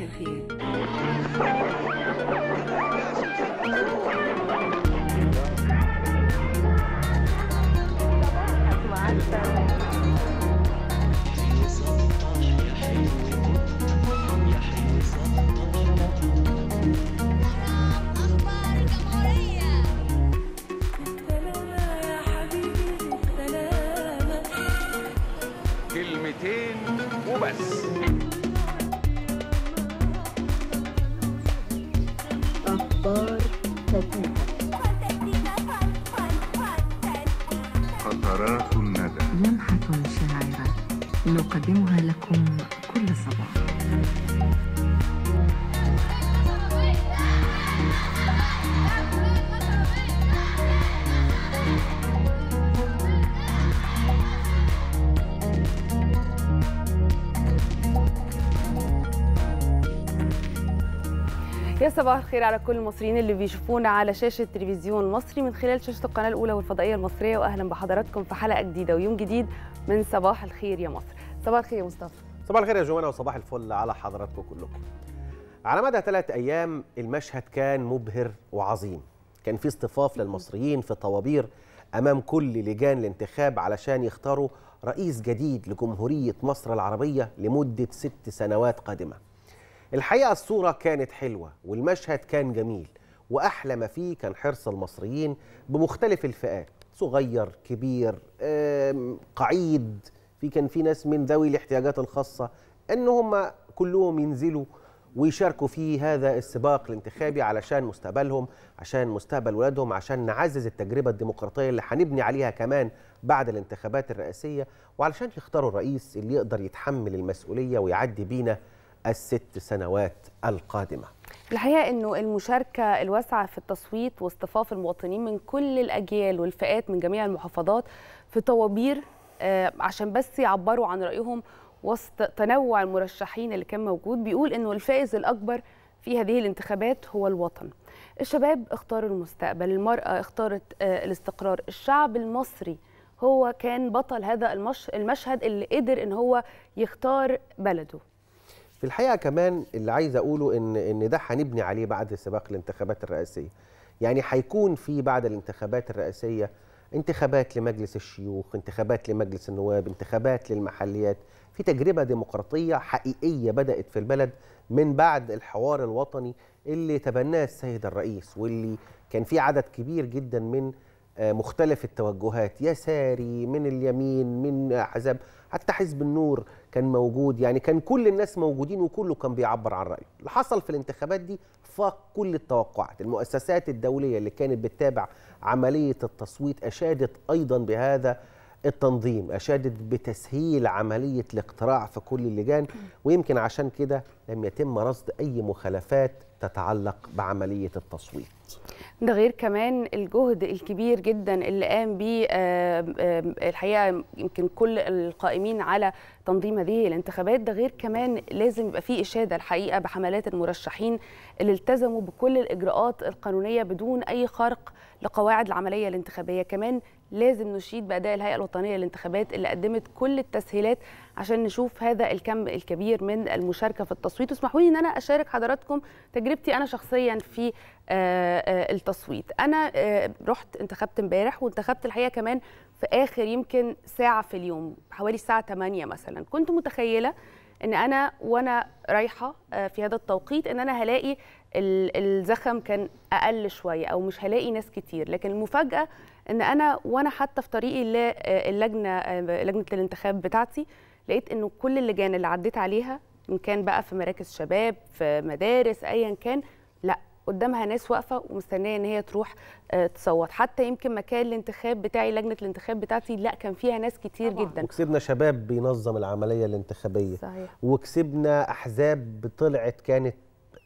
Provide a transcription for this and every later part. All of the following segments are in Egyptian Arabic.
الخير أخبار الجمهورية سلامة يا حبيبي سلامة كلمتين وبس أخبار فتاة قطرات الندى لمحة شاعرة نقدمها لكم كل صباح يا صباح الخير على كل المصريين اللي بيشوفونا على شاشة تلفزيون مصري من خلال شاشة القناة الأولى والفضائية المصرية وأهلا بحضراتكم في حلقة جديدة ويوم جديد من صباح الخير يا مصر صباح الخير يا مصطفى صباح الخير يا جمانة وصباح الفل على حضراتكم كلكم على مدى ثلاث أيام المشهد كان مبهر وعظيم كان في اصطفاف للمصريين في طوابير أمام كل لجان الانتخاب علشان يختاروا رئيس جديد لجمهورية مصر العربية لمدة ست سنوات قادمة الحقيقة الصورة كانت حلوة والمشهد كان جميل وأحلى ما فيه كان حرص المصريين بمختلف الفئات صغير كبير آم، قعيد في كان في ناس من ذوي الاحتياجات الخاصة ان هم كلهم ينزلوا ويشاركوا في هذا السباق الانتخابي علشان مستقبلهم عشان مستقبل ولادهم عشان نعزز التجربة الديمقراطية اللي هنبني عليها كمان بعد الانتخابات الرئاسية وعلشان يختاروا الرئيس اللي يقدر يتحمل المسؤولية ويعدي بينا الست سنوات القادمة الحقيقة أنه المشاركة الواسعة في التصويت واصطفاف المواطنين من كل الأجيال والفئات من جميع المحافظات في طوابير آه، عشان بس يعبروا عن رأيهم وسط تنوع المرشحين اللي كان موجود بيقول أنه الفائز الأكبر في هذه الانتخابات هو الوطن الشباب اختاروا المستقبل المرأة اختارت آه، الاستقرار الشعب المصري هو كان بطل هذا المش... المشهد اللي قدر ان هو يختار بلده في الحقيقه كمان اللي عايز اقوله ان ان ده هنبني عليه بعد سباق الانتخابات الرئاسيه يعني هيكون في بعد الانتخابات الرئاسيه انتخابات لمجلس الشيوخ انتخابات لمجلس النواب انتخابات للمحليات في تجربه ديمقراطيه حقيقيه بدات في البلد من بعد الحوار الوطني اللي تبناه السيد الرئيس واللي كان في عدد كبير جدا من آه، مختلف التوجهات يساري من اليمين من احزاب حتى حزب النور كان موجود يعني كان كل الناس موجودين وكله كان بيعبر عن رايه اللي حصل في الانتخابات دي فاق كل التوقعات المؤسسات الدوليه اللي كانت بتتابع عمليه التصويت اشادت ايضا بهذا التنظيم اشادت بتسهيل عمليه الاقتراع في كل اللجان ويمكن عشان كده لم يتم رصد اي مخالفات تتعلق بعمليه التصويت ده غير كمان الجهد الكبير جدا اللي قام بيه آم، آم، الحقيقه يمكن كل القائمين على تنظيم هذه الانتخابات ده غير كمان لازم يبقى فيه اشاده الحقيقه بحملات المرشحين اللي التزموا بكل الاجراءات القانونيه بدون اي خرق لقواعد العمليه الانتخابيه كمان لازم نشيد باداء الهيئه الوطنيه للانتخابات اللي قدمت كل التسهيلات عشان نشوف هذا الكم الكبير من المشاركه في التصويت واسمحوا لي ان انا اشارك حضراتكم تجربتي انا شخصيا في آه، آه، التصويت انا آه، رحت انتخبت امبارح وانتخبت الحقيقه كمان في اخر يمكن ساعه في اليوم حوالي الساعه 8 مثلا كنت متخيله ان انا وانا رايحه آه، في هذا التوقيت ان انا هلاقي ال- الزخم كان اقل شويه او مش هلاقي ناس كتير لكن المفاجاه ان انا وانا حتى في طريقي للجنه لجنه الانتخاب بتاعتي لقيت انه كل اللجان اللي عديت عليها ان كان بقى في مراكز شباب في مدارس ايا كان لا قدامها ناس واقفه ومستنيه ان هي تروح آه، تصوت حتى يمكن مكان الانتخاب بتاعي لجنه الانتخاب بتاعتي لا كان فيها ناس كتير طبعاً. جدا وكسبنا شباب بينظم العمليه الانتخابيه صحيح وكسبنا احزاب طلعت كانت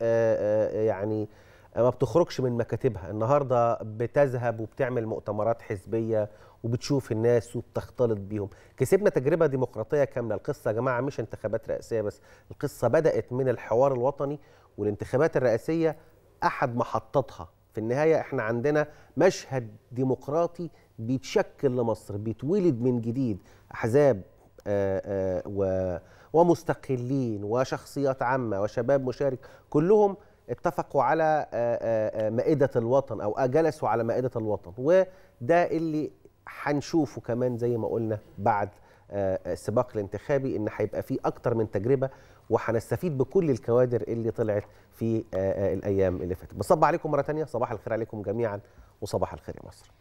آه، آه، يعني ما بتخرجش من مكاتبها النهارده بتذهب وبتعمل مؤتمرات حزبيه وبتشوف الناس وبتختلط بيهم كسبنا تجربه ديمقراطيه كامله القصه يا جماعه مش انتخابات رئاسيه بس القصه بدات من الحوار الوطني والانتخابات الرئاسيه احد محطاتها في النهايه احنا عندنا مشهد ديمقراطي بيتشكل لمصر بيتولد من جديد احزاب آه، آه، و ومستقلين وشخصيات عامه وشباب مشارك كلهم اتفقوا على آه، آه، آه، مائده الوطن او جلسوا على مائده الوطن وده اللي هنشوفه كمان زي ما قلنا بعد آه، السباق الانتخابي ان هيبقى فيه اكتر من تجربه وهنستفيد بكل الكوادر اللي طلعت في آه، آه، الايام اللي فاتت بصب عليكم مره تانية صباح الخير عليكم جميعا وصباح الخير يا مصر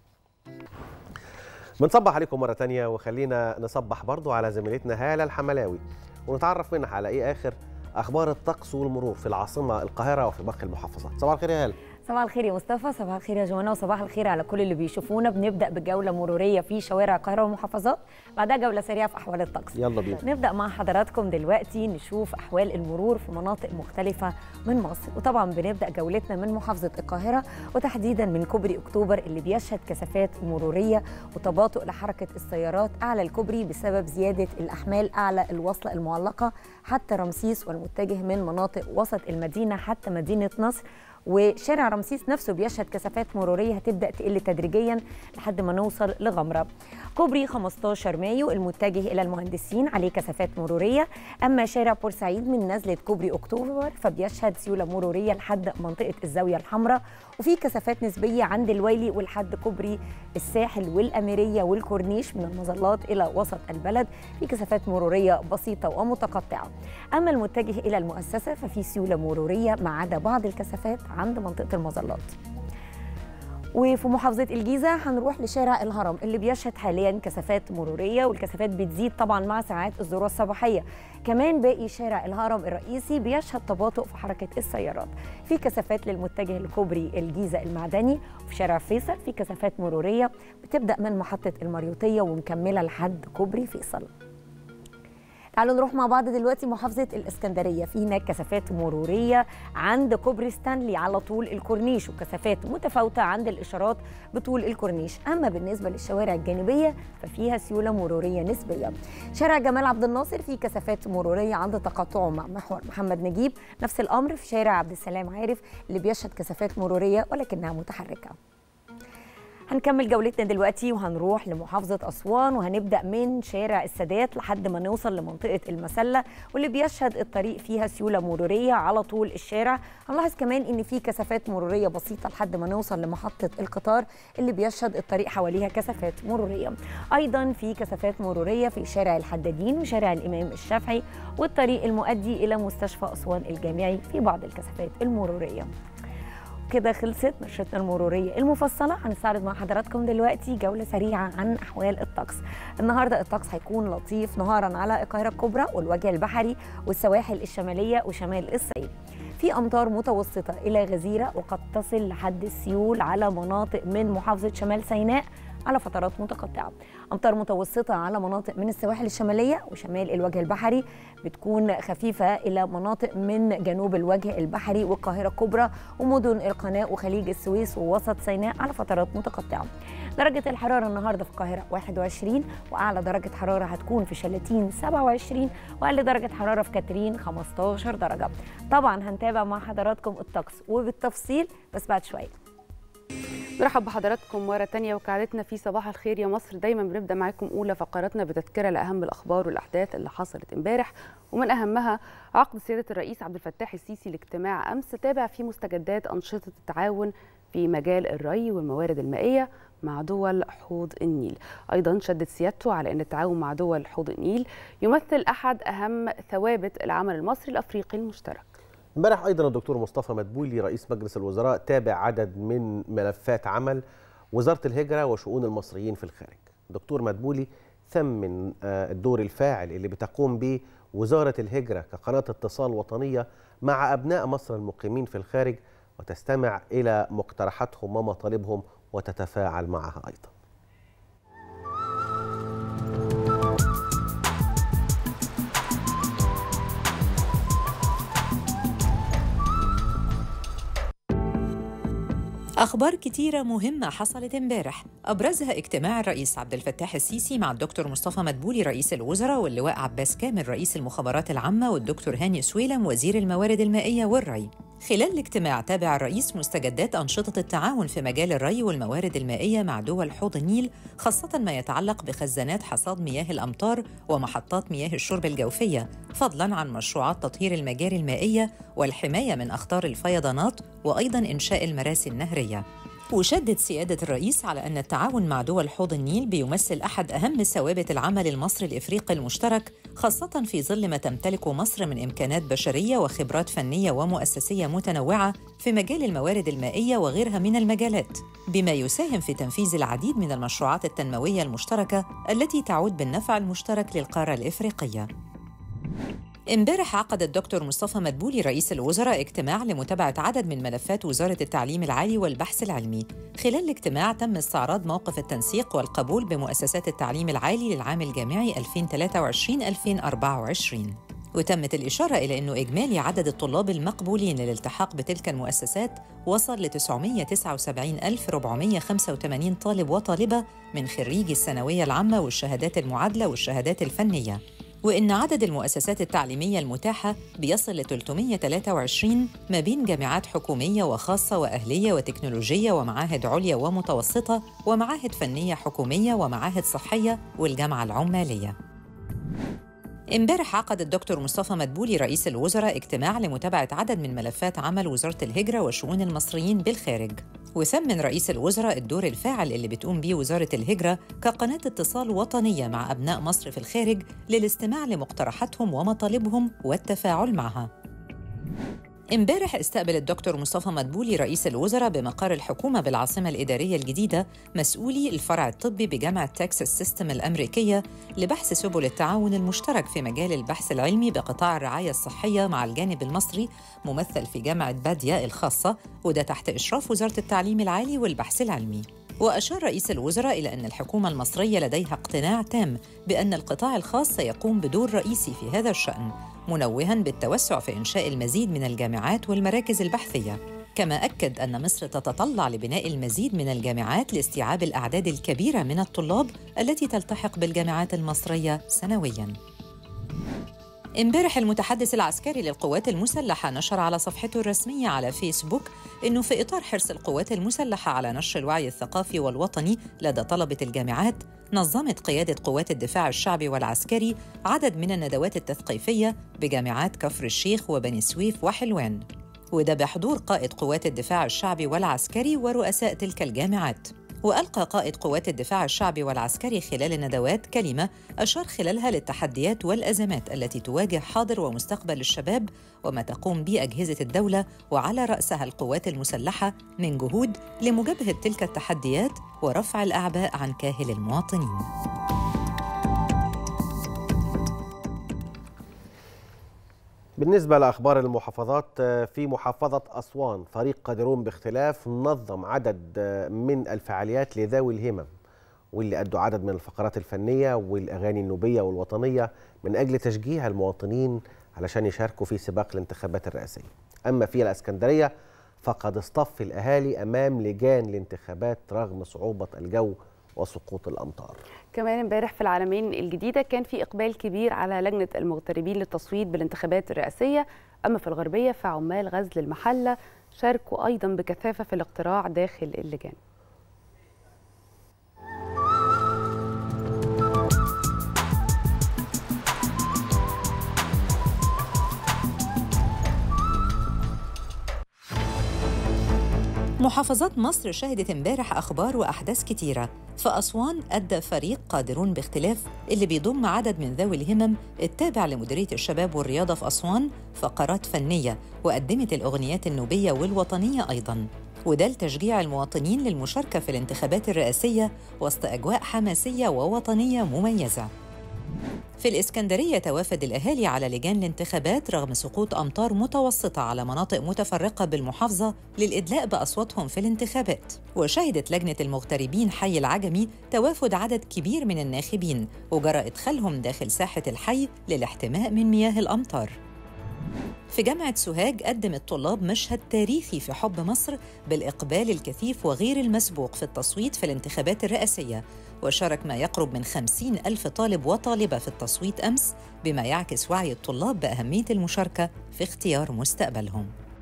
بنصبح عليكم مرة تانية وخلينا نصبح برضو على زميلتنا هالة الحملاوي ونتعرف منها على ايه اخر اخبار الطقس والمرور في العاصمة القاهرة وفي باقي المحافظات صباح الخير يا هالة صباح الخير يا مصطفى صباح الخير يا جوانا وصباح الخير على كل اللي بيشوفونا بنبدا بجوله مروريه في شوارع القاهره والمحافظات بعدها جوله سريعه في احوال الطقس يلا بينا نبدا مع حضراتكم دلوقتي نشوف احوال المرور في مناطق مختلفه من مصر وطبعا بنبدا جولتنا من محافظه القاهره وتحديدا من كوبري اكتوبر اللي بيشهد كثافات مروريه وتباطؤ لحركه السيارات اعلى الكوبري بسبب زياده الاحمال اعلى الوصله المعلقه حتى رمسيس والمتجه من مناطق وسط المدينه حتى مدينه نصر وشارع رمسيس نفسه بيشهد كثافات مروريه هتبدا تقل تدريجيا لحد ما نوصل لغمره. كوبري 15 مايو المتجه الى المهندسين عليه كثافات مروريه، اما شارع بورسعيد من نزله كوبري اكتوبر فبيشهد سيوله مروريه لحد منطقه الزاويه الحمراء وفي كثافات نسبيه عند الويلي ولحد كوبري الساحل والاميريه والكورنيش من المظلات الى وسط البلد في كثافات مروريه بسيطه ومتقطعه. اما المتجه الى المؤسسه ففي سيوله مروريه ما عدا بعض الكثافات عند منطقه المظلات. وفي محافظة الجيزة هنروح لشارع الهرم اللي بيشهد حاليا كثافات مرورية والكثافات بتزيد طبعا مع ساعات الذروة الصباحية كمان باقي شارع الهرم الرئيسي بيشهد تباطؤ في حركة السيارات في كثافات للمتجه لكوبري الجيزة المعدني وفي شارع فيصل في كثافات مرورية بتبدأ من محطة المريوطية ومكملة لحد كوبري فيصل تعالوا نروح مع بعض دلوقتي محافظة الإسكندرية في هناك كثافات مرورية عند كوبري ستانلي على طول الكورنيش وكثافات متفاوتة عند الإشارات بطول الكورنيش أما بالنسبة للشوارع الجانبية ففيها سيولة مرورية نسبية شارع جمال عبد الناصر فيه كثافات مرورية عند تقاطعه مع محور محمد نجيب نفس الأمر في شارع عبد السلام عارف اللي بيشهد كثافات مرورية ولكنها متحركة هنكمل جولتنا دلوقتي وهنروح لمحافظة أسوان وهنبدأ من شارع السادات لحد ما نوصل لمنطقة المسلة واللي بيشهد الطريق فيها سيولة مرورية على طول الشارع هنلاحظ كمان إن في كثافات مرورية بسيطة لحد ما نوصل لمحطة القطار اللي بيشهد الطريق حواليها كثافات مرورية أيضا في كثافات مرورية في شارع الحدادين وشارع الإمام الشافعي والطريق المؤدي إلى مستشفى أسوان الجامعي في بعض الكثافات المرورية كده خلصت نشرتنا المرورية المفصلة هنستعرض مع حضراتكم دلوقتي جولة سريعة عن أحوال الطقس النهاردة الطقس هيكون لطيف نهارا على القاهرة الكبرى والوجه البحري والسواحل الشمالية وشمال الصعيد في أمطار متوسطة إلى غزيرة وقد تصل لحد السيول على مناطق من محافظة شمال سيناء على فترات متقطعة أمطار متوسطة على مناطق من السواحل الشمالية وشمال الوجه البحري بتكون خفيفة إلى مناطق من جنوب الوجه البحري والقاهرة الكبرى ومدن القناة وخليج السويس ووسط سيناء على فترات متقطعة درجة الحرارة النهاردة في القاهرة 21 وأعلى درجة حرارة هتكون في شلاتين 27 وأقل درجة حرارة في كاترين 15 درجة طبعا هنتابع مع حضراتكم الطقس وبالتفصيل بس بعد شوية نرحب بحضراتكم مرة تانية وكعادتنا في صباح الخير يا مصر دايما بنبدأ معاكم أولى فقراتنا بتذكرة لأهم الأخبار والأحداث اللي حصلت امبارح ومن أهمها عقد سيادة الرئيس عبد الفتاح السيسي لاجتماع أمس تابع فيه مستجدات أنشطة التعاون في مجال الري والموارد المائية مع دول حوض النيل أيضا شدد سيادته على أن التعاون مع دول حوض النيل يمثل أحد أهم ثوابت العمل المصري الأفريقي المشترك امبارح ايضا الدكتور مصطفى مدبولي رئيس مجلس الوزراء تابع عدد من ملفات عمل وزاره الهجره وشؤون المصريين في الخارج. دكتور مدبولي ثمن آه، الدور الفاعل اللي بتقوم به وزاره الهجره كقناه اتصال وطنيه مع ابناء مصر المقيمين في الخارج وتستمع الى مقترحاتهم ومطالبهم وتتفاعل معها ايضا. أخبار كتيرة مهمة حصلت امبارح أبرزها اجتماع الرئيس عبد الفتاح السيسي مع الدكتور مصطفى مدبولي رئيس الوزراء واللواء عباس كامل رئيس المخابرات العامة والدكتور هاني سويلم وزير الموارد المائية والري خلال الاجتماع تابع الرئيس مستجدات أنشطة التعاون في مجال الري والموارد المائية مع دول حوض النيل خاصة ما يتعلق بخزانات حصاد مياه الأمطار ومحطات مياه الشرب الجوفية فضلاً عن مشروعات تطهير المجاري المائية والحماية من أخطار الفيضانات وأيضاً إنشاء المراسي النهرية وشدد سيادة الرئيس على أن التعاون مع دول حوض النيل بيمثل أحد أهم ثوابت العمل المصري الإفريقي المشترك خاصة في ظل ما تمتلكه مصر من إمكانات بشرية وخبرات فنية ومؤسسية متنوعة في مجال الموارد المائية وغيرها من المجالات بما يساهم في تنفيذ العديد من المشروعات التنموية المشتركة التي تعود بالنفع المشترك للقارة الإفريقية امبارح عقد الدكتور مصطفى مدبولي رئيس الوزراء اجتماع لمتابعة عدد من ملفات وزارة التعليم العالي والبحث العلمي. خلال الاجتماع تم استعراض موقف التنسيق والقبول بمؤسسات التعليم العالي للعام الجامعي 2023-2024. وتمت الإشارة إلى أنه إجمالي عدد الطلاب المقبولين للالتحاق بتلك المؤسسات وصل ل 979485 طالب وطالبة من خريجي الثانوية العامة والشهادات المعادلة والشهادات الفنية. وإن عدد المؤسسات التعليمية المتاحة بيصل ل 323 ما بين جامعات حكومية وخاصة وأهلية وتكنولوجية ومعاهد عليا ومتوسطة ومعاهد فنية حكومية ومعاهد صحية والجامعة العمالية. امبارح عقد الدكتور مصطفى مدبولي رئيس الوزراء اجتماع لمتابعة عدد من ملفات عمل وزارة الهجرة وشؤون المصريين بالخارج وثمن رئيس الوزراء الدور الفاعل اللي بتقوم بيه وزارة الهجرة كقناة اتصال وطنية مع أبناء مصر في الخارج للاستماع لمقترحاتهم ومطالبهم والتفاعل معها امبارح استقبل الدكتور مصطفى مدبولي رئيس الوزراء بمقر الحكومة بالعاصمة الإدارية الجديدة مسؤولي الفرع الطبي بجامعة تكساس سيستم الأمريكية لبحث سبل التعاون المشترك في مجال البحث العلمي بقطاع الرعاية الصحية مع الجانب المصري ممثل في جامعة باديا الخاصة وده تحت إشراف وزارة التعليم العالي والبحث العلمي وأشار رئيس الوزراء إلى أن الحكومة المصرية لديها اقتناع تام بأن القطاع الخاص سيقوم بدور رئيسي في هذا الشأن منوها بالتوسع في إنشاء المزيد من الجامعات والمراكز البحثية كما أكد أن مصر تتطلع لبناء المزيد من الجامعات لاستيعاب الأعداد الكبيرة من الطلاب التي تلتحق بالجامعات المصرية سنوياً امبارح المتحدث العسكري للقوات المسلحة نشر على صفحته الرسمية على فيسبوك إنه في إطار حرص القوات المسلحة على نشر الوعي الثقافي والوطني لدى طلبة الجامعات نظمت قيادة قوات الدفاع الشعبي والعسكري عدد من الندوات التثقيفية بجامعات كفر الشيخ وبني سويف وحلوان وده بحضور قائد قوات الدفاع الشعبي والعسكري ورؤساء تلك الجامعات وألقى قائد قوات الدفاع الشعبي والعسكري خلال الندوات كلمة أشار خلالها للتحديات والأزمات التي تواجه حاضر ومستقبل الشباب وما تقوم به أجهزة الدولة وعلى رأسها القوات المسلحة من جهود لمجابهة تلك التحديات ورفع الأعباء عن كاهل المواطنين. بالنسبة لأخبار المحافظات في محافظة أسوان فريق قادرون باختلاف نظم عدد من الفعاليات لذوي الهمم واللي أدوا عدد من الفقرات الفنية والأغاني النوبية والوطنية من أجل تشجيع المواطنين علشان يشاركوا في سباق الانتخابات الرئاسية أما في الأسكندرية فقد اصطف الأهالي أمام لجان الانتخابات رغم صعوبة الجو وسقوط الأمطار كمان امبارح في العالمين الجديدة كان في إقبال كبير على لجنة المغتربين للتصويت بالانتخابات الرئاسية أما في الغربية فعمال غزل المحلة شاركوا أيضا بكثافة في الاقتراع داخل اللجان محافظات مصر شهدت امبارح أخبار وأحداث كتيرة فأسوان أدى فريق قادرون باختلاف اللي بيضم عدد من ذوي الهمم التابع لمديرية الشباب والرياضة في أسوان فقرات فنية وقدمت الأغنيات النوبية والوطنية أيضاً وده لتشجيع المواطنين للمشاركة في الانتخابات الرئاسية وسط أجواء حماسية ووطنية مميزة في الإسكندرية توافد الأهالي على لجان الانتخابات رغم سقوط أمطار متوسطة على مناطق متفرقة بالمحافظة للإدلاء بأصواتهم في الانتخابات وشهدت لجنة المغتربين حي العجمي توافد عدد كبير من الناخبين وجرى إدخالهم داخل ساحة الحي للاحتماء من مياه الأمطار في جامعة سوهاج قدم الطلاب مشهد تاريخي في حب مصر بالإقبال الكثيف وغير المسبوق في التصويت في الانتخابات الرئاسية وشارك ما يقرب من خمسين ألف طالب وطالبة في التصويت أمس بما يعكس وعي الطلاب بأهمية المشاركة في اختيار مستقبلهم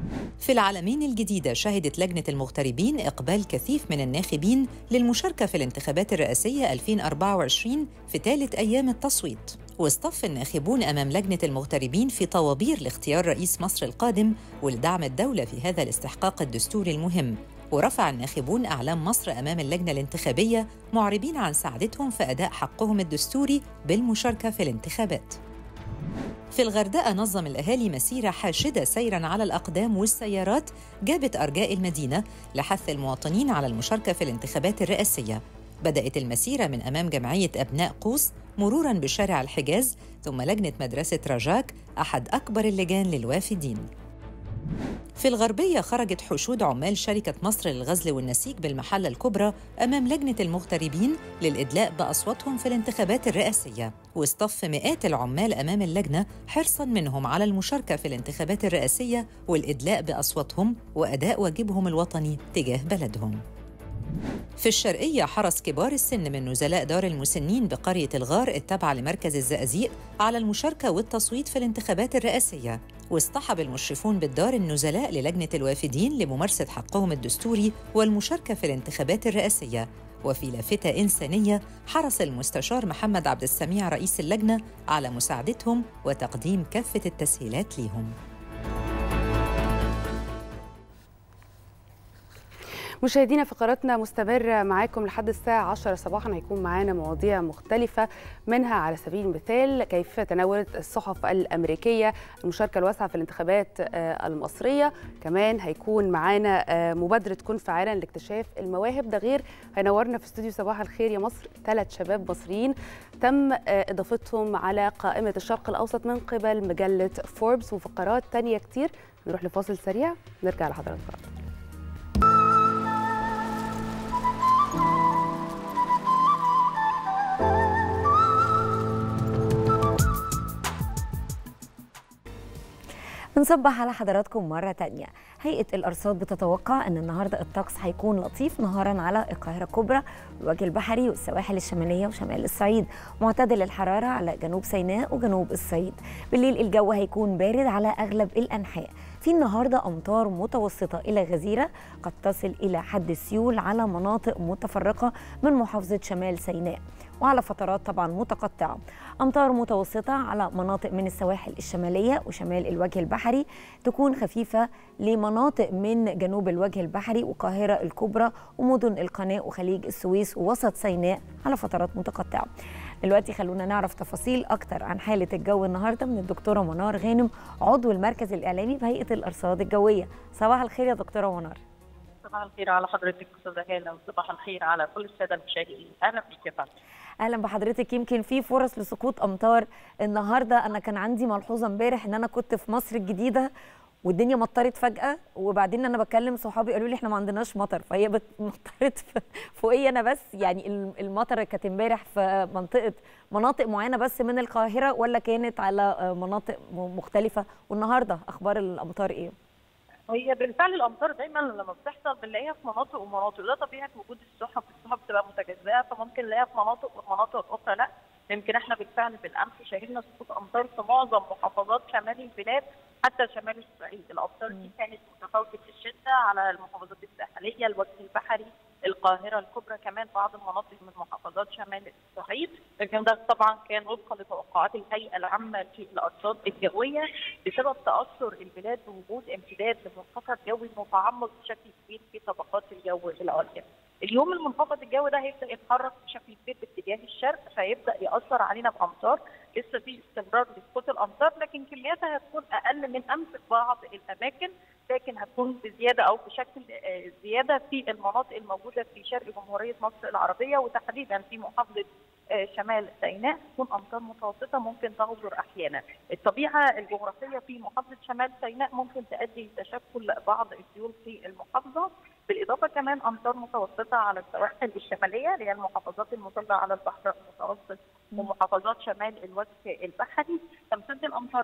في العالمين الجديدة شهدت لجنة المغتربين إقبال كثيف من الناخبين للمشاركة في الانتخابات الرئاسية 2024 في ثالث أيام التصويت واصطف الناخبون أمام لجنة المغتربين في طوابير لاختيار رئيس مصر القادم ولدعم الدولة في هذا الاستحقاق الدستوري المهم ورفع الناخبون أعلام مصر أمام اللجنة الانتخابية معربين عن سعادتهم في أداء حقهم الدستوري بالمشاركة في الانتخابات في الغردقة نظم الأهالي مسيرة حاشدة سيراً على الأقدام والسيارات جابت أرجاء المدينة لحث المواطنين على المشاركة في الانتخابات الرئاسية بدأت المسيرة من أمام جمعية أبناء قوس مروراً بشارع الحجاز ثم لجنة مدرسة رجاك أحد أكبر اللجان للوافدين في الغربية خرجت حشود عمال شركة مصر للغزل والنسيج بالمحلة الكبرى أمام لجنة المغتربين للإدلاء بأصواتهم في الانتخابات الرئاسية واصطف مئات العمال أمام اللجنة حرصاً منهم على المشاركة في الانتخابات الرئاسية والإدلاء بأصواتهم وأداء واجبهم الوطني تجاه بلدهم في الشرقية حرص كبار السن من نزلاء دار المسنين بقرية الغار التابعة لمركز الزقازيق على المشاركة والتصويت في الانتخابات الرئاسية واصطحب المشرفون بالدار النزلاء للجنة الوافدين لممارسة حقهم الدستوري والمشاركة في الانتخابات الرئاسية وفي لافتة إنسانية حرص المستشار محمد عبد السميع رئيس اللجنة على مساعدتهم وتقديم كافة التسهيلات ليهم مشاهدينا فقراتنا مستمرة معاكم لحد الساعة 10 صباحا هيكون معانا مواضيع مختلفة منها على سبيل المثال كيف تناولت الصحف الأمريكية المشاركة الواسعة في الانتخابات آه، المصرية كمان هيكون معانا آه، مبادرة كن فعالا لاكتشاف المواهب ده غير هينورنا في استوديو صباح الخير يا مصر ثلاث شباب مصريين تم آه، إضافتهم على قائمة الشرق الأوسط من قبل مجلة فوربس وفقرات تانية كتير نروح لفاصل سريع نرجع لحضراتكم بنصبح على حضراتكم مرة تانية هيئة الأرصاد بتتوقع أن النهاردة الطقس هيكون لطيف نهارا على القاهرة الكبرى والوجه البحري والسواحل الشمالية وشمال الصعيد معتدل الحرارة على جنوب سيناء وجنوب الصعيد بالليل الجو هيكون بارد على أغلب الأنحاء في النهارده امطار متوسطه الى غزيره قد تصل الى حد السيول على مناطق متفرقه من محافظه شمال سيناء وعلى فترات طبعا متقطعه امطار متوسطه على مناطق من السواحل الشماليه وشمال الوجه البحري تكون خفيفه لمناطق من جنوب الوجه البحري والقاهره الكبرى ومدن القناه وخليج السويس ووسط سيناء على فترات متقطعه دلوقتي خلونا نعرف تفاصيل اكتر عن حاله الجو النهارده من الدكتوره منار غانم عضو المركز الاعلامي بهيئه الارصاد الجويه صباح الخير يا دكتوره منار صباح الخير على حضرتك استاذه هاله وصباح الخير على كل الساده المشاهدين اهلا بيك يا فندم اهلا بحضرتك يمكن في فرص لسقوط امطار النهارده انا كان عندي ملحوظه امبارح ان انا كنت في مصر الجديده والدنيا مطرت فجاه وبعدين انا بكلم صحابي قالوا لي احنا ما عندناش مطر فهي بت- مطرت ف- فوقيه انا بس يعني الم- المطر كانت امبارح في منطقه مناطق معينه بس من القاهره ولا كانت على آه، مناطق م- مختلفه والنهارده اخبار الامطار ايه هي بالفعل الامطار دايما لما بتحصل بنلاقيها في مناطق ومناطق وده طبيعه وجود السحب السحب بتبقى متجزئه فممكن نلاقيها في مناطق ومناطق اخرى لا يمكن احنا بالفعل بالامس شاهدنا سقوط امطار في معظم محافظات شمال البلاد حتى شمال الصعيد الامطار دي كانت متفاوته الشده على المحافظات الساحليه الوجه البحري القاهره الكبرى كمان بعض المناطق من محافظات شمال الصعيد لكن ده طبعا كان وفقا لتوقعات الهيئه العامه في الارصاد الجويه بسبب تاثر البلاد بوجود امتداد لمنخفض جوي متعمق بشكل كبير في طبقات الجو العليا. اليوم المنخفض الجوي ده هيبدا يتحرك بشكل كبير باتجاه الشرق فيبدا ياثر علينا بامطار لسه في استمرار لسقوط الامطار لكن كمياتها هتكون اقل من امس في بعض الاماكن لكن هتكون بزياده او بشكل آه، زياده في المناطق الموجوده في شرق جمهوريه مصر العربيه وتحديدا في محافظه آه، شمال سيناء تكون امطار متوسطه ممكن تغزر احيانا. الطبيعه الجغرافيه في محافظه شمال سيناء ممكن تؤدي لتشكل بعض السيول في المحافظه بالاضافه كمان امطار متوسطه على السواحل الشماليه اللي هي المحافظات المطله على البحر المتوسط ومحافظات شمال الوجه البحري تمتد الامطار بكميات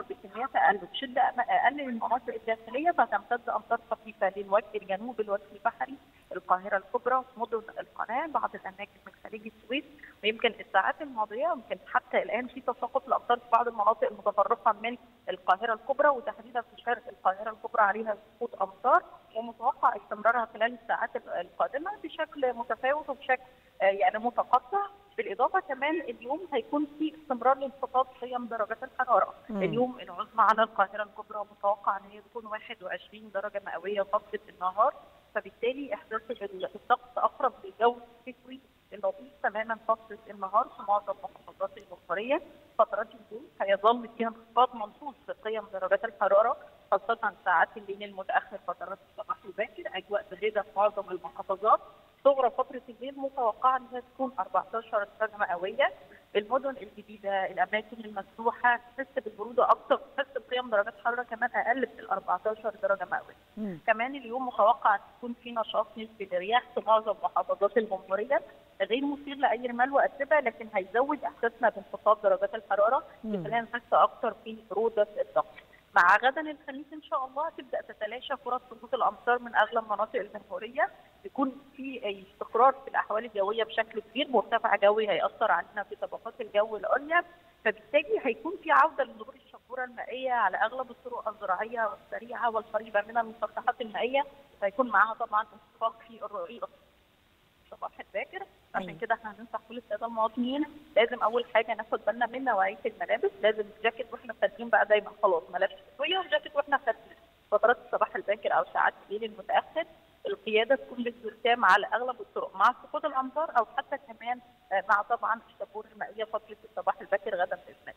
سرعه اقل بشده اقل من المناطق الداخليه فتمتد امطار خفيفه للوجه الجنوبي الوجه البحري القاهره الكبرى مدن القناه بعض الاماكن من خليج السويس ويمكن الساعات الماضيه يمكن حتى الان في تساقط الامطار في بعض المناطق المتفرقه من القاهره الكبرى وتحديدا في شرق القاهره الكبرى عليها سقوط امطار ومتوقع استمرارها خلال الساعات القادمه بشكل متفاوت وبشكل آه، يعني متقطع بالاضافه كمان اليوم هيكون في استمرار لانخفاض قيم درجات الحراره مم. اليوم العظمى على القاهره الكبرى متوقع ان هي تكون 21 درجه مئويه فتره النهار فبالتالي احساس ال- الطقس اقرب للجو الشتوي اللطيف تماما فتره النهار في معظم محافظات الجمهوريه فترات الليل هيظل فيها انخفاض ملحوظ في قيم درجات الحراره خاصه ساعات الليل المتاخر فترات الصباح الباكر اجواء بارده في معظم المحافظات صغرى فتره الليل متوقعه انها تكون 14 درجه مئويه المدن الجديده الاماكن المفتوحه تحس بالبروده اكثر تحس بقيم درجات حراره كمان اقل من ال 14 درجه مئويه مم. كمان اليوم متوقع أن تكون في نشاط نسبي للرياح في معظم محافظات الجمهوريه غير مثير لاي رمال واتربه لكن هيزود احساسنا بانخفاض درجات الحراره مم. يخلينا نحس اكثر في بروده الطقس. مع غدا الخميس ان شاء الله تبدا تتلاشى فرص سقوط الامطار من اغلب مناطق الجمهوريه يكون في استقرار في الاحوال الجويه بشكل كبير مرتفع جوي هياثر علينا في طبقات الجو العليا فبالتالي هيكون في عوده لظهور الشبوره المائيه على اغلب الطرق الزراعيه والسريعه والقريبه من المسطحات المائيه هيكون معاها طبعا انخفاض في الرؤيه الصباح الباكر عشان أيوة. كده احنا هننصح كل الساده المواطنين لازم اول حاجه ناخد بالنا من نوعيه الملابس لازم جاكيت واحنا خارجين بقى دايما خلاص ملابس شتويه وجاكيت واحنا خارجين فترات الصباح الباكر او ساعات الليل المتاخر القياده تكون للزركام على اغلب الطرق مع سقوط الامطار او حتى كمان آه، مع طبعا الشبوره المائيه فتره الصباح الباكر غدا باذن الله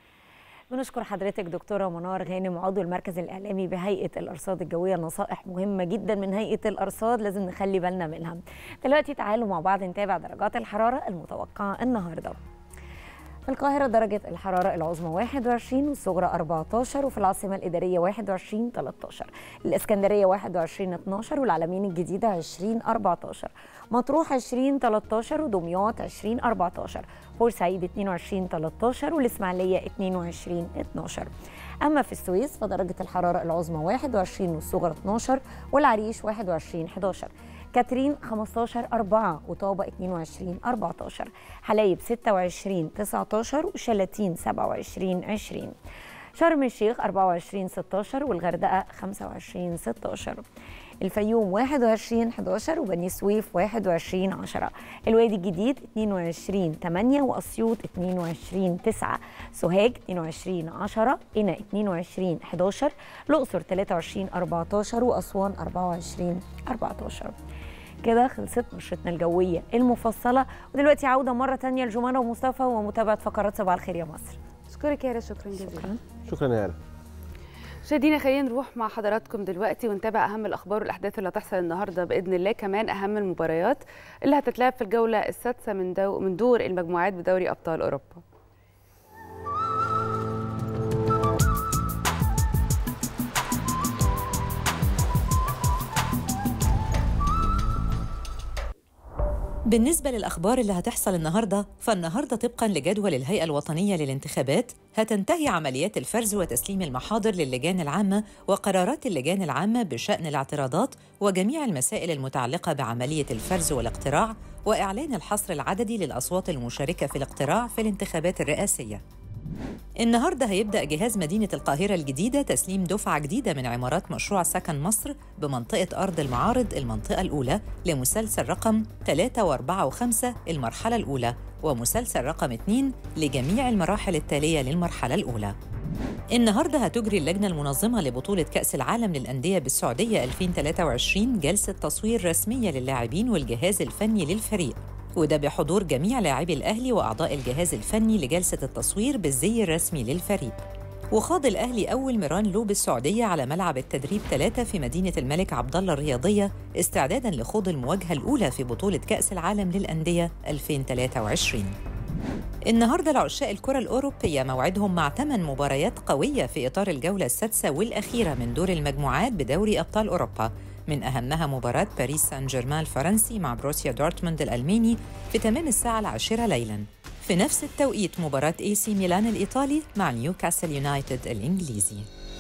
بنشكر حضرتك دكتوره منار غانم عضو المركز الاعلامي بهيئه الارصاد الجويه نصائح مهمه جدا من هيئه الارصاد لازم نخلي بالنا منها دلوقتي تعالوا مع بعض نتابع درجات الحراره المتوقعه النهارده في القاهرة درجة الحرارة العظمى 21 والصغرى 14 وفي العاصمة الإدارية 21 13 الإسكندرية 21 12 والعلمين الجديدة 20 14 مطروح 20 13 ودمياط 20 14 بورسعيد 22 13 والإسماعيلية 22 12 أما في السويس فدرجة الحرارة العظمى 21 والصغرى 12 والعريش 21 11 كاترين 15 4 وطابة 22 14 حلايب 26 19 وشلاتين 27 20 شرم الشيخ 24 16 والغردقة 25 16 الفيوم 21 11 وبني سويف 21 10 الوادي الجديد 22 8 واسيوط 22 9 سوهاج 22 10 قنا 22 11 الاقصر 23 14 واسوان 24 14 كده خلصت نشرتنا الجويه المفصله ودلوقتي عوده مره تانية لجمانه ومصطفى ومتابعه فقرات صباح الخير يا مصر اشكرك يا شكرا جزيلا شكرا شكرا يا آلا مشاهدينا خلينا نروح مع حضراتكم دلوقتي ونتابع اهم الاخبار والاحداث اللي هتحصل النهارده باذن الله كمان اهم المباريات اللي هتتلعب في الجوله السادسه من دو من دور المجموعات بدوري ابطال اوروبا بالنسبة للأخبار اللي هتحصل النهاردة فالنهاردة طبقاً لجدول الهيئة الوطنية للانتخابات هتنتهي عمليات الفرز وتسليم المحاضر للجان العامة وقرارات اللجان العامة بشأن الاعتراضات وجميع المسائل المتعلقة بعملية الفرز والاقتراع وإعلان الحصر العددي للأصوات المشاركة في الاقتراع في الانتخابات الرئاسية النهارده هيبدأ جهاز مدينة القاهرة الجديدة تسليم دفعة جديدة من عمارات مشروع سكن مصر بمنطقة أرض المعارض المنطقة الأولى لمسلسل رقم 3 و4 و5 المرحلة الأولى ومسلسل رقم 2 لجميع المراحل التالية للمرحلة الأولى. النهارده هتجري اللجنة المنظمة لبطولة كأس العالم للأندية بالسعودية 2023 جلسة تصوير رسمية للاعبين والجهاز الفني للفريق وده بحضور جميع لاعبي الأهلي وأعضاء الجهاز الفني لجلسة التصوير بالزي الرسمي للفريق وخاض الأهلي أول ميران له بالسعودية على ملعب التدريب ثلاثة في مدينة الملك عبد الله الرياضية استعدادا لخوض المواجهة الأولى في بطولة كأس العالم للأندية 2023 النهارده لعشاق الكرة الأوروبية موعدهم مع ثمان مباريات قوية في إطار الجولة السادسة والأخيرة من دور المجموعات بدوري أبطال أوروبا من أهمها مباراة باريس سان جيرمان الفرنسي مع بروسيا دورتموند الألماني في تمام الساعة العاشرة ليلاً في نفس التوقيت مباراة اي سي ميلان الإيطالي مع نيوكاسل يونايتد الإنجليزي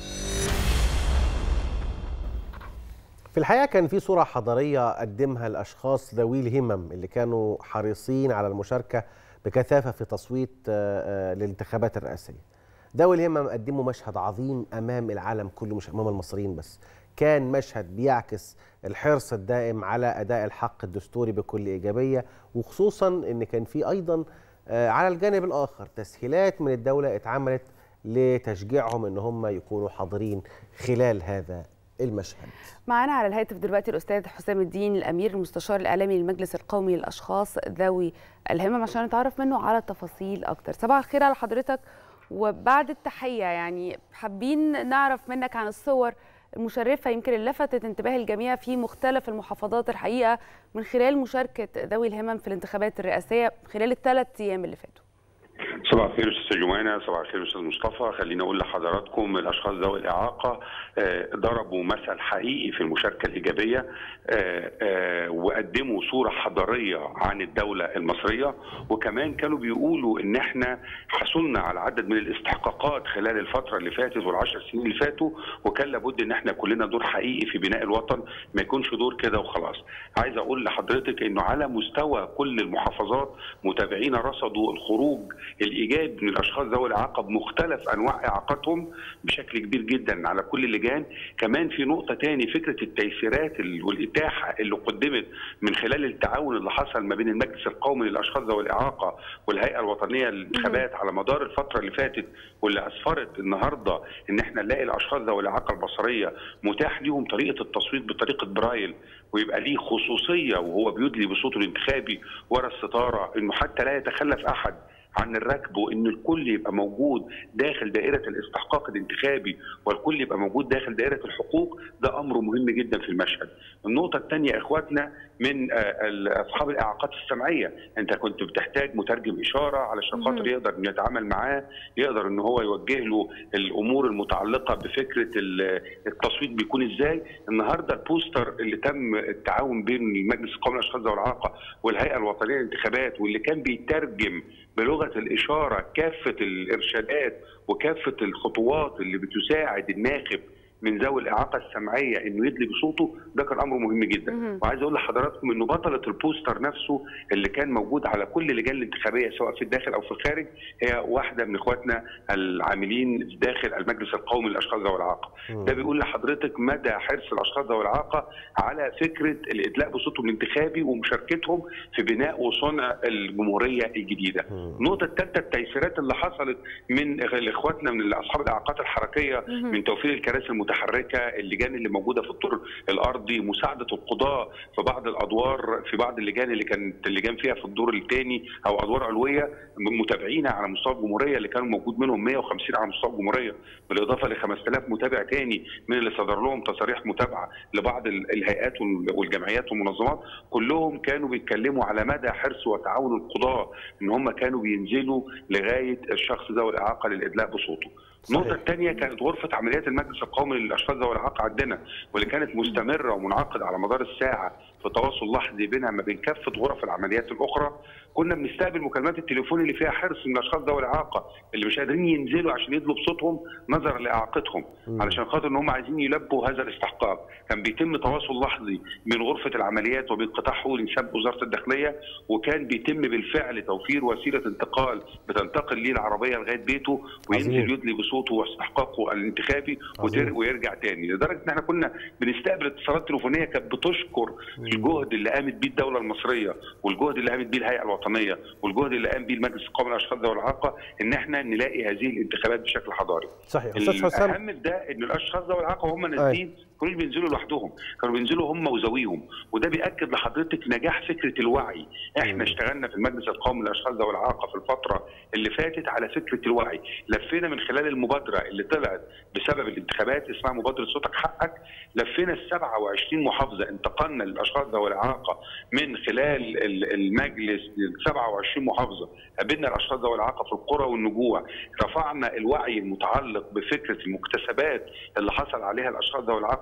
في الحقيقه كان في صوره حضاريه قدمها الاشخاص ذوي الهمم اللي كانوا حريصين على المشاركه بكثافه في تصويت آه، آه، للانتخابات الرئاسيه. ذوي الهمم قدموا مشهد عظيم امام العالم كله مش امام المصريين بس. كان مشهد بيعكس الحرص الدائم على اداء الحق الدستوري بكل ايجابيه وخصوصا ان كان في ايضا آه، على الجانب الاخر تسهيلات من الدوله اتعملت لتشجيعهم ان هم يكونوا حاضرين خلال هذا المشهد. معانا على الهاتف دلوقتي الاستاذ حسام الدين الامير المستشار الاعلامي للمجلس القومي للاشخاص ذوي الهمم عشان نتعرف منه على تفاصيل اكتر صباح الخير على حضرتك وبعد التحيه يعني حابين نعرف منك عن الصور المشرفه يمكن اللي لفتت انتباه الجميع في مختلف المحافظات الحقيقه من خلال مشاركه ذوي الهمم في الانتخابات الرئاسيه خلال الثلاث ايام اللي فاتوا صباح الخير استاذ جمانه صباح الخير استاذ مصطفى خليني اقول لحضراتكم الاشخاص ذوي الاعاقه آه، ضربوا مثل حقيقي في المشاركه الايجابيه آه، آه، وقدموا صوره حضاريه عن الدوله المصريه وكمان كانوا بيقولوا ان احنا حصلنا على عدد من الاستحقاقات خلال الفتره اللي فاتت والعشر سنين اللي فاتوا وكان لابد ان احنا كلنا دور حقيقي في بناء الوطن ما يكونش دور كده وخلاص عايز اقول لحضرتك انه على مستوى كل المحافظات متابعينا رصدوا الخروج الايجابي من الاشخاص ذوي الاعاقه بمختلف انواع اعاقتهم بشكل كبير جدا على كل اللجان كمان في نقطه تاني فكره التيسيرات ال- والاتاحه اللي قدمت من خلال التعاون اللي حصل ما بين المجلس القومي للاشخاص ذوي الاعاقه والهيئه الوطنيه للانتخابات على مدار الفتره اللي فاتت واللي اسفرت النهارده ان احنا نلاقي الاشخاص ذوي الاعاقه البصريه متاح ليهم طريقه التصويت بطريقه برايل ويبقى ليه خصوصيه وهو بيدلي بصوته الانتخابي ورا الستاره انه حتى لا يتخلف احد عن الركب وان الكل يبقى موجود داخل دائره الاستحقاق الانتخابي والكل يبقى موجود داخل دائره الحقوق ده امر مهم جدا في المشهد. النقطه الثانيه اخواتنا من آه، ال- اصحاب الاعاقات السمعيه، انت كنت بتحتاج مترجم اشاره علشان خاطر يقدر انه يتعامل معاه، يقدر ان هو يوجه له الامور المتعلقه بفكره ال- التصويت بيكون ازاي، النهارده البوستر اللي تم التعاون بين المجلس القومي للاشخاص ذوي الاعاقه والهيئه الوطنيه للانتخابات واللي كان بيترجم بلغه الاشاره كافه الارشادات وكافه الخطوات اللي بتساعد الناخب من ذوي الاعاقه السمعيه انه يدلي بصوته ده كان امر مهم جدا مهم. وعايز اقول لحضراتكم انه بطله البوستر نفسه اللي كان موجود على كل اللجان الانتخابيه سواء في الداخل او في الخارج هي واحده من اخواتنا العاملين داخل المجلس القومي للاشخاص ذوي الاعاقه ده بيقول لحضرتك مدى حرص الاشخاص ذوي الاعاقه على فكره الادلاء بصوتهم الانتخابي ومشاركتهم في بناء وصنع الجمهوريه الجديده. النقطه الثالثه التيسيرات اللي حصلت من اخواتنا من اصحاب الاعاقات الحركيه من توفير الكراسي المتحركه، اللجان اللي موجوده في الطور الارضي، مساعده القضاه في بعض الادوار في بعض اللجان اللي كانت اللجان فيها في الدور الثاني او ادوار علويه متابعينا على مستوى الجمهوريه اللي كانوا موجود منهم 150 على مستوى الجمهوريه بالاضافه ل 5000 متابع تاني من اللي صدر لهم تصاريح متابعه لبعض ال- الهيئات وال- والجمعيات والمنظمات كلهم كانوا بيتكلموا على مدى حرص وتعاون القضاه ان هم كانوا بينزلوا لغايه الشخص ذوي الاعاقه للادلاء بصوته. النقطة الثانية كانت غرفة عمليات المجلس القومي للأشخاص ذوي الإعاقة عندنا واللي كانت مستمرة ومنعقدة على مدار الساعة في تواصل لحظي بينها ما بين كافة غرف العمليات الأخرى كنا بنستقبل مكالمات التليفون اللي فيها حرص من الأشخاص ذوي الإعاقة اللي مش قادرين ينزلوا عشان يدلوا بصوتهم نظرا لإعاقتهم علشان خاطر إن هم عايزين يلبوا هذا الاستحقاق كان بيتم تواصل لحظي من غرفة العمليات وبين قطاع حقوق الإنسان بوزارة الداخلية وكان بيتم بالفعل توفير وسيلة انتقال بتنتقل ليه العربية لغاية بيته وينزل عظيم. يدلي بصوته واستحقاقه الانتخابي عظيم. وتر- ويرجع تاني لدرجه ان احنا كنا بنستقبل اتصالات تليفونيه كانت بتشكر الجهد اللي قامت بيه الدوله المصريه والجهد اللي قامت بيه الهيئه الوطنيه والجهد اللي قام بيه المجلس القومي للاشخاص ذوي الاعاقه ان احنا نلاقي هذه الانتخابات بشكل حضاري. صحيح استاذ حسام الاهم في ده ان الاشخاص ذوي الاعاقه وهم نازلين كانوا بينزلوا لوحدهم كانوا بينزلوا هم وذويهم وده بياكد لحضرتك نجاح فكره الوعي احنا اشتغلنا في المجلس القومي للاشخاص ذوي الاعاقه في الفتره اللي فاتت على فكره الوعي لفينا من خلال المبادره اللي طلعت بسبب الانتخابات اسمها مبادره صوتك حقك لفينا ال 27 محافظه انتقلنا للاشخاص ذوي الاعاقه من خلال ال- المجلس ل 27 محافظه قابلنا الاشخاص ذوي الاعاقه في القرى والنجوع رفعنا الوعي المتعلق بفكره المكتسبات اللي حصل عليها الاشخاص ذوي الاعاقه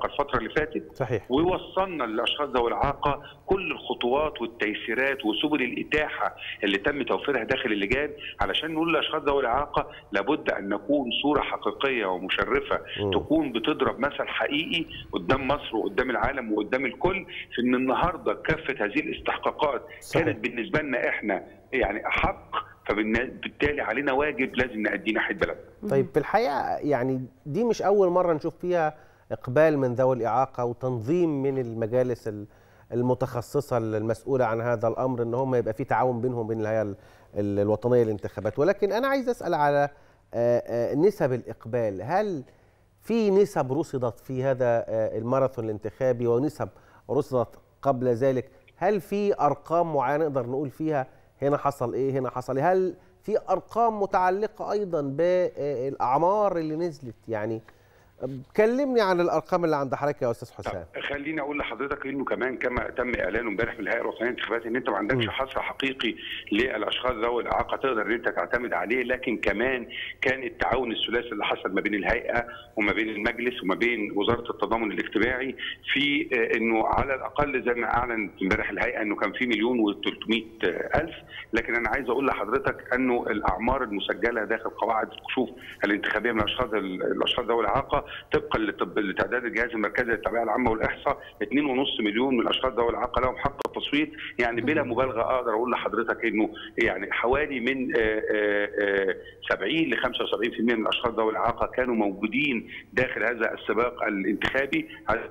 الفتره اللي فاتت صحيح ووصلنا للاشخاص ذوي الاعاقه كل الخطوات والتيسيرات وسبل الاتاحه اللي تم توفيرها داخل اللجان علشان نقول للاشخاص ذوي الاعاقه لابد ان نكون صوره حقيقيه ومشرفه مم. تكون بتضرب مثل حقيقي قدام مصر وقدام العالم وقدام الكل في ان النهارده كافه هذه الاستحقاقات صحيح. كانت بالنسبه لنا احنا يعني احق فبالتالي علينا واجب لازم نأديه ناحيه بلدنا طيب في الحقيقه يعني دي مش اول مره نشوف فيها اقبال من ذوي الاعاقه وتنظيم من المجالس ال- المتخصصه المسؤوله عن هذا الامر ان هم يبقى في تعاون بينهم وبين الهيئه ال- ال- الوطنيه للانتخابات ولكن انا عايز اسال على آه، آه، نسب الاقبال هل في نسب رصدت في هذا آه، الماراثون الانتخابي ونسب رصدت قبل ذلك هل في ارقام معينه نقدر نقول فيها هنا حصل ايه هنا حصل ايه هل في ارقام متعلقه ايضا بالاعمار اللي نزلت يعني كلمني عن الارقام اللي عند حضرتك يا استاذ حسام طب خليني اقول لحضرتك انه كمان كما تم اعلانه امبارح من الهيئه الوطنيه للانتخابات ان انت ما عندكش مم. حصر حقيقي للاشخاص ذوي الاعاقه تقدر ان انت تعتمد عليه لكن كمان كان التعاون الثلاثي اللي حصل ما بين الهيئه وما بين المجلس وما بين وزاره التضامن الاجتماعي في آه، انه على الاقل زي ما اعلنت امبارح الهيئه انه كان في مليون و300 الف لكن انا عايز اقول لحضرتك انه الاعمار المسجله داخل قواعد الكشوف الانتخابيه من الاشخاص الاشخاص ذوي الاعاقه طبقا لتب- لتعداد الجهاز المركزي للتعبئه العامه والاحصاء 2.5 مليون من الاشخاص ذوي الاعاقه لهم حق التصويت يعني بلا مبالغه اقدر اقول لحضرتك انه يعني حوالي من آه، آه، آه، 70 ل 75% من الاشخاص ذوي الاعاقه كانوا موجودين داخل هذا السباق الانتخابي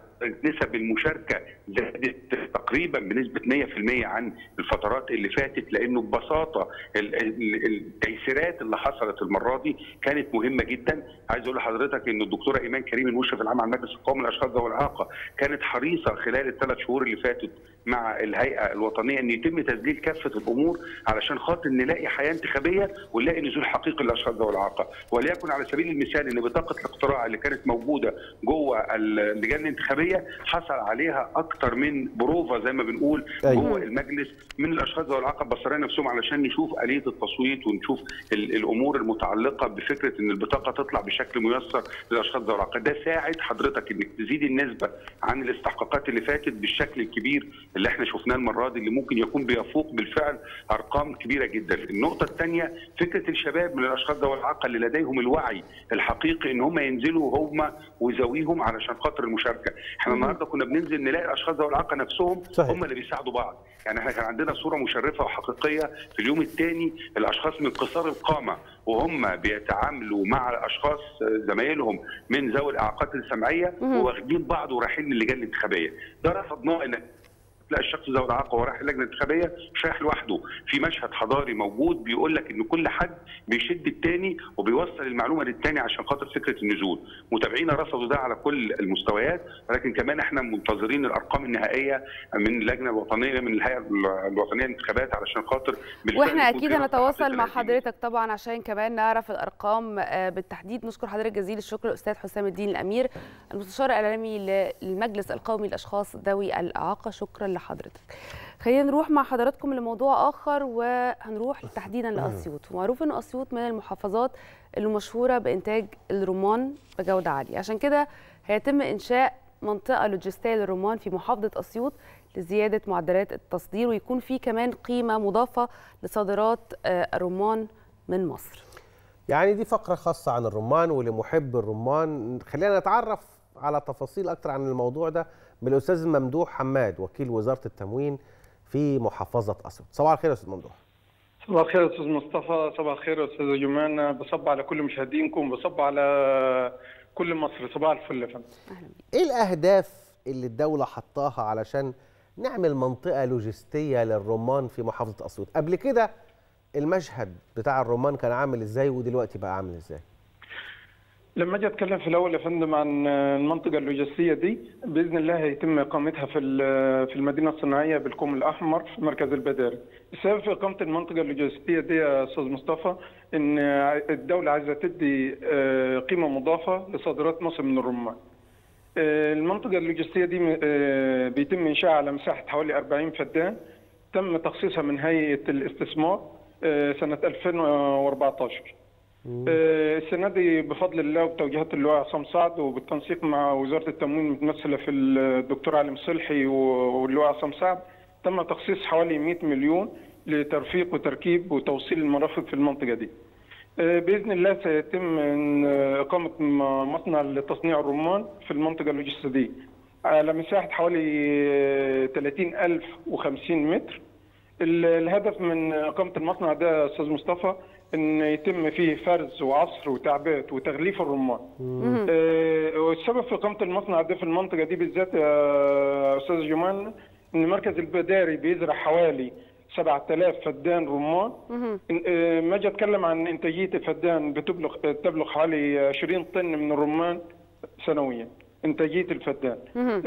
نسب المشاركه زادت تقريبا بنسبه 100% عن الفترات اللي فاتت لانه ببساطه ال- ال- التيسيرات اللي حصلت المره دي كانت مهمه جدا عايز اقول لحضرتك ان الدكتوره ايمان كريم المشرف العام على المجلس القومي للاشخاص ذوي الاعاقه كانت حريصه خلال الثلاث شهور اللي فاتت مع الهيئه الوطنيه ان يتم تسجيل كافه الامور علشان خاطر نلاقي حياه انتخابيه ونلاقي نزول حقيقي للاشخاص ذوي الاعاقه وليكن على سبيل المثال ان بطاقه الاقتراع اللي كانت موجوده جوه اللجان الانتخابيه حصل عليها اكتر من بروفا زي ما بنقول أيوة. جوه المجلس من الاشخاص ذوي الاعاقه بصريا نفسهم علشان نشوف اليه التصويت ونشوف ال- الامور المتعلقه بفكره ان البطاقه تطلع بشكل ميسر للاشخاص ذوي الاعاقه ده ساعد حضرتك انك تزيد النسبه عن الاستحقاقات اللي فاتت بالشكل الكبير اللي احنا شفناه المره دي اللي ممكن يكون بيفوق بالفعل ارقام كبيره جدا النقطه الثانيه فكره الشباب من الاشخاص ذوي الاعاقه اللي لديهم الوعي الحقيقي ان هم ينزلوا هم وذويهم علشان خاطر المشاركه احنا النهارده كنا بننزل نلاقي الاشخاص ذوي الاعاقه نفسهم صحيح. هم اللي بيساعدوا بعض يعني احنا كان عندنا صوره مشرفه وحقيقيه في اليوم الثاني الاشخاص من قصار القامه وهم بيتعاملوا مع الاشخاص زمايلهم من ذوي الاعاقات السمعيه وواخدين بعض ورايحين للجان الانتخابيه ده رفضناه ان لا الشخص ذوي الاعاقه وهو رايح اللجنه الانتخابيه مش رايح لوحده في مشهد حضاري موجود بيقول لك ان كل حد بيشد التاني وبيوصل المعلومه للتاني عشان خاطر فكره النزول متابعينا رصدوا ده على كل المستويات ولكن كمان احنا منتظرين الارقام النهائيه من اللجنه الوطنيه من الهيئه الوطنيه للانتخابات علشان خاطر بالفعل واحنا يكون اكيد في رصد هنتواصل مع حقيقي. حضرتك طبعا عشان كمان نعرف الارقام آه، بالتحديد نشكر حضرتك جزيل الشكر الاستاذ حسام الدين الامير المستشار الاعلامي للمجلس القومي للاشخاص ذوي الاعاقه شكرا لحضرتك خلينا نروح مع حضراتكم لموضوع اخر وهنروح تحديدا لاسيوط ومعروف ان اسيوط من المحافظات اللي مشهوره بانتاج الرمان بجوده عاليه عشان كده هيتم انشاء منطقه لوجستيه للرمان في محافظه اسيوط لزياده معدلات التصدير ويكون في كمان قيمه مضافه لصادرات آه، الرمان من مصر يعني دي فقرة خاصة عن الرمان ولمحب الرمان خلينا نتعرف على تفاصيل أكتر عن الموضوع ده من الأستاذ ممدوح حماد وكيل وزارة التموين في محافظة أسيوط صباح الخير يا أستاذ ممدوح صباح الخير استاذ مصطفى صباح الخير استاذ جمان بصب على كل مشاهدينكم بصب على كل مصر صباح الفل يا فندم إيه الأهداف اللي الدولة حطاها علشان نعمل منطقة لوجستية للرمان في محافظة أسيوط قبل كده المشهد بتاع الرمان كان عامل إزاي ودلوقتي بقى عامل إزاي لما اجي اتكلم في الاول يا فندم عن المنطقه اللوجستيه دي باذن الله هيتم اقامتها في ال- في المدينه الصناعيه بالكوم الاحمر في مركز البداري. السبب في اقامه المنطقه اللوجستيه دي يا استاذ مصطفى ان الدوله عايزه تدي آه، قيمه مضافه لصادرات مصر من الرمان. آه، المنطقه اللوجستيه دي آه، بيتم انشائها على مساحه حوالي 40 فدان تم تخصيصها من هيئه الاستثمار آه، سنه 2014. آه، السنه دي بفضل الله وبتوجيهات اللواء عصام سعد وبالتنسيق مع وزاره التموين المتمثله في الدكتور علي مصلحي واللواء عصام سعد تم تخصيص حوالي 100 مليون لترفيق وتركيب وتوصيل المرافق في المنطقه دي. آه، باذن الله سيتم إن- آه، اقامه م- مصنع لتصنيع الرمان في المنطقه اللوجستيه على مساحه حوالي آه، 30050 متر. ال- الهدف من اقامه المصنع ده يا استاذ مصطفى ان يتم فيه فرز وعصر وتعبئه وتغليف الرمان. آه، والسبب في اقامه المصنع ده في المنطقه دي بالذات يا استاذ جمان ان مركز البداري بيزرع حوالي 7000 فدان رمان إن- آه، ما اجي اتكلم عن انتاجيه الفدان بتبلغ آه، تبلغ حوالي 20 طن من الرمان سنويا انتاجيه الفدان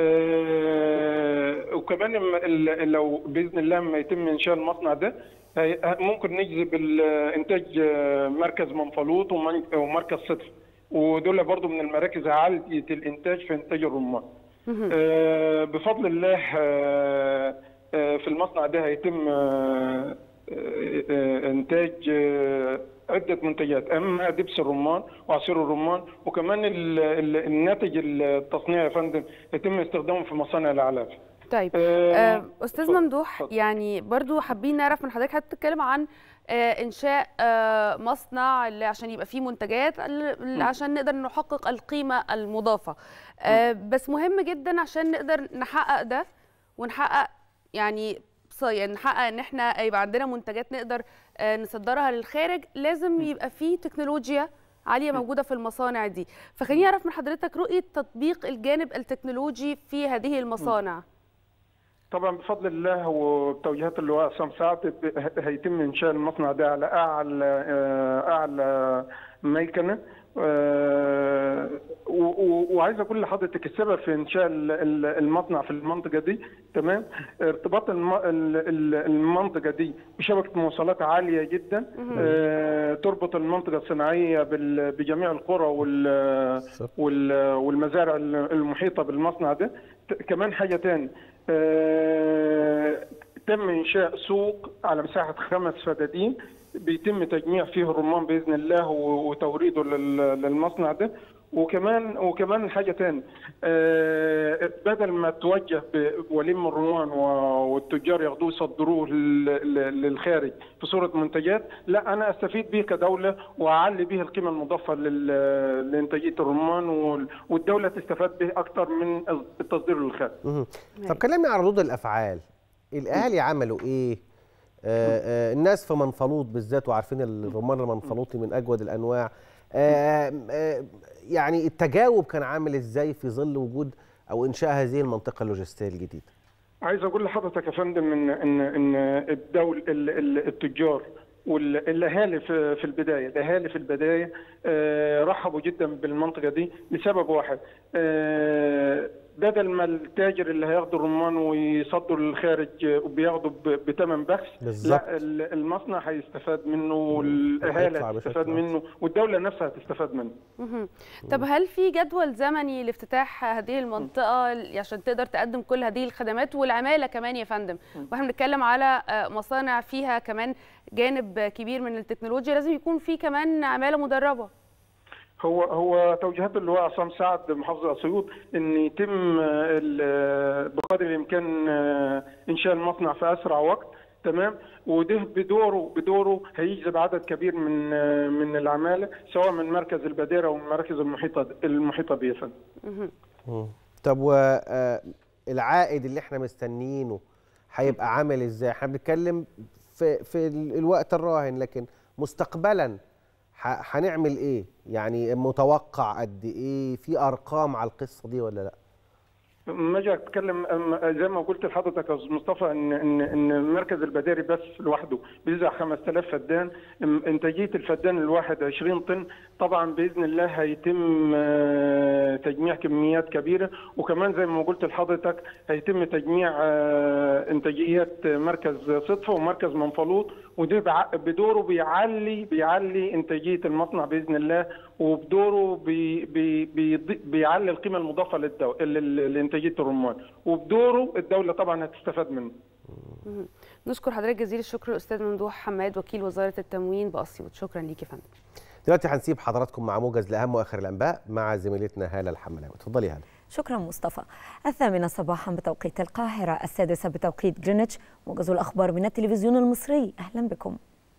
آه، وكمان الم- ال- لو باذن الله لما يتم انشاء المصنع ده هي- ممكن نجذب ال- انتاج آه، مركز منفلوط ومن- ومركز صدف ودول برضو من المراكز عاليه الانتاج في انتاج الرمان آه، بفضل الله آه، آه، في المصنع ده هيتم آه، آه، آه، انتاج آه، عده منتجات اهمها دبس الرمان وعصير الرمان وكمان ال- ال- الناتج التصنيع يا فندم يتم استخدامه في مصانع الاعلاف طيب آه، آه، استاذ اتفضل، ممدوح اتفضل. يعني برضو حابين نعرف من حضرتك هتتكلم عن آه، انشاء آه، مصنع اللي عشان يبقى فيه منتجات اللي عشان نقدر نحقق القيمه المضافه آه، بس مهم جدا عشان نقدر نحقق ده ونحقق يعني ص- يعني نحقق ان احنا يبقى عندنا منتجات نقدر آه، نصدرها للخارج لازم يبقى فيه تكنولوجيا عاليه موجوده في المصانع دي فخليني اعرف من حضرتك رؤيه تطبيق الجانب التكنولوجي في هذه المصانع طبعا بفضل الله وبتوجيهات اللواء عصام سعد ب- هيتم انشاء المصنع ده على اعلى آه، اعلى ميكنه آه، و- و- وعايز اقول لحضرتك السبب في انشاء ال- ال- المصنع في المنطقه دي تمام ارتباط الم- ال- ال- المنطقه دي بشبكه مواصلات عاليه جدا آه، تربط المنطقه الصناعيه بال- بجميع القرى وال- وال- والمزارع المحيطه بالمصنع ده ت- كمان حاجه تاني آه، تم انشاء سوق على مساحه خمس فدادين بيتم تجميع فيه الرمان باذن الله و- وتوريده لل- للمصنع ده وكمان وكمان حاجه تاني آه، بدل ما توجه ب- وليم الرمان و- والتجار ياخدوه يصدروه لل- لل- للخارج في صوره منتجات لا انا استفيد به كدوله واعلي به القيمه المضافه لل- لانتاجيه الرمان وال- والدوله تستفاد به اكثر من التصدير للخارج مهم. طب كلمني عن ردود الافعال الاهالي عملوا ايه آه آه الناس في منفلوط بالذات وعارفين الرمان المنفلوطي من اجود الانواع آه آه يعني التجاوب كان عامل ازاي في ظل وجود او انشاء هذه المنطقه اللوجستيه الجديده عايز اقول لحضرتك يا فندم ان ان ان الدول ال- ال- التجار والاهالي في في البدايه الاهالي في البدايه آه، رحبوا جدا بالمنطقه دي لسبب واحد آه، بدل ما التاجر اللي هياخد الرمان ويصدر للخارج آه، وبياخده ب- بثمن بخس بالظبط. لا ال- المصنع هيستفاد منه والاهالي هيطلع هتستفاد بشكل منه والدوله نفسها هتستفاد منه مهم. طب هل في جدول زمني لافتتاح هذه المنطقة عشان تقدر تقدم كل هذه الخدمات والعمالة كمان يا فندم واحنا بنتكلم على آه، مصانع فيها كمان جانب كبير من التكنولوجيا لازم يكون في كمان عمالة مدربة هو هو توجيهات اللواء عصام سعد محافظ اسيوط ان يتم آه، ال- بقدر الامكان آه، انشاء المصنع في اسرع وقت تمام وده بدوره بدوره هيجذب عدد كبير من آه، من العماله سواء من مركز البديره او من المراكز المحيطه المحيطه به يا فندم. مم. طب والعائد اللي احنا مستنيينه هيبقى عامل ازاي احنا بنتكلم في في ال- الوقت الراهن لكن مستقبلا ح- هنعمل ايه يعني متوقع قد ايه في ارقام على القصه دي ولا لا ما اجي اتكلم أم- زي ما قلت لحضرتك يا استاذ مصطفى ان ان ان مركز البداري بس لوحده بيزرع 5000 فدان أم- انتاجيه الفدان الواحد 20 طن طبعا باذن الله هيتم آه، تجميع كميات كبيره وكمان زي ما قلت لحضرتك هيتم تجميع آه، انتاجيات مركز صدفه ومركز منفلوط وده بع- بدوره بيعلي بيعلي انتاجيه المصنع باذن الله وبدوره بي بي بي بيعلي القيمه المضافه للدو... لل- لانتاجيه الرمان وبدوره الدوله طبعا هتستفاد منه مهم. نشكر حضرتك جزيل الشكر الأستاذ ممدوح حماد وكيل وزارة التموين بأسيوط شكرا ليك يا فندم دلوقتي هنسيب حضراتكم مع موجز لاهم واخر الانباء مع زميلتنا هاله الحملاوي اتفضلي هاله شكرا مصطفى الثامنة صباحا بتوقيت القاهرة السادسة بتوقيت جرينتش موجز الأخبار من التلفزيون المصري أهلا بكم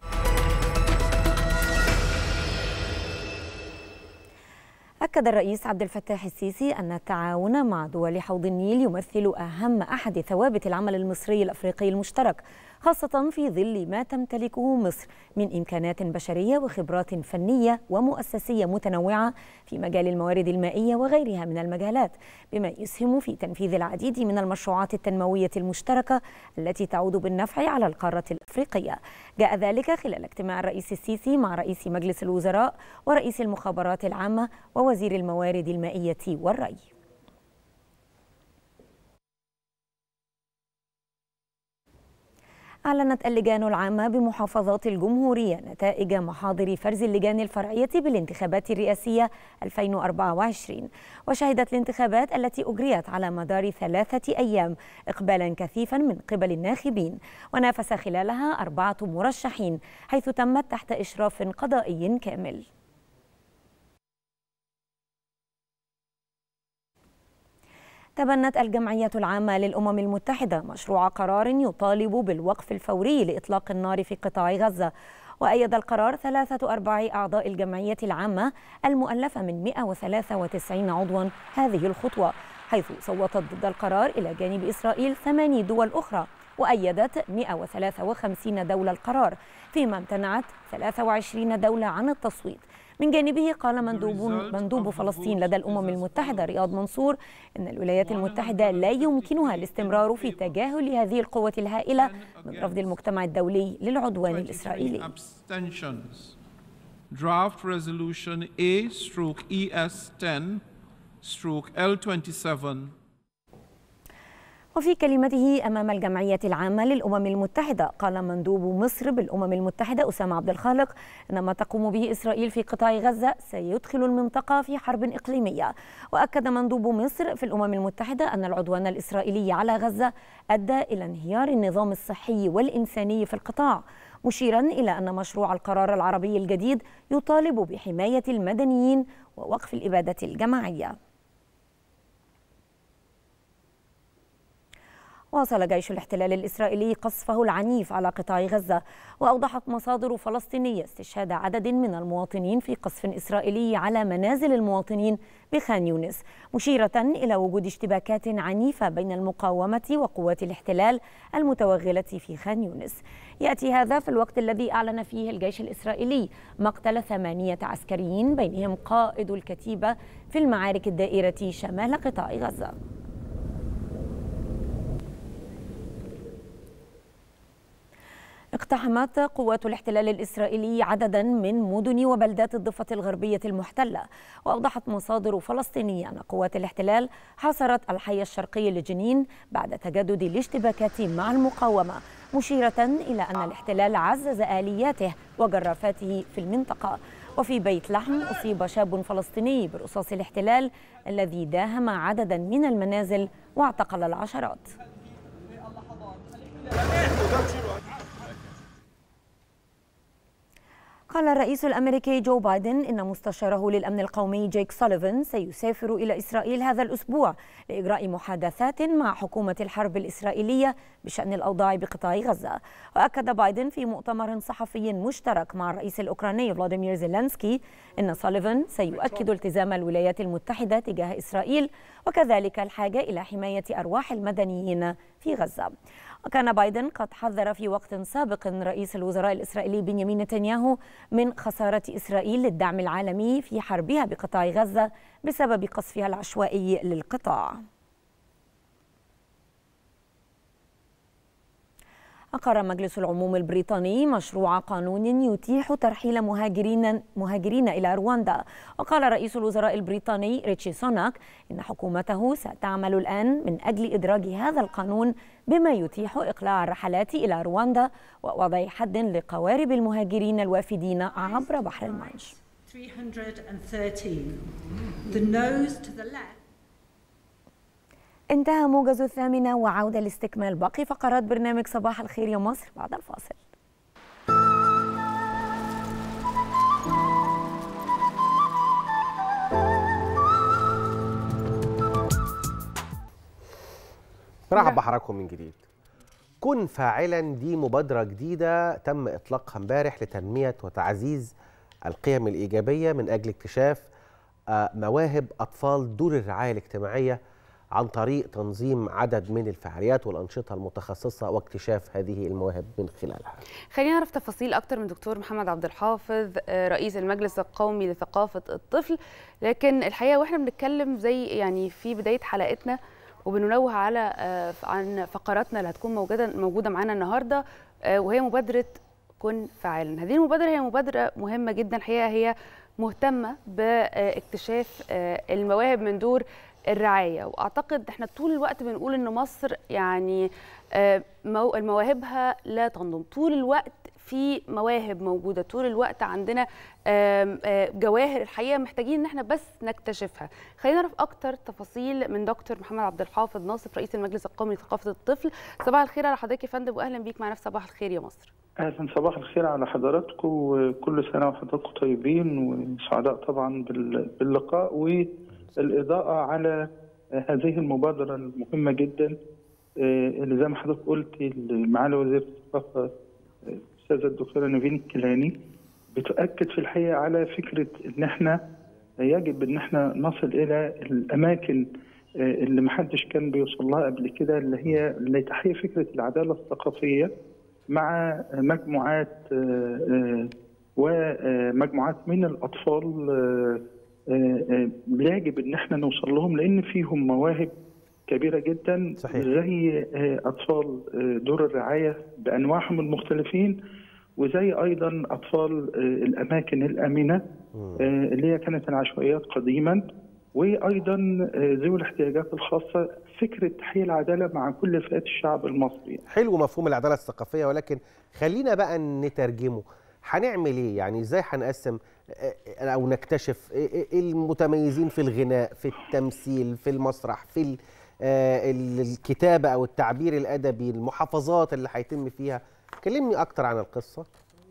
أكد الرئيس عبد الفتاح السيسي أن التعاون مع دول حوض النيل يمثل أهم أحد ثوابت العمل المصري الأفريقي المشترك خاصة في ظل ما تمتلكه مصر من إمكانات بشرية وخبرات فنية ومؤسسية متنوعة في مجال الموارد المائية وغيرها من المجالات بما يسهم في تنفيذ العديد من المشروعات التنموية المشتركة التي تعود بالنفع على القارة الأفريقية جاء ذلك خلال اجتماع الرئيس السيسي مع رئيس مجلس الوزراء ورئيس المخابرات العامة ووزير الموارد المائية والري أعلنت اللجان العامة بمحافظات الجمهورية نتائج محاضر فرز اللجان الفرعية بالانتخابات الرئاسية 2024 وشهدت الانتخابات التي أجريت على مدار ثلاثة أيام إقبالا كثيفا من قبل الناخبين ونافس خلالها أربعة مرشحين حيث تمت تحت إشراف قضائي كامل تبنت الجمعية العامة للأمم المتحدة مشروع قرار يطالب بالوقف الفوري لإطلاق النار في قطاع غزة وأيد القرار ثلاثة أرباع أعضاء الجمعية العامة المؤلفة من 193 عضوا هذه الخطوة حيث صوتت ضد القرار إلى جانب إسرائيل ثماني دول أخرى وأيدت 153 دولة القرار فيما امتنعت 23 دولة عن التصويت من جانبه قال مندوب مندوب فلسطين لدى الامم المتحده رياض منصور ان الولايات المتحده لا يمكنها الاستمرار في تجاهل هذه القوه الهائله من رفض المجتمع الدولي للعدوان الاسرائيلي. Draft Resolution A stroke ES 10 stroke L27 وفي كلمته امام الجمعيه العامه للامم المتحده قال مندوب مصر بالامم المتحده اسامه عبد الخالق ان ما تقوم به اسرائيل في قطاع غزه سيدخل المنطقه في حرب اقليميه واكد مندوب مصر في الامم المتحده ان العدوان الاسرائيلي على غزه ادى الى انهيار النظام الصحي والانساني في القطاع مشيرا الى ان مشروع القرار العربي الجديد يطالب بحمايه المدنيين ووقف الاباده الجماعيه واصل جيش الاحتلال الإسرائيلي قصفه العنيف على قطاع غزة وأوضحت مصادر فلسطينية استشهاد عدد من المواطنين في قصف إسرائيلي على منازل المواطنين بخان يونس مشيرة إلى وجود اشتباكات عنيفة بين المقاومة وقوات الاحتلال المتوغلة في خان يونس يأتي هذا في الوقت الذي أعلن فيه الجيش الإسرائيلي مقتل ثمانية عسكريين بينهم قائد الكتيبة في المعارك الدائرة شمال قطاع غزة اقتحمت قوات الاحتلال الإسرائيلي عددا من مدن وبلدات الضفة الغربية المحتلة وأوضحت مصادر فلسطينية أن قوات الاحتلال حاصرت الحي الشرقي لجنين بعد تجدد الاشتباكات مع المقاومة مشيرة إلى أن الاحتلال عزز آلياته وجرافاته في المنطقة وفي بيت لحم أصيب شاب فلسطيني برصاص الاحتلال الذي داهم عددا من المنازل واعتقل العشرات قال الرئيس الامريكي جو بايدن ان مستشاره للامن القومي جيك سوليفان سيسافر الى اسرائيل هذا الاسبوع لاجراء محادثات مع حكومه الحرب الاسرائيليه بشان الاوضاع بقطاع غزه واكد بايدن في مؤتمر صحفي مشترك مع الرئيس الاوكراني فلاديمير زيلينسكي ان سوليفان سيؤكد التزام الولايات المتحده تجاه اسرائيل وكذلك الحاجه الى حمايه ارواح المدنيين في غزه وكان بايدن قد حذر في وقت سابق رئيس الوزراء الإسرائيلي بنيامين نتنياهو من خسارة إسرائيل للدعم العالمي في حربها بقطاع غزة بسبب قصفها العشوائي للقطاع أقر مجلس العموم البريطاني مشروع قانون يتيح ترحيل مهاجرين مهاجرين إلى رواندا وقال رئيس الوزراء البريطاني ريتشي سوناك إن حكومته ستعمل الآن من أجل إدراج هذا القانون بما يتيح إقلاع الرحلات إلى رواندا ووضع حد لقوارب المهاجرين الوافدين عبر بحر المانش 313. The nose to the left. انتهى موجز الثامنة وعودة لاستكمال باقي فقرات برنامج صباح الخير يا مصر بعد الفاصل برحب بحضراتكم من جديد كن فاعلا دي مبادرة جديدة تم إطلاقها امبارح لتنمية وتعزيز القيم الإيجابية من أجل اكتشاف آه، مواهب أطفال دور الرعاية الاجتماعية عن طريق تنظيم عدد من الفعاليات والأنشطة المتخصصة واكتشاف هذه المواهب من خلالها خلينا نعرف تفاصيل اكتر من دكتور محمد عبد الحافظ آه، رئيس المجلس القومي لثقافه الطفل لكن الحقيقه واحنا بنتكلم زي يعني في بدايه حلقتنا وبننوه على آه، عن فقراتنا اللي هتكون موجوده موجوده معانا النهارده آه، وهي مبادره كن فاعلا هذه المبادره هي مبادره مهمه جدا الحقيقه هي مهتمه باكتشاف آه، المواهب من دور الرعايه واعتقد احنا طول الوقت بنقول ان مصر يعني آه، مو- مواهبها لا تنضم طول الوقت في مواهب موجوده طول الوقت عندنا آم، آه، جواهر الحقيقه محتاجين ان احنا بس نكتشفها خلينا نعرف اكتر تفاصيل من دكتور محمد عبد الحافظ ناصف رئيس المجلس القومي لثقافه الطفل صباح الخير على حضرتك يا فندم واهلا بيك معنا في صباح الخير يا مصر اهلا صباح الخير على حضراتكم وكل سنه وحضراتكم طيبين وسعداء طبعا بال- باللقاء والاضاءه على هذه المبادره المهمه جدا آه، اللي زي ما حضرتك قلت معالي وزير الثقافه آه، الاستاذه الدكتوره نيفين الكيلاني بتؤكد في الحقيقه على فكره ان احنا يجب ان احنا نصل الى الاماكن آه، اللي محدش كان بيوصل لها قبل كده اللي هي لتحقيق فكره العداله الثقافيه مع مجموعات آه، آه، ومجموعات من الاطفال آه، آه، آه، يجب ان احنا نوصل لهم لان فيهم مواهب كبيره جدا صحيح. زي آه، اطفال آه، دور الرعايه بانواعهم المختلفين وزي ايضا اطفال آه، الاماكن الامنه آه، اللي هي كانت العشوائيات قديما وايضا آه، ذوي الاحتياجات الخاصه فكره تحقيق العداله مع كل فئات الشعب المصري حلو مفهوم العدالة الثقافية ولكن خلينا بقى نترجمه هنعمل ايه يعني ازاي هنقسم آه، او نكتشف إيه- إيه المتميزين في الغناء في التمثيل في المسرح في ال- آه، ال- الكتابة او التعبير الادبي المحافظات اللي هيتم فيها كلمني اكتر عن القصة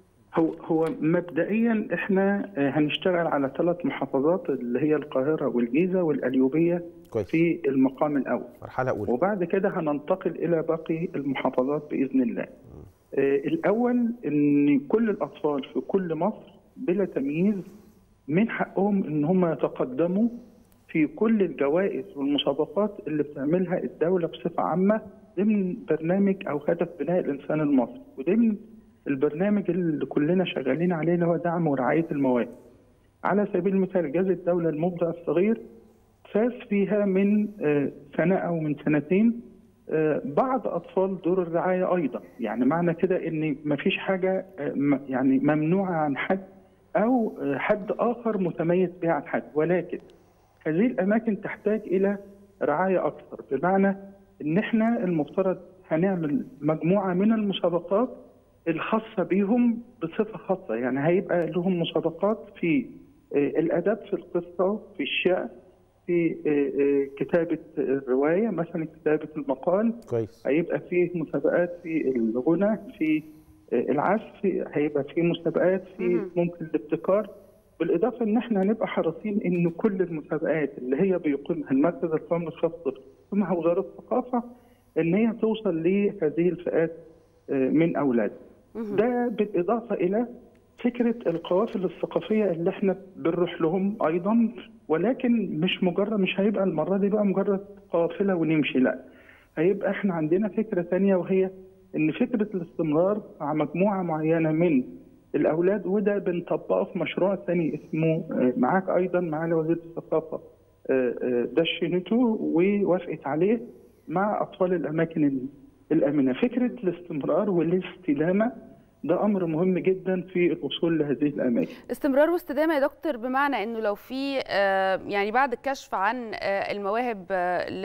هو هو مبدئيا احنا آه، هنشتغل على ثلاث محافظات اللي هي القاهره والجيزه والقليوبيه كويس. في المقام الاول مرحلة اولى وبعد كده هننتقل الى باقي المحافظات باذن الله. آه، الاول ان كل الاطفال في كل مصر بلا تمييز من حقهم ان هم يتقدموا في كل الجوائز والمسابقات اللي بتعملها الدوله بصفه عامه ضمن برنامج او هدف بناء الانسان المصري وضمن البرنامج اللي كلنا شغالين عليه اللي هو دعم ورعايه المواهب. على سبيل المثال جائزه الدوله المبدع الصغير فاز فيها من آه، سنه او من سنتين آه، بعض اطفال دور الرعايه ايضا يعني معنى كده ان مفيش حاجه آه، م- يعني ممنوعه عن حد او آه، حد اخر متميز بها عن حد ولكن هذه الاماكن تحتاج الى رعايه اكثر بمعنى ان احنا المفترض هنعمل مجموعه من المسابقات الخاصه بيهم بصفه خاصه يعني هيبقى لهم مسابقات في آه، الادب في القصه في الشعر في آه، آه، كتابه الروايه مثلا كتابه المقال كويس هيبقى فيه مسابقات في الغنى في آه، العزف هيبقى فيه مسابقات في ممكن الابتكار بالاضافه ان احنا هنبقى حريصين ان كل المسابقات اللي هي بيقيمها المركز القومي للثقافه الطفل ثم وزاره الثقافه ان هي توصل لهذه الفئات آه، من اولادها. ده بالاضافه الى فكره القوافل الثقافيه اللي احنا بنروح لهم ايضا ولكن مش مجرد مش هيبقى المره دي بقى مجرد قافله ونمشي لا هيبقى احنا عندنا فكره ثانيه وهي ان فكره الاستمرار مع مجموعه معينه من الاولاد وده بنطبقه في مشروع ثاني اسمه آه، معاك ايضا معالي وزيره الثقافه آه، آه، دشنته ووافقت عليه مع اطفال الاماكن ال- الامنه فكره الاستمرار والاستدامه ده امر مهم جدا في الوصول لهذه الاماكن استمرار واستدامه يا دكتور بمعنى انه لو في آه، يعني بعد الكشف عن آه، المواهب آه، ل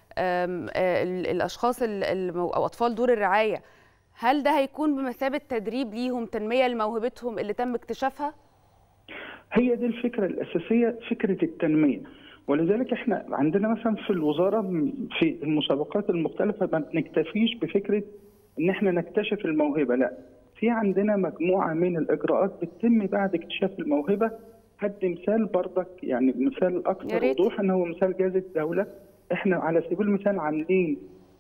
آم، آه، ال- الاشخاص ال- المو- او اطفال دور الرعايه هل ده هيكون بمثابه تدريب ليهم تنميه لموهبتهم اللي تم اكتشافها؟ هي دي الفكره الاساسيه فكره التنميه ولذلك احنا عندنا مثلا في الوزاره م- في المسابقات المختلفه ما بنكتفيش بفكره ان احنا نكتشف الموهبه لا في عندنا مجموعه من الاجراءات بتتم بعد اكتشاف الموهبه هدي مثال برضك يعني مثال يا اكثر ريت. وضوحا هو مثال جائزه الدوله احنا على سبيل المثال عاملين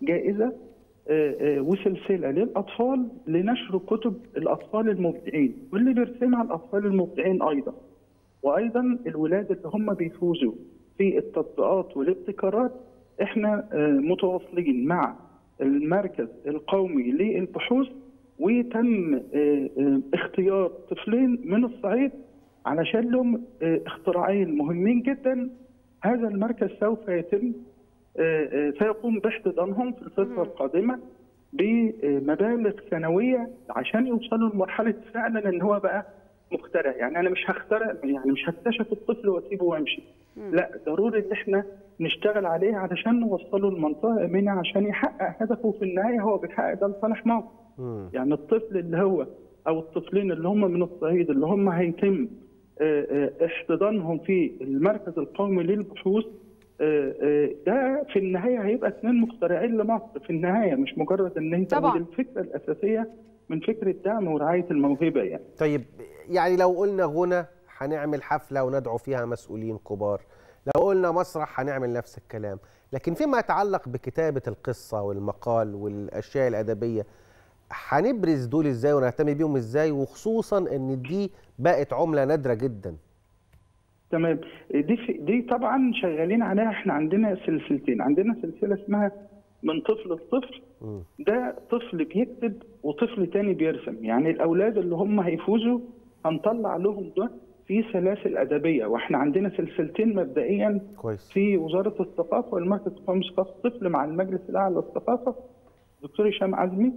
جائزه آه، آه، وسلسله للاطفال لنشر كتب الاطفال المبدعين واللي بيرسمها الاطفال المبدعين ايضا وايضا الولاد اللي هم بيفوزوا في التطبيقات والابتكارات احنا آه، متواصلين مع المركز القومي للبحوث وتم آه، آه، اختيار طفلين من الصعيد علشان لهم آه، اختراعين مهمين جدا هذا المركز سوف يتم آه، آه، سيقوم باحتضانهم في الفترة القادمة بمبالغ سنوية عشان يوصلوا لمرحلة فعلا ان هو بقى مخترع يعني انا مش هخترع يعني مش هكتشف الطفل واسيبه وامشي لا ضروري ان احنا نشتغل عليه علشان نوصله لمنطقة امنة عشان يحقق هدفه في النهاية هو بيحقق ده لصالح مصر يعني الطفل اللي هو او الطفلين اللي هم من الصعيد اللي هم هيتم آه، آه، احتضانهم في المركز القومي للبحوث آه، آه، ده في النهايه هيبقى اثنين مخترعين لمصر في النهايه مش مجرد ان انت طبعاً. ودي الفكره الاساسيه من فكره دعم ورعايه الموهبه يعني طيب يعني لو قلنا غنى هنعمل حفلة وندعو فيها مسؤولين كبار لو قلنا مسرح هنعمل نفس الكلام لكن فيما يتعلق بكتابة القصة والمقال والأشياء الأدبية هنبرز دول ازاي ونهتم بيهم ازاي وخصوصا ان دي بقت عملة نادرة جدا تمام دي في دي طبعا شغالين عليها احنا عندنا سلسلتين عندنا سلسله اسمها من طفل لطفل ده طفل بيكتب وطفل تاني بيرسم يعني الاولاد اللي هم هيفوزوا هنطلع لهم ده في سلاسل ادبيه واحنا عندنا سلسلتين مبدئيا كويس في وزاره الثقافه والمركز القومي للثقافه الطفل مع المجلس الاعلى للثقافه دكتور هشام عزمي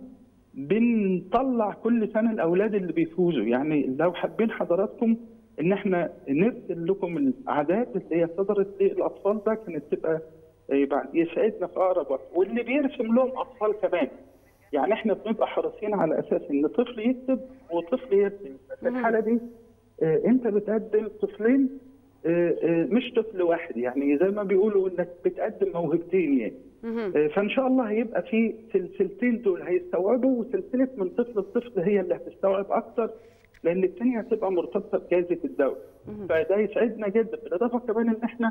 بنطلع كل سنه الاولاد اللي بيفوزوا يعني لو حابين حضراتكم ان احنا نرسل لكم الاعداد اللي هي صدرت للاطفال ده كانت تبقى يبقى يسعدنا في اقرب وقت واللي بيرسم لهم اطفال كمان يعني احنا بنبقى حريصين على اساس ان طفل يكتب وطفل يرسم في الحاله دي آه، انت بتقدم طفلين آه، آه، مش طفل واحد يعني زي ما بيقولوا انك بتقدم موهبتين يعني آه، فان شاء الله هيبقى في سلسلتين دول هيستوعبوا وسلسله من طفل لطفل هي اللي هتستوعب اكتر لان الثانيه هتبقى مرتبطه بجائزه الدوله فده يسعدنا جدا بالاضافه كمان ان احنا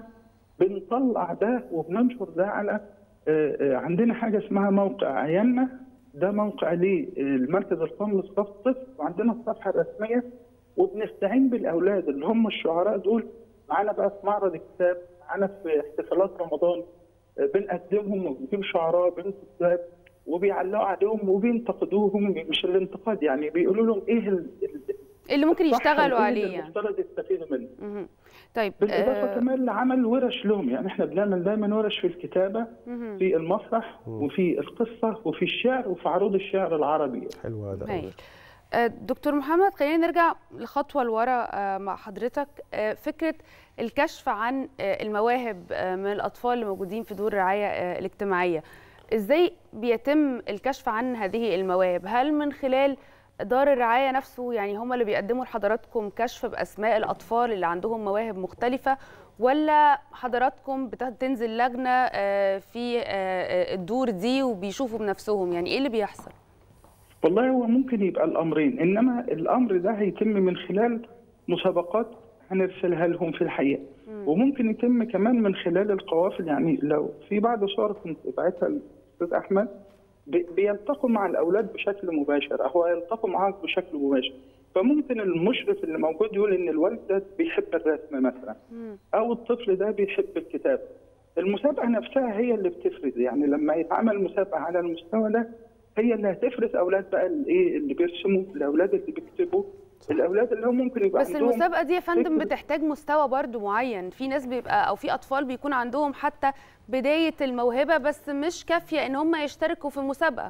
بنطلع ده وبننشر ده على آه، آه، عندنا حاجه اسمها موقع عيالنا ده موقع للمركز القومي لثقافه الطفل وعندنا الصفحه الرسميه وبنستعين بالاولاد اللي هم الشعراء دول معانا بقى في معرض الكتاب معانا في احتفالات رمضان آه، بنقدمهم وبنجيب شعراء بنجيب كتاب وبيعلقوا عليهم وبينتقدوهم مش الانتقاد يعني بيقولوا لهم ايه ال- ال- اللي ممكن الصح يشتغلوا وإيه عليه اللي يعني المفترض يستفيدوا منه مهم. طيب بالاضافه آه، كمان لعمل ورش لهم يعني احنا بنعمل دايما ورش في الكتابه مهم. في المسرح وفي القصه وفي الشعر وفي عروض الشعر العربي حلو هذا هايل آه، دكتور محمد خلينا نرجع لخطوه لورا آه، مع حضرتك آه، فكره الكشف عن آه، المواهب آه، من الاطفال اللي موجودين في دور الرعايه آه، الاجتماعيه ازاي بيتم الكشف عن هذه المواهب هل من خلال دار الرعايه نفسه يعني هم اللي بيقدموا لحضراتكم كشف باسماء الاطفال اللي عندهم مواهب مختلفه ولا حضراتكم بتنزل لجنه آه، في آه، آه، الدور دي وبيشوفوا بنفسهم يعني ايه اللي بيحصل والله هو ممكن يبقى الامرين انما الامر ده هيتم من خلال مسابقات هنرسلها لهم في الحقيقه وممكن يتم كمان من خلال القوافل يعني لو في بعض صور كنت بعتها للاستاذ احمد بي- بيلتقوا مع الاولاد بشكل مباشر او يلتقوا معاك بشكل مباشر فممكن المشرف اللي موجود يقول ان الولد ده بيحب الرسم مثلا او الطفل ده بيحب الكتاب المسابقه نفسها هي اللي بتفرز يعني لما يتعمل مسابقه على المستوى ده هي اللي هتفرز اولاد بقى الايه اللي بيرسموا الاولاد اللي بيكتبوا الاولاد اللي هم ممكن يبقى بس عندهم المسابقه دي يا فندم فكر- بتحتاج مستوى برضو معين في ناس بيبقى او في اطفال بيكون عندهم حتى بدايه الموهبه بس مش كافيه ان هم يشتركوا في مسابقه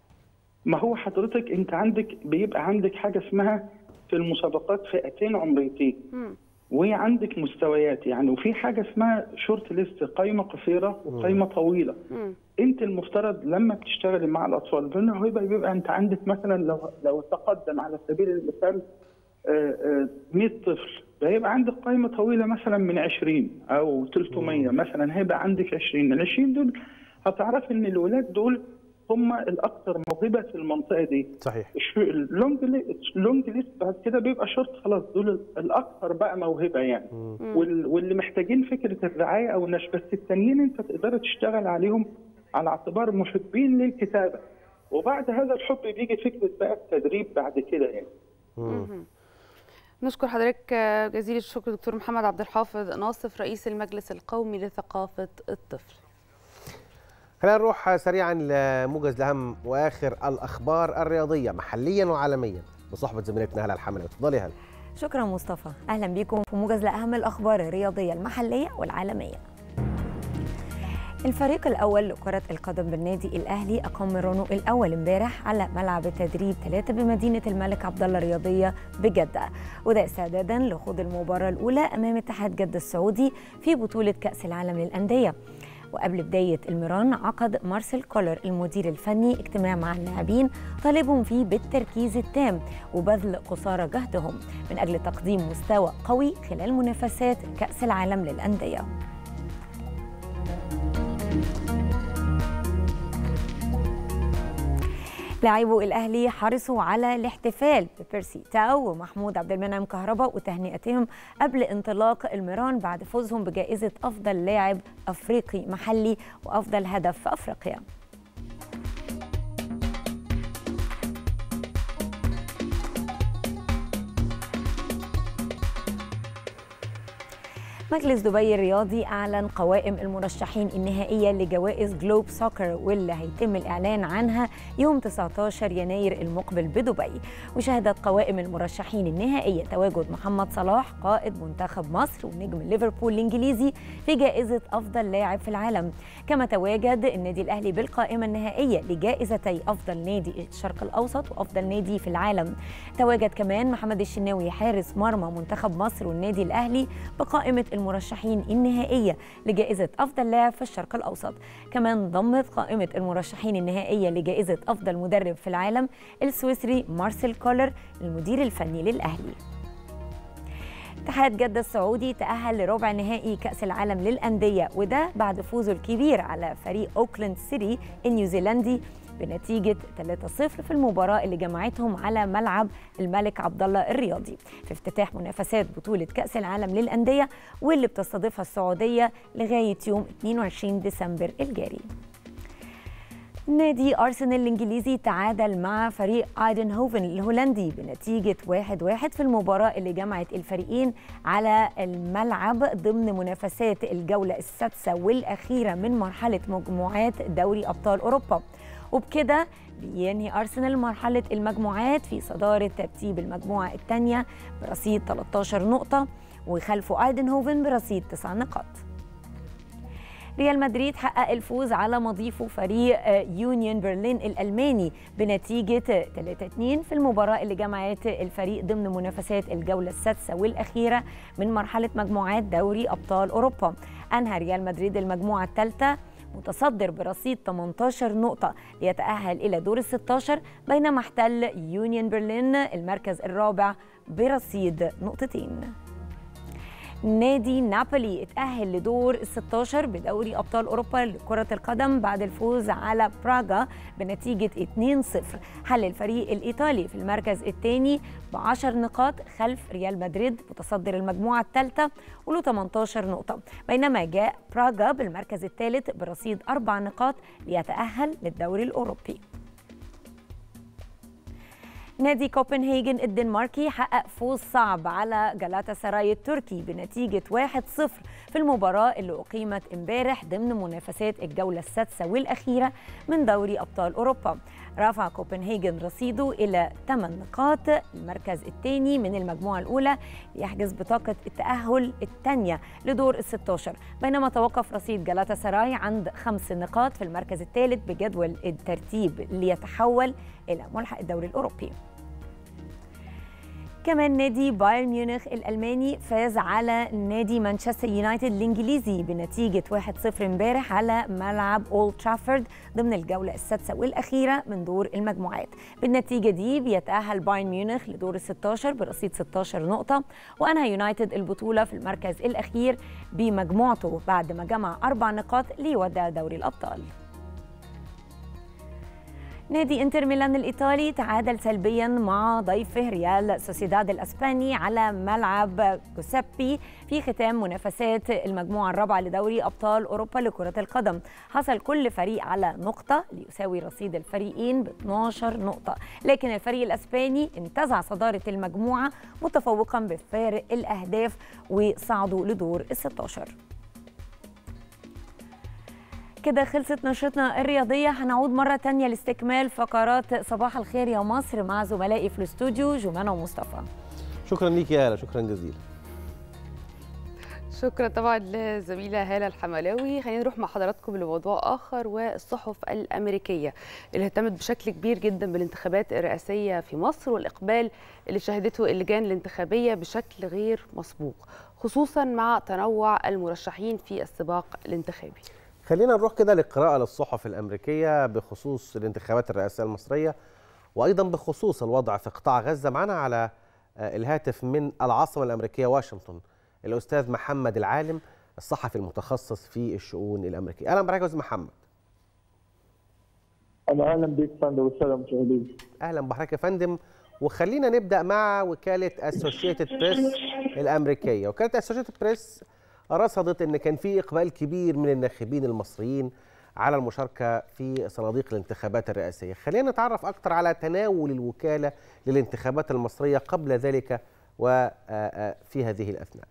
ما هو حضرتك انت عندك بيبقى عندك حاجه اسمها في المسابقات فئتين عمريتين مم. وعندك مستويات يعني وفي حاجه اسمها شورت ليست قائمه قصيره وقائمه طويله مم. انت المفترض لما بتشتغلي مع الاطفال بالموهبه بيبقى انت عندك مثلا لو لو تقدم على سبيل المثال آه، آه، 100 طفل فهيبقى عندك قائمه طويله مثلا من 20 او 300 مثلا هيبقى عندك 20 ال 20 دول هتعرف ان الولاد دول هم الاكثر موهبه في المنطقه دي صحيح الش- اللونج لي- اللونج ليست بعد كده بيبقى شرط خلاص دول الاكثر بقى موهبه يعني وال- واللي محتاجين فكره الرعايه او النشر بس التانيين انت تقدر تشتغل عليهم على اعتبار محبين للكتابه وبعد هذا الحب بيجي فكره بقى التدريب بعد كده يعني مهم. نشكر حضرتك آه، جزيل الشكر دكتور محمد عبد الحافظ ناصف رئيس المجلس القومي لثقافة الطفل خلينا نروح سريعا لموجز لاهم واخر الاخبار الرياضيه محليا وعالميا بصحبه زميلتنا هلا الحمله اتفضلي يا هلا شكرا مصطفى اهلا بيكم في موجز لاهم الاخبار الرياضيه المحليه والعالميه الفريق الأول لكرة القدم بالنادي الأهلي أقام مرانه الأول امبارح على ملعب التدريب ثلاثة بمدينة الملك عبد الله الرياضية بجدة وده استعدادا لخوض المباراة الأولى أمام اتحاد جدة السعودي في بطولة كأس العالم للأندية وقبل بداية المران عقد مارسيل كولر المدير الفني اجتماع مع اللاعبين طالبهم فيه بالتركيز التام وبذل قصارى جهدهم من أجل تقديم مستوى قوي خلال منافسات كأس العالم للأندية لاعبو الاهلي حرصوا على الاحتفال ببيرسي تاو ومحمود عبد المنعم كهربا وتهنئتهم قبل انطلاق الميران بعد فوزهم بجائزه افضل لاعب افريقي محلي وافضل هدف في افريقيا مجلس دبي الرياضي أعلن قوائم المرشحين النهائية لجوائز جلوب سوكر واللي هيتم الإعلان عنها يوم 19 يناير المقبل بدبي وشهدت قوائم المرشحين النهائية تواجد محمد صلاح قائد منتخب مصر ونجم ليفربول الإنجليزي في جائزة أفضل لاعب في العالم كما تواجد النادي الأهلي بالقائمة النهائية لجائزتي أفضل نادي الشرق الأوسط وأفضل نادي في العالم تواجد كمان محمد الشناوي حارس مرمى منتخب مصر والنادي الأهلي بقائمة المرشحين النهائية لجائزة أفضل لاعب في الشرق الأوسط كمان ضمت قائمة المرشحين النهائية لجائزة أفضل مدرب في العالم السويسري مارسيل كولر المدير الفني للأهلي اتحاد جدة السعودي تأهل لربع نهائي كأس العالم للأندية وده بعد فوزه الكبير على فريق أوكلاند سيتي النيوزيلندي بنتيجة 3-0 في المباراة اللي جمعتهم على ملعب الملك عبد الله الرياضي في افتتاح منافسات بطولة كأس العالم للأندية واللي بتستضيفها السعودية لغاية يوم 22 ديسمبر الجاري. نادي أرسنال الإنجليزي تعادل مع فريق ايدنهوفن الهولندي بنتيجة 1-1 في المباراة اللي جمعت الفريقين على الملعب ضمن منافسات الجولة السادسة والأخيرة من مرحلة مجموعات دوري أبطال أوروبا وبكده بينهي أرسنال مرحلة المجموعات في صدارة ترتيب المجموعة الثانية برصيد 13 نقطة وخلفه ايدنهوفن برصيد 9 نقاط ريال مدريد حقق الفوز على مضيفه فريق يونيون برلين الألماني بنتيجة 3-2 في المباراة اللي جمعت الفريق ضمن منافسات الجولة السادسة والأخيرة من مرحلة مجموعات دوري أبطال أوروبا أنهى ريال مدريد المجموعة الثالثة متصدر برصيد 18 نقطة ليتأهل إلى دور ال 16 بينما احتل يونيون برلين المركز الرابع برصيد نقطتين نادي نابولي اتأهل لدور ال 16 بدوري أبطال أوروبا لكرة القدم بعد الفوز على براغا بنتيجة 2-0 حل الفريق الإيطالي في المركز الثاني ب 10 نقاط خلف ريال مدريد متصدر المجموعة الثالثة وله 18 نقطة بينما جاء براغا بالمركز الثالث برصيد أربع نقاط ليتأهل للدوري الأوروبي نادي كوبنهاجن الدنماركي حقق فوز صعب على جلاتا سراي التركي بنتيجة 1-0 في المباراة اللي أقيمت امبارح ضمن منافسات الجولة السادسة والأخيرة من دوري أبطال أوروبا رفع كوبنهاجن رصيده إلى 8 نقاط المركز الثاني من المجموعة الأولى ليحجز بطاقة التأهل الثانية لدور ال 16 بينما توقف رصيد جلاتا سراي عند خمس نقاط في المركز الثالث بجدول الترتيب ليتحول إلى ملحق الدوري الأوروبي كمان نادي بايرن ميونخ الألماني فاز على نادي مانشستر يونايتد الإنجليزي بنتيجة 1-0 امبارح على ملعب أولد ترافورد ضمن الجولة السادسة والأخيرة من دور المجموعات بالنتيجة دي بيتأهل بايرن ميونخ لدور ال 16 برصيد 16 نقطة وأنهى يونايتد البطولة في المركز الأخير بمجموعته بعد ما جمع أربع نقاط ليودع دوري الأبطال نادي انتر ميلان الايطالي تعادل سلبيا مع ضيفه ريال سوسيداد الاسباني على ملعب جوسيبي في ختام منافسات المجموعه الرابعه لدوري ابطال اوروبا لكره القدم حصل كل فريق على نقطه ليساوي رصيد الفريقين ب 12 نقطه لكن الفريق الاسباني انتزع صداره المجموعه متفوقا بفارق الاهداف وصعدوا لدور ال 16 كده خلصت نشرتنا الرياضية هنعود مرة تانية لاستكمال فقرات صباح الخير يا مصر مع زملائي في الاستوديو جمانة ومصطفى شكرا ليك يا هلا شكرا جزيلا شكرا طبعا لزميله هاله الحملاوي خلينا نروح مع حضراتكم لموضوع اخر والصحف الامريكيه اللي اهتمت بشكل كبير جدا بالانتخابات الرئاسيه في مصر والاقبال اللي شهدته اللجان الانتخابيه بشكل غير مسبوق خصوصا مع تنوع المرشحين في السباق الانتخابي خلينا نروح كده للقراءة للصحف الأمريكية بخصوص الانتخابات الرئاسية المصرية وأيضا بخصوص الوضع في قطاع غزة معنا على آه، الهاتف من العاصمة الأمريكية واشنطن الأستاذ محمد العالم الصحفي المتخصص في الشؤون الأمريكية أهلا بحضرتك يا أستاذ محمد أنا أهلا بك فندم والسادة المشاهدين أهلا بحضرتك يا فندم وخلينا نبدأ مع وكالة أسوشيتد بريس الأمريكية وكالة أسوشيتد بريس رصدت ان كان في اقبال كبير من الناخبين المصريين على المشاركه في صناديق الانتخابات الرئاسيه خلينا نتعرف اكثر على تناول الوكاله للانتخابات المصريه قبل ذلك وفي هذه الاثناء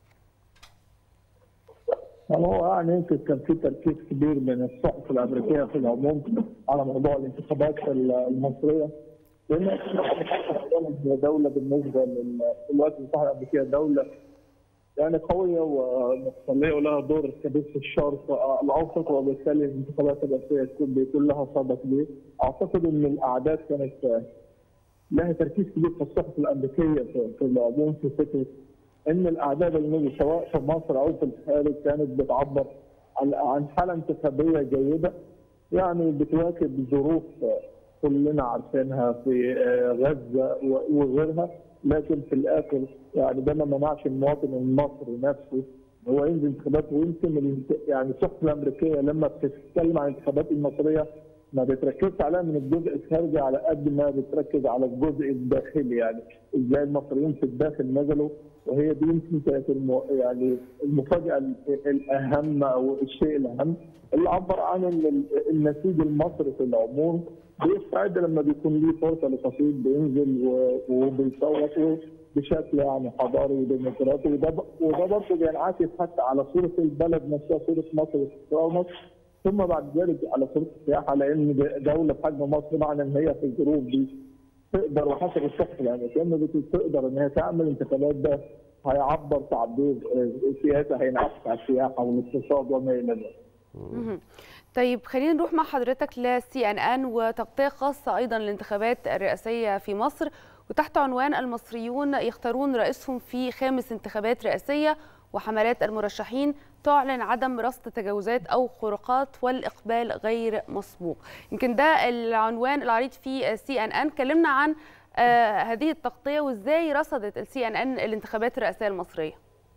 هو يعني يمكن كان في تركيز كبير من الصحف الامريكيه في العموم على موضوع الانتخابات المصريه لان هي دوله بالنسبه للولايات المتحده الامريكيه دوله يعني قويه ومحتليه ولها دور كبير في الشرق الاوسط وبالتالي الانتخابات الرئاسيه تكون بيكون لها صدى كبير اعتقد ان الاعداد كانت لها تركيز كبير في الصحف الامريكيه في, في العموم في فكره ان الاعداد اللي سواء في مصر او في الخارج كانت بتعبر عن عن حاله انتخابيه جيده يعني بتواكب ظروف كلنا عارفينها في غزه وغيرها لكن في الاخر يعني ده ما منعش المواطن المصري نفسه هو ينزل انتخابات ويمكن يعني الصحف الامريكيه لما بتتكلم عن الانتخابات المصريه ما بتركزش عليها من الجزء الخارجي على قد ما بتركز على الجزء الداخلي يعني ازاي المصريين في الداخل نزلوا وهي دي يمكن كانت المو... يعني المفاجاه الاهم او الشيء الاهم اللي عبر عن النسيج المصري في العموم بيستعد لما بيكون ليه فرصه لتصويت بينزل وبيصوت بشكل يعني حضاري وديمقراطي وده وده برضه بينعكس حتى على صوره البلد نفسها صوره مصر واستقرار مصر ثم بعد ذلك على صوره السياحه لان دوله بحجم مصر معنى ان هي في الظروف دي تقدر وحسب الصحف يعني كان تقدر ان هي تعمل انتخابات ده هيعبر تعبير سياسه هينعكس على السياحه والاقتصاد وما الى ذلك. طيب خلينا نروح مع حضرتك لسي ان ان وتغطيه خاصه ايضا للانتخابات الرئاسيه في مصر وتحت عنوان المصريون يختارون رئيسهم في خامس انتخابات رئاسيه وحملات المرشحين تعلن عدم رصد تجاوزات او خروقات والاقبال غير مسبوق يمكن ده العنوان العريض في سي ان ان كلمنا عن آه هذه التغطيه وازاي رصدت السي ان ان الانتخابات الرئاسيه المصريه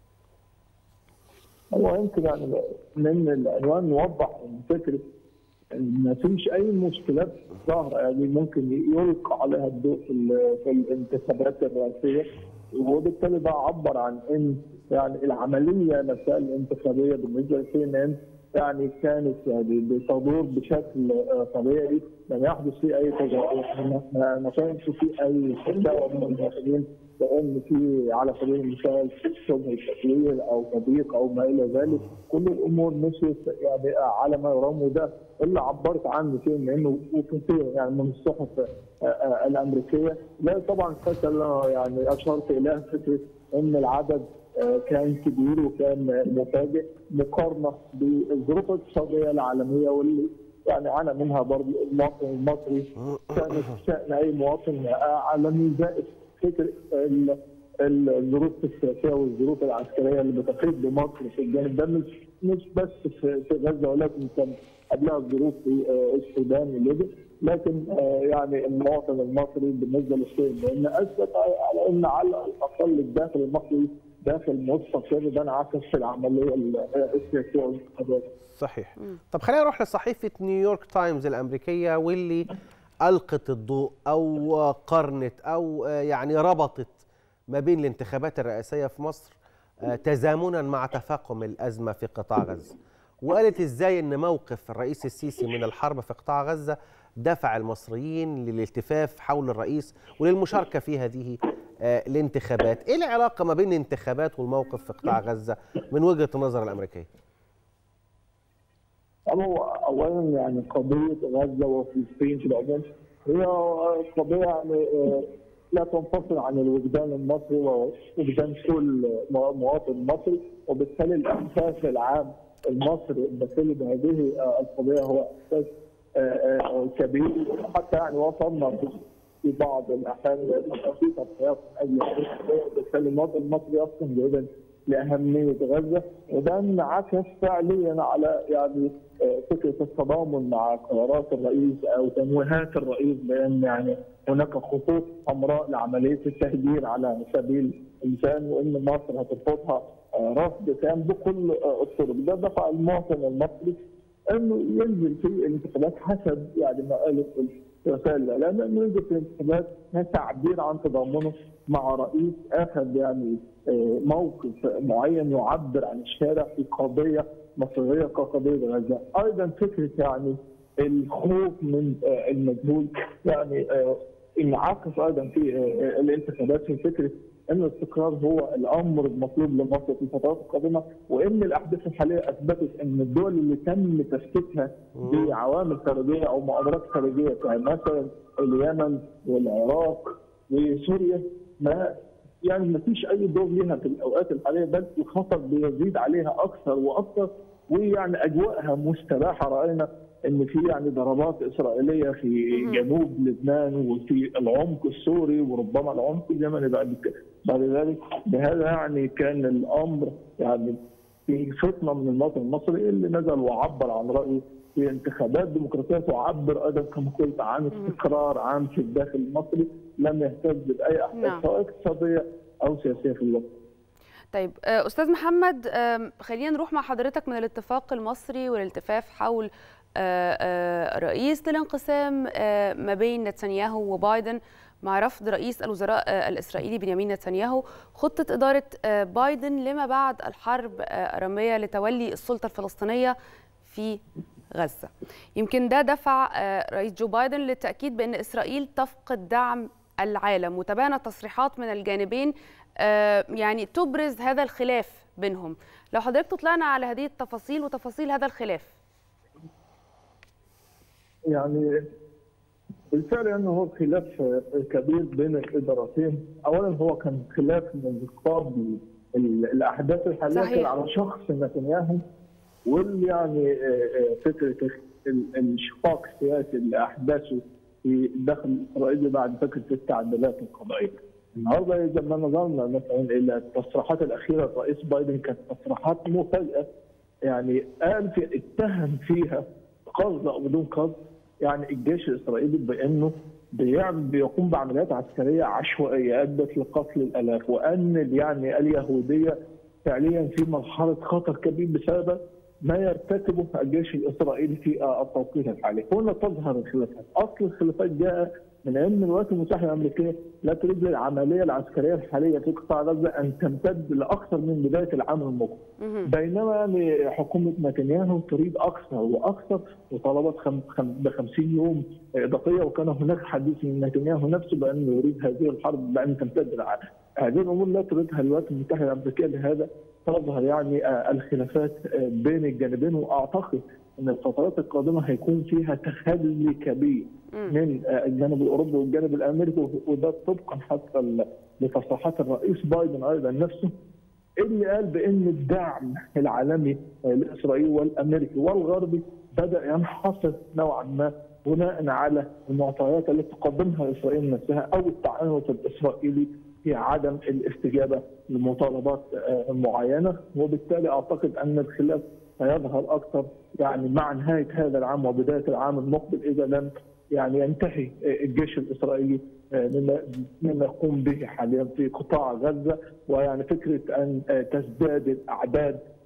هو يمكن يعني من العنوان نوضح فكره ان ما فيش اي مشكلات ظاهره يعني ممكن يلقى عليها الضوء في, في الانتخابات الرئاسيه وبالتالي ده عبر عن ان يعني العمليه نفسها الانتخابيه بالنسبه للسي ان ان يعني كانت يعني بتدور بشكل طبيعي لم يحدث فيه اي تجاوز ما كانش فيه اي شكاوى من المواطنين لان في على سبيل المثال شبه تقليل او تضييق او ما الى ذلك كل الامور مشيت يعني على ما يرام وده اللي عبرت عنه شيء انه وكثير يعني من الصحف الامريكيه لا طبعا الفتره اللي يعني اشرت اليها فكره ان العدد كان كبير وكان مفاجئ مقارنه بالظروف الاقتصاديه العالميه واللي يعني عانى منها برضه المواطن المصري كانت شان اي مواطن عالمي زائد فكر الظروف السياسيه والظروف العسكريه اللي بتحيط بمصر في الجانب ده مش مش بس في غزه ولكن كان قبلها الظروف في السودان وليبيا لكن يعني المواطن المصري بالنسبه للشيء لان اثبت على ان على الاقل الداخل المصري داخل مستقر ده انعكس في العمليه السياسيه والانتخابات. صحيح. طب خلينا نروح لصحيفه نيويورك تايمز الامريكيه واللي ألقت الضوء أو قرنت أو آه، يعني ربطت ما بين الانتخابات الرئاسية في مصر آه، تزامنا مع تفاقم الأزمة في قطاع غزة وقالت إزاي أن موقف الرئيس السيسي من الحرب في قطاع غزة دفع المصريين للالتفاف حول الرئيس وللمشاركة في هذه آه، الانتخابات إيه العلاقة ما بين الانتخابات والموقف في قطاع غزة من وجهة النظر الأمريكية؟ هو اولا يعني قضيه غزه وفلسطين في العموم هي قضيه يعني آه، لا تنفصل عن الوجدان المصري ووجدان كل مواطن مصري وبالتالي الاحساس العام المصري الداخلي بهذه آه، القضيه هو احساس آه، آه، كبير حتى يعني وصلنا في- في بعض الاحيان إلى في تضحيات من اجل هذه القضيه وبالتالي المواطن المصري يفهم جدا لاهميه غزه وده انعكس فعليا على يعني آه، فكره التضامن مع قرارات الرئيس او تمويهات الرئيس بان يعني هناك خطوط حمراء لعمليه التهجير على سبيل الانسان وان مصر هترفضها آه، رفض تام بكل آه، الطرق ده دفع المواطن المصري انه ينزل في الانتخابات حسب يعني ما قالت وسائل الاعلام انه ينزل في الانتخابات تعبير عن تضامنه مع رئيس اخذ يعني آه، موقف معين يعبر عن الشارع في قضيه مصريه كقضيه غزه، ايضا فكره يعني الخوف من آه، المجهول يعني آه، انعكس ايضا في آه، الانتخابات في فكره ان الاستقرار هو الامر المطلوب لمصر في الفترات القادمه وان الاحداث الحاليه اثبتت ان الدول اللي تم تسكيتها بعوامل خارجيه او مؤامرات خارجيه كمثلا اليمن والعراق وسوريا ما يعني ما فيش اي دور لها في الاوقات الحاليه بل الخطر بيزيد عليها اكثر واكثر ويعني اجواءها مستباحه راينا ان في يعني ضربات اسرائيليه في جنوب لبنان وفي العمق السوري وربما العمق اليمني بعد ك- بعد ذلك بهذا يعني كان الامر يعني في فتنه من المواطن المصري اللي نزل وعبر عن رايه في انتخابات ديمقراطيه تعبر ايضا كما قلت عن استقرار عام في الداخل المصري لم يهتز باي احداث نعم. سواء اقتصاديه او سياسيه في الوقت. طيب آه، استاذ محمد آم، خلينا نروح مع حضرتك من الاتفاق المصري والالتفاف حول آه، آه، رئيس للانقسام آه، ما بين نتنياهو وبايدن مع رفض رئيس الوزراء آه، الاسرائيلي بنيامين نتنياهو خطه اداره آه، بايدن لما بعد الحرب آه، الرميه لتولي السلطه الفلسطينيه في غزه. يمكن ده دفع آه، رئيس جو بايدن للتاكيد بان اسرائيل تفقد دعم العالم وتبانت تصريحات من الجانبين آه، يعني تبرز هذا الخلاف بينهم لو حضرتك تطلعنا على هذه التفاصيل وتفاصيل هذا الخلاف يعني بالفعل انه هو خلاف كبير بين الادارتين، اولا هو كان خلاف من قبل ال- الاحداث الحاليه صحيح. كان على شخص نتنياهو واللي يعني آه، آه، فكره ال- الانشقاق السياسي اللي احدثه في الداخل الاسرائيلي بعد فكره التعديلات القضائيه. النهارده اذا ما نظرنا مثلا الى التصريحات الاخيره للرئيس بايدن كانت تصريحات مفاجاه يعني قال في اتهم فيها قصد او بدون قصد يعني الجيش الاسرائيلي بانه بيعمل بيقوم بعمليات عسكريه عشوائيه ادت لقتل الالاف وان يعني اليهوديه فعليا في مرحله خطر كبير بسبب ما يرتكبه الجيش الاسرائيلي في التوقيت الحالي، هنا تظهر الخلافات، اصل الخلافات جاء من ان الولايات المتحده الامريكيه لا تريد العمليه العسكريه الحاليه في قطاع غزه ان تمتد لاكثر من بدايه العام المقبل. بينما يعني حكومه نتنياهو تريد اكثر واكثر وطلبت خم خم ب 50 يوم اضافيه وكان هناك حديث من نتنياهو نفسه بانه يريد هذه الحرب بان تمتد العام. هذه الامور لا تريدها الولايات المتحده الامريكيه لهذا تظهر يعني آه، الخلافات آه، بين الجانبين واعتقد ان الفترات القادمه هيكون فيها تخلي كبير من آه، الجانب الاوروبي والجانب الامريكي وده طبقا حتى ل- لتصريحات الرئيس بايدن ايضا نفسه اللي قال بان الدعم العالمي لاسرائيل والامريكي والغربي بدا ينحصر نوعا ما بناء على المعطيات التي تقدمها اسرائيل نفسها او التعنت الاسرائيلي في عدم الاستجابه لمطالبات آه، معينه وبالتالي اعتقد ان الخلاف سيظهر اكثر يعني مع نهايه هذا العام وبدايه العام المقبل اذا لم يعني ينتهي آه، الجيش الاسرائيلي آه، مما مما يقوم به حاليا في قطاع غزه ويعني فكره ان آه، تزداد الاعداد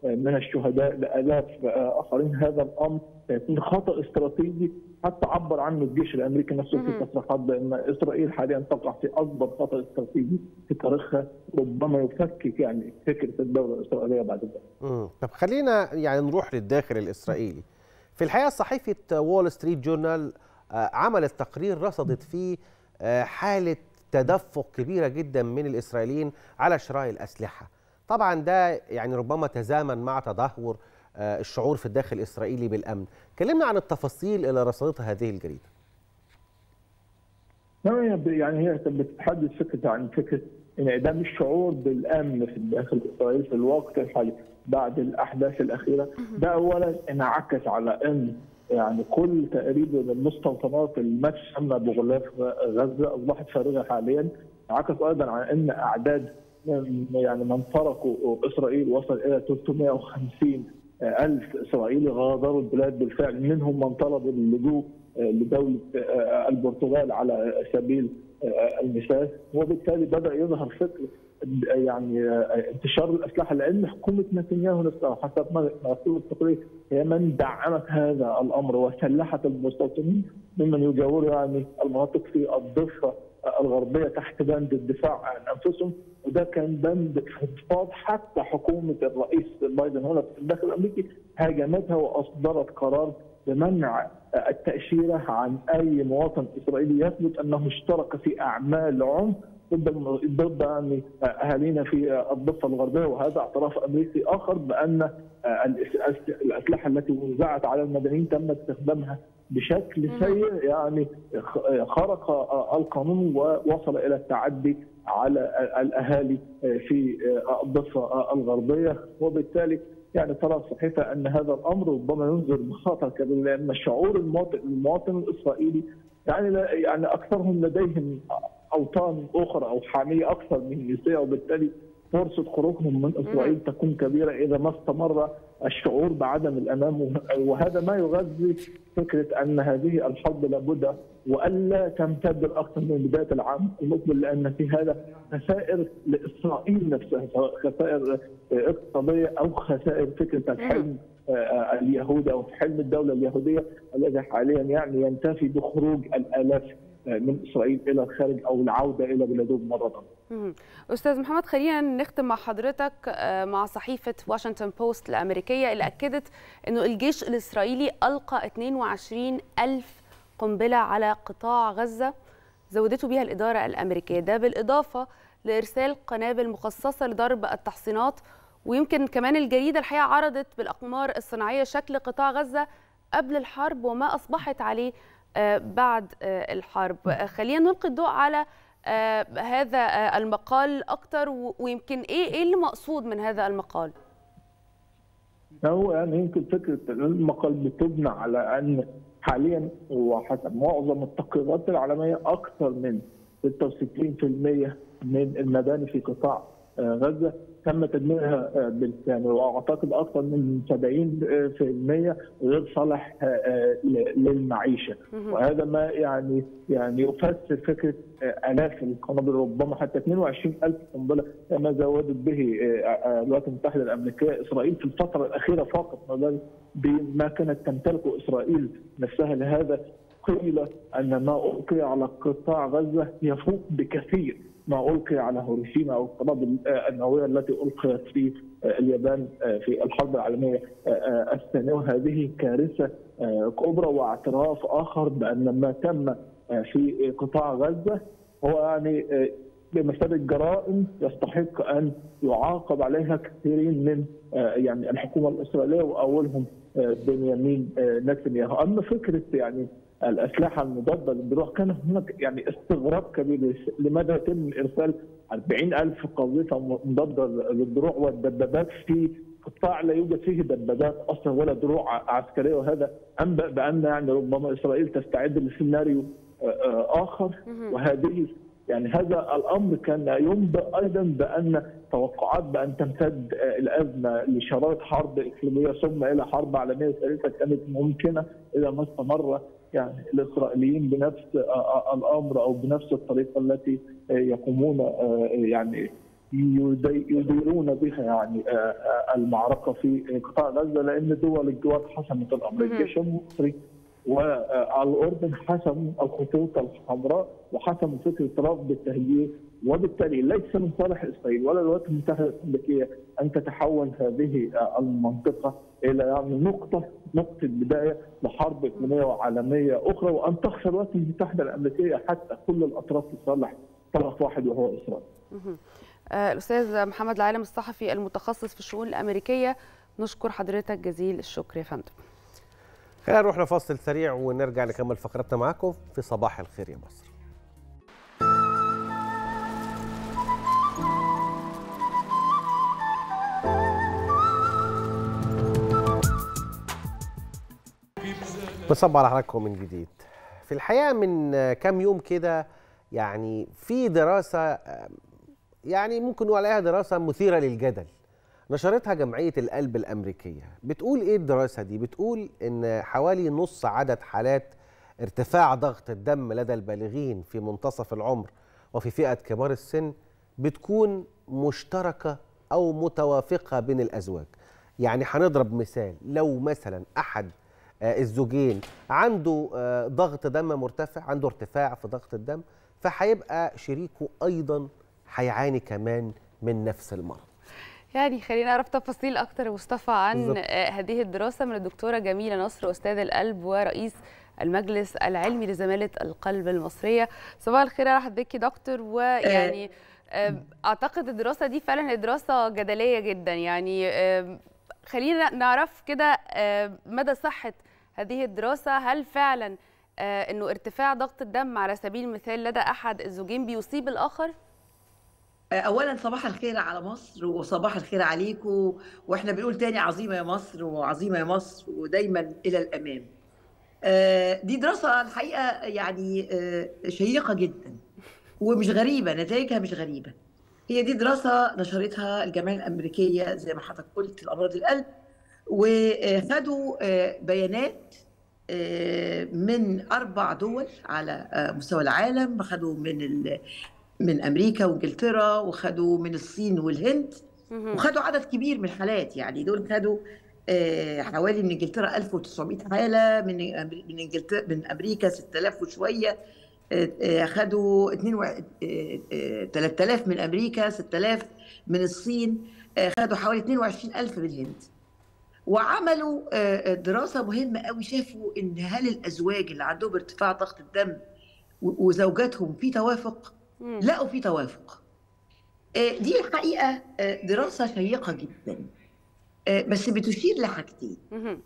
من الشهداء لالاف اخرين هذا الامر سيكون خطا استراتيجي حتى عبر عنه الجيش الامريكي نفسه في تصريحات بان اسرائيل حاليا تقع في اكبر خطا استراتيجي في تاريخها ربما يفكك يعني فكره الدوله الاسرائيليه بعد ذلك. مم. طب خلينا يعني نروح للداخل الإسرائيلي في الحقيقة صحيفة وول ستريت جورنال آه، عملت تقرير رصدت فيه آه، حالة تدفق كبيرة جدا من الإسرائيليين على شراء الأسلحة طبعا ده يعني ربما تزامن مع تدهور آه، الشعور في الداخل الإسرائيلي بالأمن كلمنا عن التفاصيل اللي رصدتها هذه الجريدة لا، هي ب- يعني هي بتتحدث فكره عن فكره انعدام الشعور بالامن في الداخل الاسرائيلي في الوقت الحالي بعد الاحداث الاخيره ده اولا انعكس على ان يعني كل تقريبا المستوطنات المسمى بغلاف غزه اصبحت فارغه حاليا انعكس ايضا على ان اعداد من- يعني من تركوا اسرائيل وصل الى 350 ألف إسرائيلي غادروا البلاد بالفعل منهم من طلب اللجوء آه، لدولة آه، البرتغال على سبيل آه، المثال وبالتالي بدأ يظهر فكر آه، يعني آه، انتشار الأسلحة لأن حكومة نتنياهو نفسها حسب ما مكتوب التقرير هي من دعمت هذا الأمر وسلحت المستوطنين ممن يجاوروا يعني المناطق في الضفة الغربية تحت بند الدفاع عن أنفسهم وده كان بند فضفاض حتى حكومة الرئيس بايدن هنا في الداخل الأمريكي هاجمتها وأصدرت قرار بمنع التأشيرة عن أي مواطن إسرائيلي يثبت أنه اشترك في أعمال عنف ضد الم- ضد يعني أهالينا في الضفة الغربية وهذا اعتراف أمريكي آخر بأن الأس- الأسلحة التي وزعت على المدنيين تم استخدامها بشكل سيء يعني خ- خرق القانون ووصل الى التعدي على الاهالي في الضفه الغربيه وبالتالي يعني ترى الصحيفه ان هذا الامر ربما ينذر بخطر كبير لان شعور المواطن المواطن الاسرائيلي يعني لا يعني اكثرهم لديهم اوطان اخرى او حاميه اكثر من جنسيه وبالتالي فرصه خروجهم من اسرائيل تكون كبيره اذا ما استمر الشعور بعدم الامان وهذا ما يغذي فكره ان هذه الحرب لابد والا تمتد اكثر من بدايه العام المقبل لان في هذا خسائر لاسرائيل نفسها سواء خسائر اقتصاديه او خسائر فكره الحلم آه، اليهودي او حلم الدوله اليهوديه الذي حاليا يعني ينتفي بخروج الالاف آه، من اسرائيل الى الخارج او العوده الى بلادهم مره اخرى. مهم. أستاذ محمد خلينا نختم مع حضرتك آه، مع صحيفة واشنطن بوست الأمريكية اللي أكدت أنه الجيش الإسرائيلي ألقى 22 ألف قنبلة على قطاع غزة زودته بها الإدارة الأمريكية ده بالإضافة لإرسال قنابل مخصصة لضرب التحصينات ويمكن كمان الجريدة الحقيقة عرضت بالأقمار الصناعية شكل قطاع غزة قبل الحرب وما أصبحت عليه آه، بعد آه، الحرب آه، خلينا نلقي الضوء على آه، هذا آه، المقال أكتر و- ويمكن إيه إيه اللي مقصود من هذا المقال؟ هو يعني يمكن فكره المقال بتبنى على ان حاليا وحسب معظم التقريرات العالميه اكثر من 66% من المباني في قطاع آه، غزه تم تدميرها آه، بالكامل واعتقد اكثر من 70% غير صالح آه، آه، ل- للمعيشه وهذا ما يعني يعني يفسر فكره آه، الاف القنابل ربما حتى 22 الف قنبله ما زودت به آه، آه، الولايات المتحده الامريكيه اسرائيل في الفتره الاخيره فقط ما بال بما كانت تمتلكه اسرائيل نفسها لهذا قيل ان ما القي على قطاع غزه يفوق بكثير ما القي على هيروشيما او القنابل آه، النوويه التي القيت في آه، اليابان آه، في الحرب العالميه آه، آه، الثانيه وهذه كارثه آه، كبرى واعتراف اخر بان ما تم آه، في قطاع غزه هو يعني آه، بمثابه جرائم يستحق ان يعاقب عليها كثيرين من آه، يعني الحكومه الاسرائيليه واولهم آه، بنيامين آه، نتنياهو، اما فكره يعني الاسلحه المضاده للدروع كان هناك يعني استغراب كبير لماذا يتم ارسال 40 الف قاذفه مضاده للدروع والدبابات في قطاع لا يوجد فيه دبابات اصلا ولا دروع عسكريه وهذا انبأ بان يعني ربما اسرائيل تستعد لسيناريو آه، آه، اخر وهذه يعني هذا الامر كان ينبئ ايضا بان توقعات بان تمتد آه، الازمه لشرائط حرب اقليميه ثم الى حرب عالميه ثالثه كانت ممكنه اذا ما استمر يعني الاسرائيليين بنفس آه، آه، الامر او بنفس الطريقه التي آه، يقومون آه، يعني يدي- يديرون بها يعني آه، آه، المعركه في قطاع غزه لان دول الجوار حسمت الامر الجيش المصري والاردن حسموا الخطوط الحمراء وحسموا فكره رفض التهجير وبالتالي ليس من صالح اسرائيل ولا الولايات المتحده الامريكيه ان تتحول هذه آه، المنطقه الى يعني نقطه نقطه بدايه لحرب اقليميه وعالميه اخرى وان تخسر الولايات المتحده الامريكيه حتى كل الاطراف لصالح طرف واحد وهو اسرائيل. مهم. آه، الأستاذ محمد العالم الصحفي المتخصص في الشؤون الأمريكية نشكر حضرتك جزيل الشكر يا فندم خلينا نروح لفاصل سريع ونرجع نكمل فقرتنا معاكم في صباح الخير يا مصر بصب على حضراتكم من جديد في الحقيقه من كام يوم كده يعني في دراسه يعني ممكن نقول عليها دراسه مثيره للجدل نشرتها جمعيه القلب الامريكيه بتقول ايه الدراسه دي بتقول ان حوالي نص عدد حالات ارتفاع ضغط الدم لدى البالغين في منتصف العمر وفي فئه كبار السن بتكون مشتركه او متوافقه بين الازواج يعني هنضرب مثال لو مثلا احد آه، الزوجين عنده آه، ضغط دم مرتفع عنده ارتفاع في ضغط الدم فهيبقى شريكه ايضا هيعاني كمان من نفس المرض يعني خلينا نعرف تفاصيل أكتر يا مصطفى عن بالظبط. آه، هذه الدراسة من الدكتورة جميلة نصر أستاذ القلب ورئيس المجلس العلمي لزمالة القلب المصرية صباح الخير يا رحب بك دكتور ويعني آه، أعتقد الدراسة دي فعلا هي دراسة جدلية جدا يعني آه، خلينا نعرف كده آه، مدى صحة هذه الدراسة هل فعلا آه، انه ارتفاع ضغط الدم على سبيل المثال لدى احد الزوجين بيصيب الاخر اولا صباح الخير على مصر وصباح الخير عليكم واحنا بنقول تاني عظيمه يا مصر وعظيمه يا مصر ودايما الى الامام آه، دي دراسه الحقيقه يعني آه، شيقه جدا ومش غريبه نتائجها مش غريبه هي دي دراسه نشرتها الجمعيه الامريكيه زي ما حضرتك قلت لامراض القلب وخدوا آه، بيانات آه، من اربع دول على آه، مستوى العالم خدوا من ال- من امريكا وانجلترا وخدوا من الصين والهند وخدوا عدد كبير من الحالات يعني دول خدوا آه، حوالي من انجلترا 1900 حاله من أمري- من انجلترا من امريكا 6000 وشويه آه، آه، خدوا 22 آه، آه، 3000 من امريكا 6000 من الصين آه، خدوا حوالي 22000 من الهند وعملوا آه، آه، دراسه مهمه قوي شافوا ان هل الازواج اللي عندهم ارتفاع ضغط الدم و- وزوجاتهم في توافق لقوا في توافق آه، دي الحقيقه آه، دراسه شيقه جدا آه، بس بتشير لحاجتين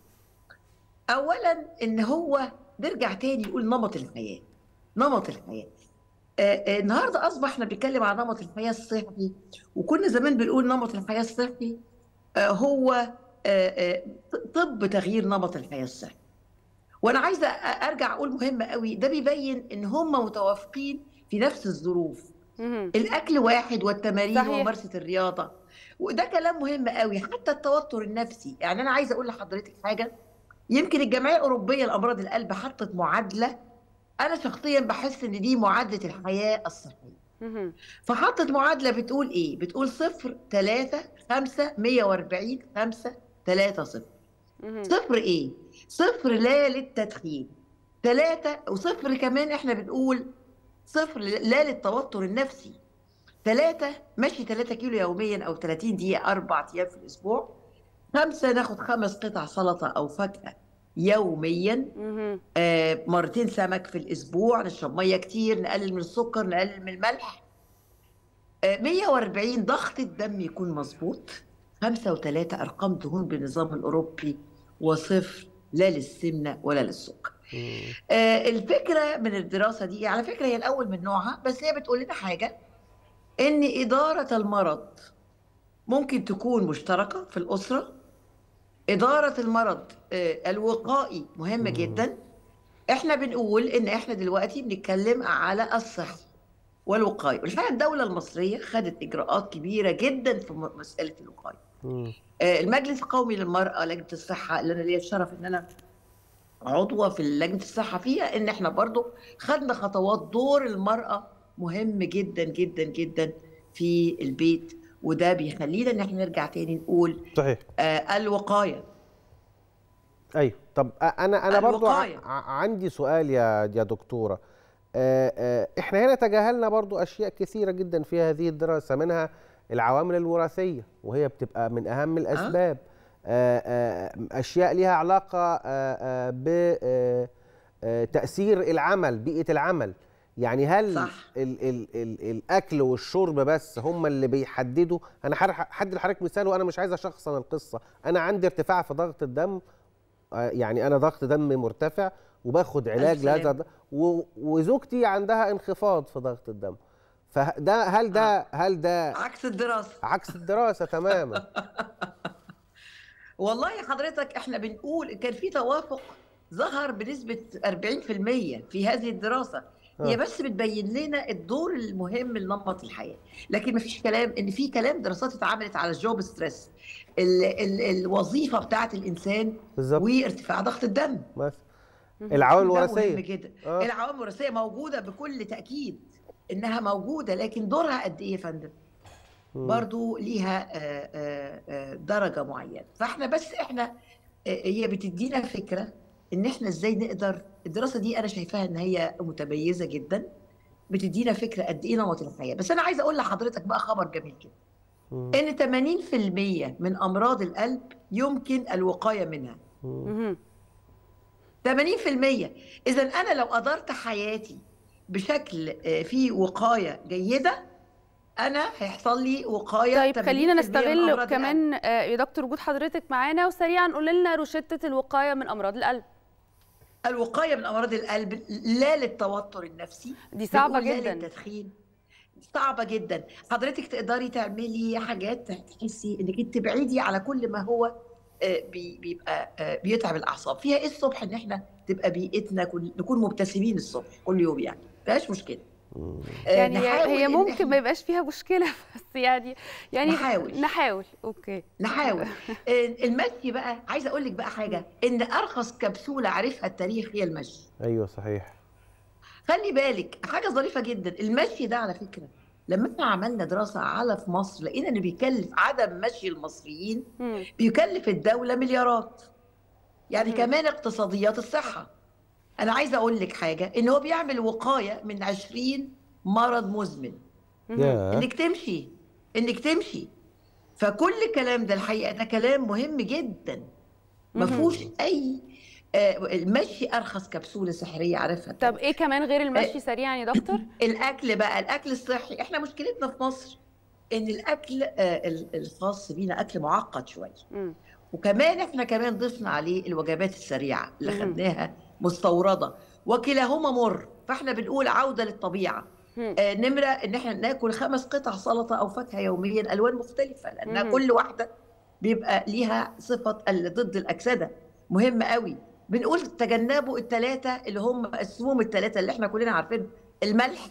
اولا ان هو نرجع تاني نقول نمط الحياه نمط الحياه آه، آه، النهارده اصبح احنا بنتكلم عن نمط الحياه الصحي وكنا زمان بنقول نمط الحياه الصحي آه، هو آه، آه، طب تغيير نمط الحياه الصحي وانا عايزه أ- ارجع اقول مهم قوي ده بيبين ان هم متوافقين في نفس الظروف الاكل واحد والتمارين صحيح. وممارسه الرياضه وده كلام مهم قوي حتى التوتر النفسي يعني انا عايزه اقول لحضرتك حاجه يمكن الجمعيه الاوروبيه لامراض القلب حطت معادله انا شخصيا بحس ان دي معادله الحياه الصحيه فحطت معادله بتقول ايه بتقول صفر ثلاثة خمسة 140 5 3 صفر صفر ايه صفر لا للتدخين ثلاثة وصفر كمان احنا بنقول صفر لا للتوتر النفسي ثلاثة مشي 3 كيلو يوميا أو 30 دقيقة أربع أيام في الأسبوع خمسة ناخد خمس قطع سلطة أو فاكهة يوميا آه مرتين سمك في الأسبوع نشرب مية كتير نقلل من السكر نقلل من الملح آه 140 ضغط الدم يكون مظبوط خمسة وثلاثة أرقام دهون بالنظام الأوروبي وصفر لا للسمنة ولا للسكر آه، الفكره من الدراسه دي على فكره هي الاول من نوعها بس هي بتقول لنا حاجه ان اداره المرض ممكن تكون مشتركه في الاسره اداره المرض آه، الوقائي مهمه جدا احنا بنقول ان احنا دلوقتي بنتكلم على الصحه والوقايه والحقيقه الدوله المصريه خدت اجراءات كبيره جدا في م- مساله الوقايه آه، المجلس القومي للمراه لجنه الصحه اللي انا ليا الشرف ان انا عضوه في لجنه الصحه فيها ان احنا برضو خدنا خطوات دور المراه مهم جدا جدا جدا في البيت وده بيخلينا ان احنا نرجع تاني نقول صحيح آه الوقايه ايوه طب أ- انا انا برضو ع- الوقاية. ع- عندي سؤال يا يا دكتوره آه، آه، احنا هنا تجاهلنا برضو اشياء كثيره جدا في هذه الدراسه منها العوامل الوراثيه وهي بتبقى من اهم الاسباب آه، آه، اشياء ليها علاقه بتاثير العمل بيئه العمل يعني هل صح. ال ال ال الاكل والشرب بس هم اللي بيحددوا انا هحدد لحضرتك مثال وانا مش عايز اشخصن القصه انا عندي ارتفاع في ضغط الدم آه، يعني انا ضغط دمي مرتفع وباخد علاج ألف لهذا سلامة. الض- و- وزوجتي عندها انخفاض في ضغط الدم فده هل ده هل ده عكس الدراسه عكس الدراسه تماما والله حضرتك احنا بنقول كان في توافق ظهر بنسبة 40% في هذه الدراسة هي آه. بس بتبين لنا الدور المهم لنمط الحياة لكن مفيش كلام ان في كلام دراسات اتعملت على الجوب ستريس ال ال الوظيفة بتاعت الانسان بالظبط وارتفاع ضغط الدم بس العوامل ده مهم الوراثيه جدا آه. العوامل الوراثية موجودة بكل تأكيد انها موجودة لكن دورها قد ايه يا فندم مم. برضو ليها آه، آه، آه، درجة معينة فاحنا بس احنا آه، هي بتدينا فكرة ان احنا ازاي نقدر الدراسة دي انا شايفاها ان هي متميزة جدا بتدينا فكرة قد ايه نمط الحياة بس انا عايزة اقول لحضرتك بقى خبر جميل كده مم. ان 80% من امراض القلب يمكن الوقاية منها مهم. 80% اذا انا لو قدرت حياتي بشكل آه، فيه وقاية جيدة انا هيحصل لي وقاية طيب 80% خلينا من نستغل أمراض القلب. كمان آه، يا دكتور وجود حضرتك معانا وسريعا قول لنا روشتة الوقاية من أمراض القلب الوقايه من امراض القلب لا للتوتر النفسي دي صعبة بنقول لا جدا. للتدخين صعبه جدا حضرتك تقدري تعملي حاجات تحسي انك انت تبعدي على كل ما هو آه، بي- بيبقى آه، بيتعب الاعصاب فيها ايه الصبح ان احنا تبقى بيئتنا كن- نكون مبتسمين الصبح كل يوم يعني مفيهاش مشكله آه، يعني هي- نحاول هي إن ممكن إحنا- ما يبقاش فيها مشكلة بس يعني يعني نحاول. نحاول اوكي نحاول آه، المشي بقى عايزه اقول لك بقى حاجه ان ارخص كبسوله عرفها التاريخ هي المشي ايوه صحيح خلي بالك حاجه ظريفه جدا المشي ده على فكره لما احنا عملنا دراسه على في مصر لقينا ان بيكلف عدم مشي المصريين مم. بيكلف الدوله مليارات يعني كمان اقتصاديات الصحه انا عايزه اقول لك حاجه ان هو بيعمل وقايه من 20 مرض مزمن ياه. انك تمشي انك تمشي فكل الكلام ده الحقيقه ده كلام مهم جدا ما مهم. فيهوش اي آه، المشي ارخص كبسوله سحريه عارفها طب ايه كمان غير المشي سريعا يا دكتور الاكل بقى الاكل الصحي احنا مشكلتنا في مصر ان الاكل آه، ال- الخاص بينا اكل معقد شويه مم. وكمان احنا كمان ضفنا عليه الوجبات السريعه اللي مم. خدناها مستورده وكلاهما مر فاحنا بنقول عوده للطبيعه مم. آه نمره ان احنا ناكل خمس قطع سلطه او فاكهه يوميا الوان مختلفه لانها مم. كل واحده بيبقى ليها صفه ال- ضد الاكسده مهم قوي بنقول تجنبوا الثلاثه اللي هم السموم الثلاثه اللي احنا كلنا عارفينهم الملح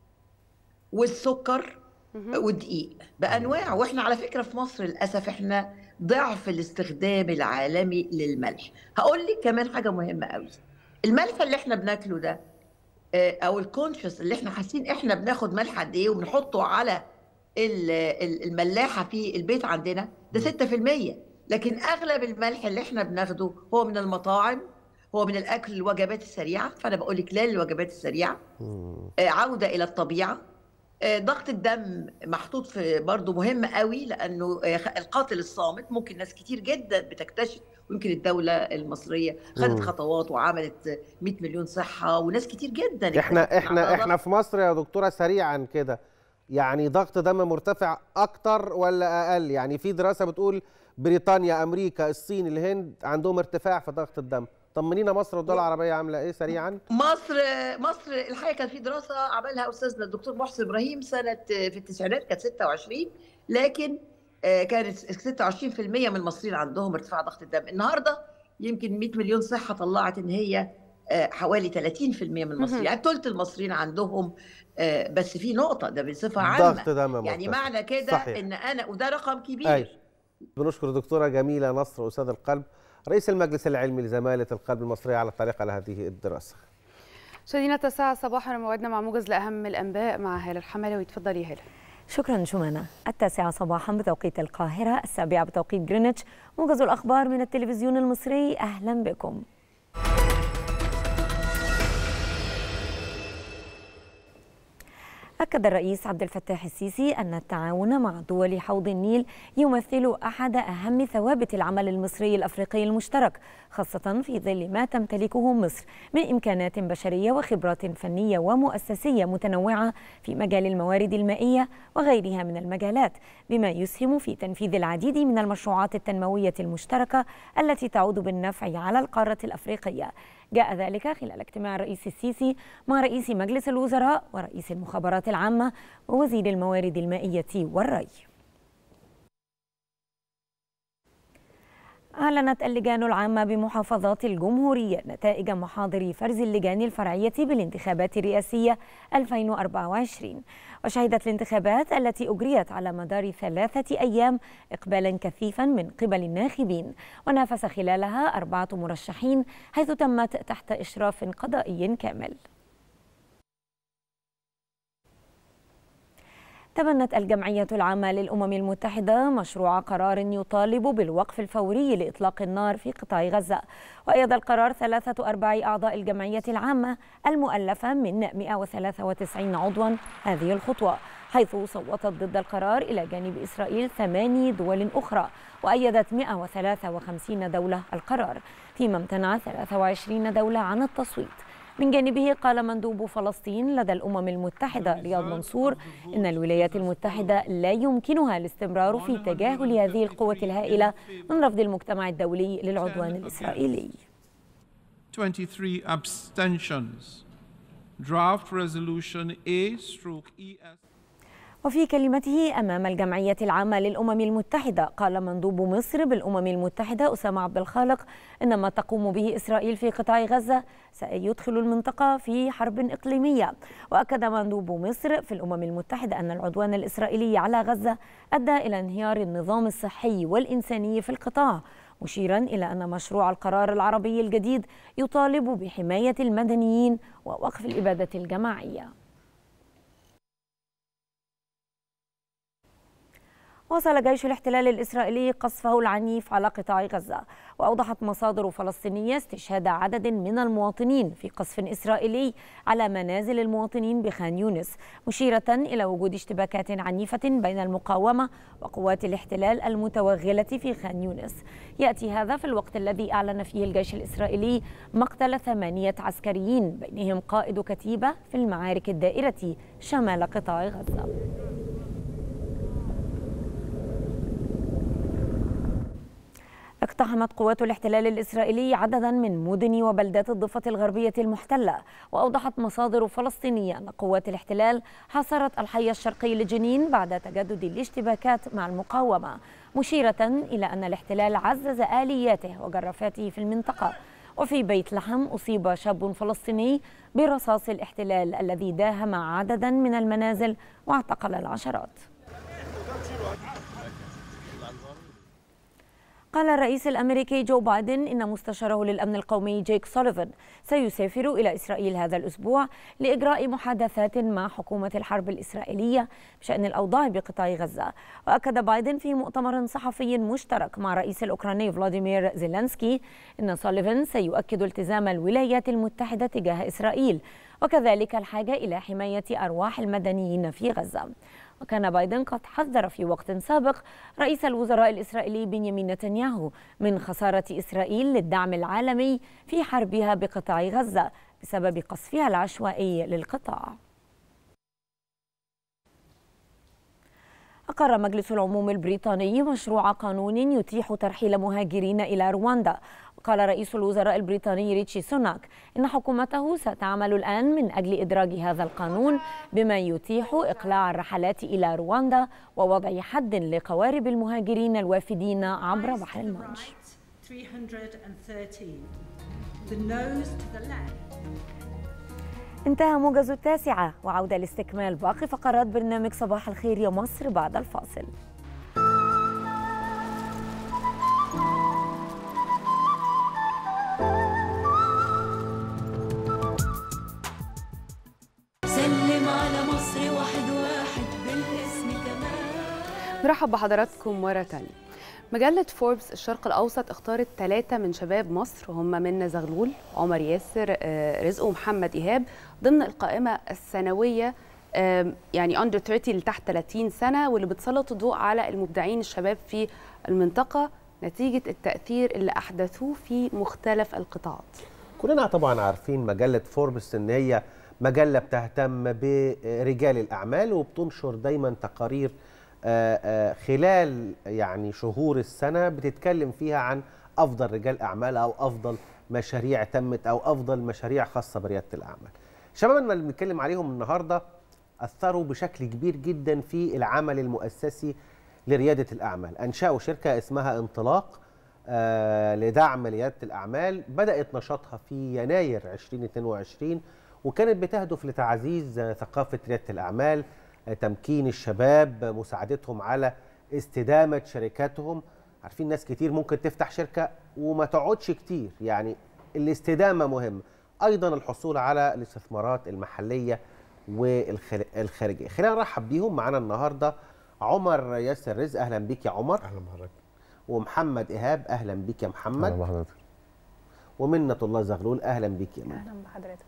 والسكر مهم. والدقيق بانواع واحنا على فكره في مصر للاسف احنا ضعف الاستخدام العالمي للملح هقول لك كمان حاجه مهمه قوي الملح اللي احنا بناكله ده آه، او الكونشس اللي احنا حاسين احنا بناخد ملح قد ايه وبنحطه على ال- ال- الملاحه في البيت عندنا ده 6% لكن اغلب الملح اللي احنا بناخده هو من المطاعم هو من الاكل الوجبات السريعه فانا بقول لك لا للوجبات السريعه آه، عوده الى الطبيعه آه، ضغط الدم محطوط في برضه مهم قوي لانه آه، خ- القاتل الصامت ممكن ناس كتير جدا بتكتشف ويمكن الدوله المصريه مم. خدت خطوات وعملت آه، 100 مليون صحه وناس كتير جدا احنا اكتشفت احنا الموضوع ده. احنا في مصر يا دكتوره سريعا كده يعني ضغط دم مرتفع اكتر ولا اقل يعني في دراسه بتقول بريطانيا امريكا الصين الهند عندهم ارتفاع في ضغط الدم طمنينا مصر والدول العربيه عامله ايه سريعا مصر مصر الحقيقه كان في دراسه عملها استاذنا الدكتور محسن ابراهيم سنه في التسعينات كانت 26 لكن آه، كانت 26% من المصريين عندهم ارتفاع ضغط الدم النهارده يمكن 100 مليون صحه طلعت ان هي آه، حوالي 30% من المصريين مهم. يعني ثلث المصريين عندهم آه، بس في نقطه ده بصفه عامه ضغط دم يعني مرتفع. معنى كده صحيح. ان انا وده رقم كبير اي بنشكر دكتوره جميله نصر استاذ القلب رئيس المجلس العلمي لزماله القلب المصريه على التعليق على هذه الدراسه مشاهدينا التاسعة صباحا موعدنا مع موجز لأهم الأنباء مع هالة الحملوي اتفضلي يا هالة شكرا شمانة التاسعة صباحا بتوقيت القاهرة السابعة بتوقيت جرينتش موجز الأخبار من التلفزيون المصري أهلا بكم أكد الرئيس عبد الفتاح السيسي أن التعاون مع دول حوض النيل يمثل أحد أهم ثوابت العمل المصري الأفريقي المشترك خاصة في ظل ما تمتلكه مصر من إمكانات بشرية وخبرات فنية ومؤسسية متنوعة في مجال الموارد المائية وغيرها من المجالات بما يسهم في تنفيذ العديد من المشروعات التنموية المشتركة التي تعود بالنفع على القارة الأفريقية جاء ذلك خلال اجتماع الرئيس السيسي مع رئيس مجلس الوزراء ورئيس المخابرات العامة ووزير الموارد المائية والري أعلنت اللجان العامة بمحافظات الجمهورية نتائج محاضر فرز اللجان الفرعية بالانتخابات الرئاسية 2024 وشهدت الانتخابات التي أجريت على مدار ثلاثة أيام إقبالا كثيفا من قبل الناخبين ونافس خلالها أربعة مرشحين حيث تمت تحت إشراف قضائي كامل تبنت الجمعية العامة للأمم المتحدة مشروع قرار يطالب بالوقف الفوري لإطلاق النار في قطاع غزة وأيد القرار ثلاثة أرباع أعضاء الجمعية العامة المؤلفة من 193 عضوا هذه الخطوة حيث صوتت ضد القرار إلى جانب إسرائيل ثماني دول أخرى وأيدت 153 دولة القرار فيما امتنع 23 دولة عن التصويت من جانبه قال مندوب فلسطين لدى الأمم المتحدة رياض منصور إن الولايات المتحدة لا يمكنها الاستمرار في تجاهل هذه القوة الهائلة من رفض المجتمع الدولي للعدوان الإسرائيلي 23 abstentions. Draft resolution A stroke ES. وفي كلمته أمام الجمعية العامة للأمم المتحدة قال مندوب مصر بالأمم المتحدة أسامة عبد الخالق إن ما تقوم به إسرائيل في قطاع غزة سيدخل المنطقة في حرب إقليمية وأكد مندوب مصر في الأمم المتحدة أن العدوان الإسرائيلي على غزة أدى إلى انهيار النظام الصحي والإنساني في القطاع مشيرا إلى أن مشروع القرار العربي الجديد يطالب بحماية المدنيين ووقف الإبادة الجماعية واصل جيش الاحتلال الإسرائيلي قصفه العنيف على قطاع غزة وأوضحت مصادر فلسطينية استشهاد عدد من المواطنين في قصف إسرائيلي على منازل المواطنين بخان يونس مشيرة إلى وجود اشتباكات عنيفة بين المقاومة وقوات الاحتلال المتوغلة في خان يونس يأتي هذا في الوقت الذي أعلن فيه الجيش الإسرائيلي مقتل ثمانية عسكريين بينهم قائد كتيبة في المعارك الدائرة شمال قطاع غزة اقتحمت قوات الاحتلال الإسرائيلي عددا من مدن وبلدات الضفة الغربية المحتلة وأوضحت مصادر فلسطينية أن قوات الاحتلال حاصرت الحي الشرقي لجنين بعد تجدد الاشتباكات مع المقاومة مشيرة إلى أن الاحتلال عزز آلياته وجرافاته في المنطقة وفي بيت لحم أصيب شاب فلسطيني برصاص الاحتلال الذي داهم عددا من المنازل واعتقل العشرات قال الرئيس الامريكي جو بايدن ان مستشاره للامن القومي جيك سوليفان سيسافر الى اسرائيل هذا الاسبوع لاجراء محادثات مع حكومه الحرب الاسرائيليه بشان الاوضاع بقطاع غزه واكد بايدن في مؤتمر صحفي مشترك مع الرئيس الاوكراني فلاديمير زيلنسكي ان سوليفان سيؤكد التزام الولايات المتحده تجاه اسرائيل وكذلك الحاجه الى حمايه ارواح المدنيين في غزه وكان بايدن قد حذر في وقت سابق رئيس الوزراء الإسرائيلي بنيامين نتنياهو من خسارة إسرائيل للدعم العالمي في حربها بقطاع غزة بسبب قصفها العشوائي للقطاع أقر مجلس العموم البريطاني مشروع قانون يتيح ترحيل مهاجرين إلى رواندا قال رئيس الوزراء البريطاني ريتشي سوناك إن حكومته ستعمل الآن من أجل إدراج هذا القانون بما يتيح إقلاع الرحلات إلى رواندا ووضع حد لقوارب المهاجرين الوافدين عبر بحر المانش 313. The nose to the left. انتهى موجز التاسعة وعودة لاستكمال باقي فقرات برنامج صباح الخير يا مصر بعد الفاصل سلم على مصر واحد واحد بالاسم نرحب بحضراتكم مرة تانية مجلة فوربس الشرق الأوسط اختارت ثلاثة من شباب مصر وهم منى زغلول عمر ياسر آه، رزق ومحمد إيهاب ضمن القائمة السنوية آم، يعني أندر 30 لتحت 30 سنة واللي بتسلط الضوء على المبدعين الشباب في المنطقة نتيجة التأثير اللي أحدثوه في مختلف القطاعات كلنا طبعا عارفين مجلة فوربس ان هي مجلة بتهتم برجال الأعمال وبتنشر دايما تقارير آه، آه، خلال يعني شهور السنة بتتكلم فيها عن أفضل رجال أعمال أو أفضل مشاريع تمت أو أفضل مشاريع خاصة بريادة الأعمال شبابنا اللي بنتكلم عليهم النهاردة أثروا بشكل كبير جدا في العمل المؤسسي لريادة الأعمال أنشأوا شركة اسمها انطلاق آه، لدعم ريادة الأعمال بدأت نشاطها في يناير 2022 وكانت بتهدف لتعزيز آه، ثقافة ريادة الأعمال آه، تمكين الشباب آه، مساعدتهم على استدامة شركاتهم عارفين ناس كتير ممكن تفتح شركة وما تقعدش كتير يعني الاستدامة مهمة أيضا الحصول على الاستثمارات المحلية والخارجية خلينا نرحب بيهم معانا النهاردة عمر ياسر رزق أهلا بيك يا عمر أهلا بحضرتك ومحمد إيهاب أهلا بيك يا محمد أهلا بحضرتك ومنة الله زغلول أهلا بيك يا منى أهلا بحضرتك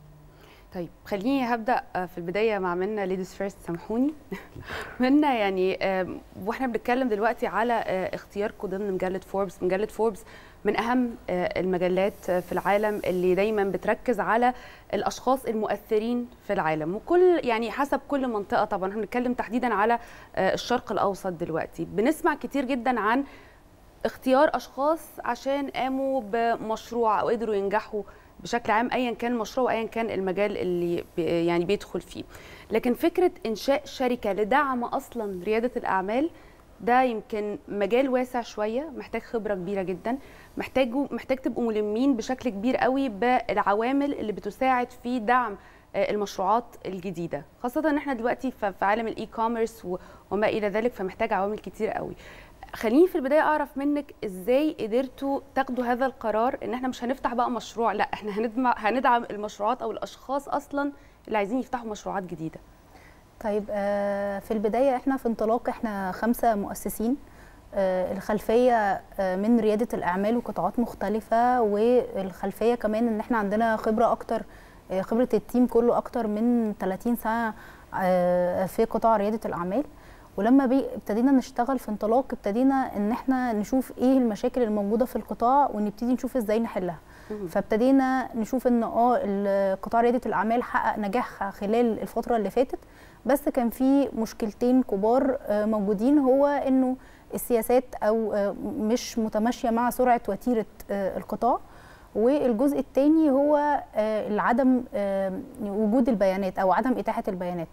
طيب خليني هبدا آه، في البدايه مع منا ليديز فيرست سامحوني منا يعني آم، واحنا بنتكلم دلوقتي على آه، اختياركم ضمن مجله فوربس مجله فوربس من اهم آه، المجلات آه، في العالم اللي دايما بتركز على الاشخاص المؤثرين في العالم وكل يعني حسب كل منطقه طبعا احنا بنتكلم تحديدا على آه، الشرق الاوسط دلوقتي بنسمع كتير جدا عن اختيار اشخاص عشان قاموا بمشروع او قدروا ينجحوا بشكل عام ايا كان المشروع وايا كان المجال اللي بي يعني بيدخل فيه لكن فكره انشاء شركه لدعم اصلا رياده الاعمال ده يمكن مجال واسع شويه محتاج خبره كبيره جدا محتاجوا محتاج تبقوا ملمين بشكل كبير قوي بالعوامل اللي بتساعد في دعم آه، المشروعات الجديده خاصه ان احنا دلوقتي ف- في عالم الاي كوميرس وما الى ذلك فمحتاج عوامل كتير قوي خليني في البدايه اعرف منك ازاي قدرتوا تاخدوا هذا القرار ان احنا مش هنفتح بقى مشروع لا احنا هندمع هندعم المشروعات او الاشخاص اصلا اللي عايزين يفتحوا مشروعات جديده طيب آه، في البداية احنا في انطلاق احنا خمسة مؤسسين آه، الخلفية آه، من ريادة الأعمال وقطاعات مختلفة والخلفية كمان ان احنا عندنا خبرة أكتر آه، خبرة التيم كله أكتر من 30 سنة آه، في قطاع ريادة الأعمال ولما بي- ابتدينا نشتغل في انطلاق ابتدينا ان احنا نشوف ايه المشاكل الموجودة في القطاع ونبتدي نشوف ازاي نحلها فابتدينا نشوف ان اه ال- قطاع رياده الاعمال حقق نجاح خلال الفتره اللي فاتت بس كان في مشكلتين كبار آه، موجودين هو انه السياسات او آه، مش متماشيه مع سرعه وتيره آه، القطاع والجزء الثاني هو آه، العدم آه، وجود البيانات او عدم اتاحه البيانات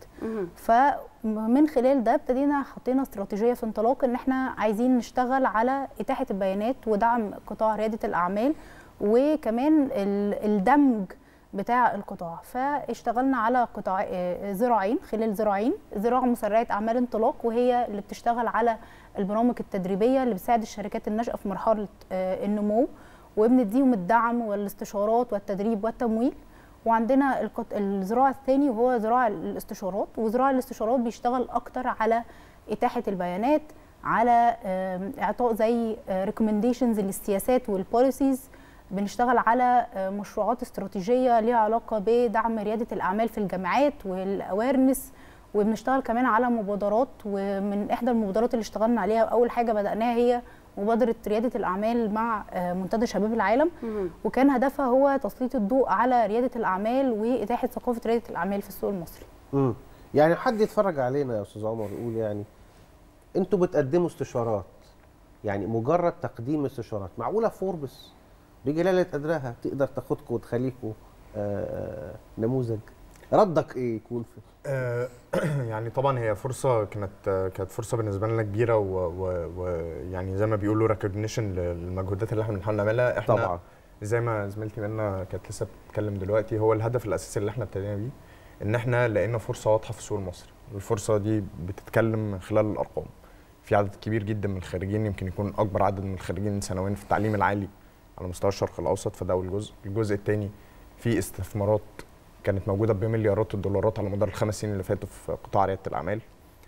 فمن خلال ده ابتدينا حطينا استراتيجيه في انطلاق ان احنا عايزين نشتغل على اتاحه البيانات ودعم قطاع رياده الاعمال وكمان ال- الدمج بتاع القطاع فاشتغلنا على قطاع آه، ذراعين خلال ذراعين ذراع مسرعه اعمال انطلاق وهي اللي بتشتغل على البرامج التدريبيه اللي بتساعد الشركات الناشئه في مرحله آه، النمو وبنديهم الدعم والاستشارات والتدريب والتمويل وعندنا القط- الذراع الثاني وهو ذراع الاستشارات وذراع الاستشارات بيشتغل اكتر على اتاحه البيانات على آم، اعطاء زي ريكومنديشنز للسياسات والبوليسيز بنشتغل على آه، مشروعات استراتيجيه ليها علاقه بدعم رياده الاعمال في الجامعات والاويرنس وبنشتغل كمان على مبادرات ومن احدى المبادرات اللي اشتغلنا عليها اول حاجه بداناها هي مبادره رياده الاعمال مع آه، منتدى شباب العالم وكان هدفها هو تسليط الضوء على رياده الاعمال واتاحه ثقافه رياده الاعمال في السوق المصري امم يعني حد يتفرج علينا يا استاذ عمر يقول يعني انتوا بتقدموا استشارات يعني مجرد تقديم استشارات معقوله فوربس بجلاله قدرها تقدر تاخدكم وتخليكم آه، نموذج ردك ايه يكون في آه، يعني طبعا هي فرصه كانت آه، كانت فرصه بالنسبه لنا كبيره ويعني زي ما بيقولوا ريكوجنيشن للمجهودات اللي احنا بنحاول نعملها احنا طبعا. زي ما زميلتي منا كانت لسه بتتكلم دلوقتي هو الهدف الاساسي اللي احنا ابتدينا بيه ان احنا لقينا فرصه واضحه في السوق المصري الفرصه دي بتتكلم من خلال الارقام في عدد كبير جدا من الخريجين يمكن يكون اكبر عدد من الخريجين سنويا في التعليم العالي على مستوى الشرق الاوسط فده اول جزء الجزء الثاني في استثمارات كانت موجوده بمليارات الدولارات على مدار الخمس سنين اللي فاتوا في قطاع رياده الاعمال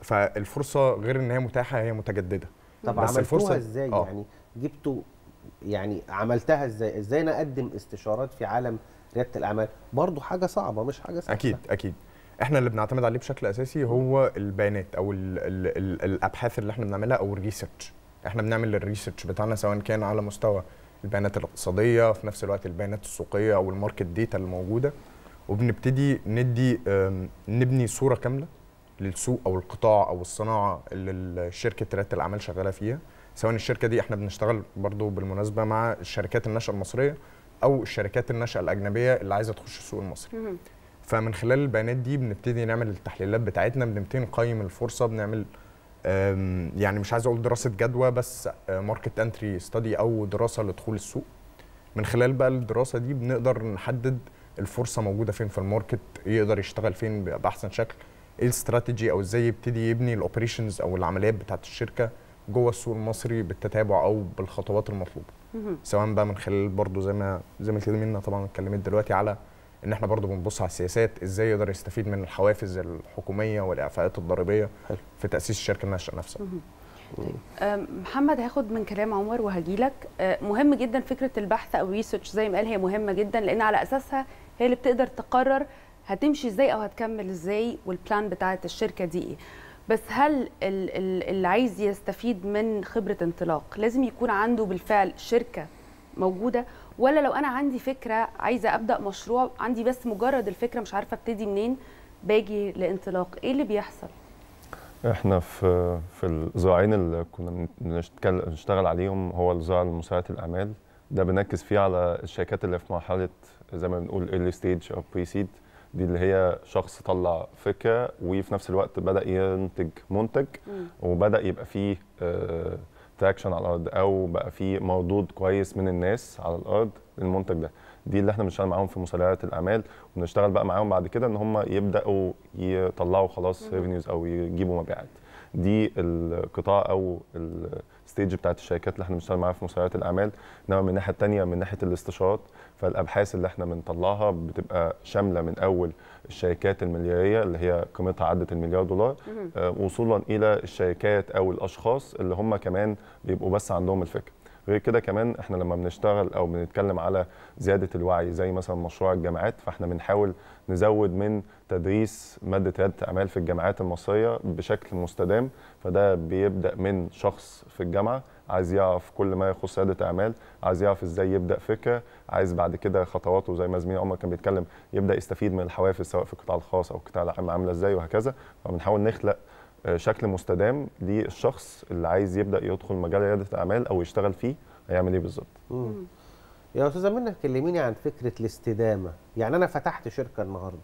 فالفرصه غير ان هي متاحه هي متجدده طب بس عملتوها ازاي آه. يعني جبتوا يعني عملتها ازاي ازاي انا اقدم استشارات في عالم رياده الاعمال برضو حاجه صعبه مش حاجه سهله اكيد اكيد احنا اللي بنعتمد عليه بشكل اساسي هو البيانات او ال ال ال الابحاث اللي احنا بنعملها او الريسيرش احنا بنعمل الريسيرش بتاعنا سواء كان على مستوى البيانات الاقتصاديه في نفس الوقت البيانات السوقيه او الماركت ديتا اللي موجوده وبنبتدي ندي آم، نبني صوره كامله للسوق او القطاع او الصناعه اللي شركه رياده الاعمال شغاله فيها سواء الشركه دي احنا بنشتغل برضو بالمناسبه مع الشركات الناشئه المصريه او الشركات الناشئه الاجنبيه اللي عايزه تخش السوق المصري فمن خلال البيانات دي بنبتدي نعمل التحليلات بتاعتنا بنبتدي نقيم الفرصه بنعمل آم، يعني مش عايز اقول دراسه جدوى بس ماركت انتري ستادي او دراسه لدخول السوق من خلال بقى الدراسه دي بنقدر نحدد الفرصه موجوده فين في الماركت يقدر يشتغل فين بقى باحسن شكل ايه الاستراتيجي او ازاي يبتدي يبني الاوبريشنز او العمليات بتاعت الشركه جوه السوق المصري بالتتابع او بالخطوات المطلوبه سواء بقى من خلال برضو زي ما زي ما كده منا طبعا اتكلمت دلوقتي على ان احنا برضو بنبص على السياسات ازاي يقدر يستفيد من الحوافز الحكوميه والاعفاءات الضريبيه في تاسيس الشركه الناشئه نفسها أم، محمد هاخد من كلام عمر وهجيلك أه، مهم جدا فكره البحث او ريسيرش زي ما قال هي مهمه جدا لان على اساسها هي اللي بتقدر تقرر هتمشي ازاي او هتكمل ازاي والبلان بتاعت الشركه دي ايه بس هل ال- ال- اللي عايز يستفيد من خبره انطلاق لازم يكون عنده بالفعل شركه موجوده ولا لو انا عندي فكره عايزه ابدا مشروع عندي بس مجرد الفكره مش عارفه ابتدي منين باجي لانطلاق ايه اللي بيحصل احنا في في الذراعين اللي كنا بنشتغل نشتغل عليهم هو الذراع لمساعدة الأعمال ده بنركز فيه على الشركات اللي في مرحلة زي ما بنقول early stage أو pre seed دي اللي هي شخص طلع فكرة وفي نفس الوقت بدأ ينتج منتج وبدأ يبقى فيه تراكشن على الأرض أو بقى فيه مردود كويس من الناس على الأرض للمنتج ده دي اللي احنا بنشتغل معاهم في مسارعات الاعمال وبنشتغل بقى معاهم بعد كده ان هم يبداوا يطلعوا خلاص ريفينيوز او يجيبوا مبيعات دي القطاع او الستيج بتاعت الشركات اللي احنا بنشتغل معاها في مسارعات الاعمال انما من الناحيه الثانيه من ناحيه الاستشارات فالابحاث اللي احنا بنطلعها بتبقى شامله من اول الشركات الملياريه اللي هي قيمتها عدت المليار دولار مهم. آه، وصولا الى الشركات او الاشخاص اللي هم كمان بيبقوا بس عندهم الفكره غير كده كمان احنا لما بنشتغل او بنتكلم على زياده الوعي زي مثلا مشروع الجامعات فاحنا بنحاول نزود من تدريس ماده رياده الاعمال في الجامعات المصريه بشكل مستدام فده بيبدا من شخص في الجامعه عايز يعرف كل ما يخص رياده اعمال عايز يعرف ازاي يبدا فكره عايز بعد كده خطواته زي ما زميلي عمر كان بيتكلم يبدا يستفيد من الحوافز سواء في القطاع الخاص او القطاع العام عامله ازاي وهكذا فبنحاول نخلق آه، شكل مستدام للشخص اللي عايز يبدا يدخل مجال رياده الاعمال او يشتغل فيه هيعمل ايه بالظبط مم. يا استاذه منى كلميني عن فكره الاستدامه يعني انا فتحت شركه النهارده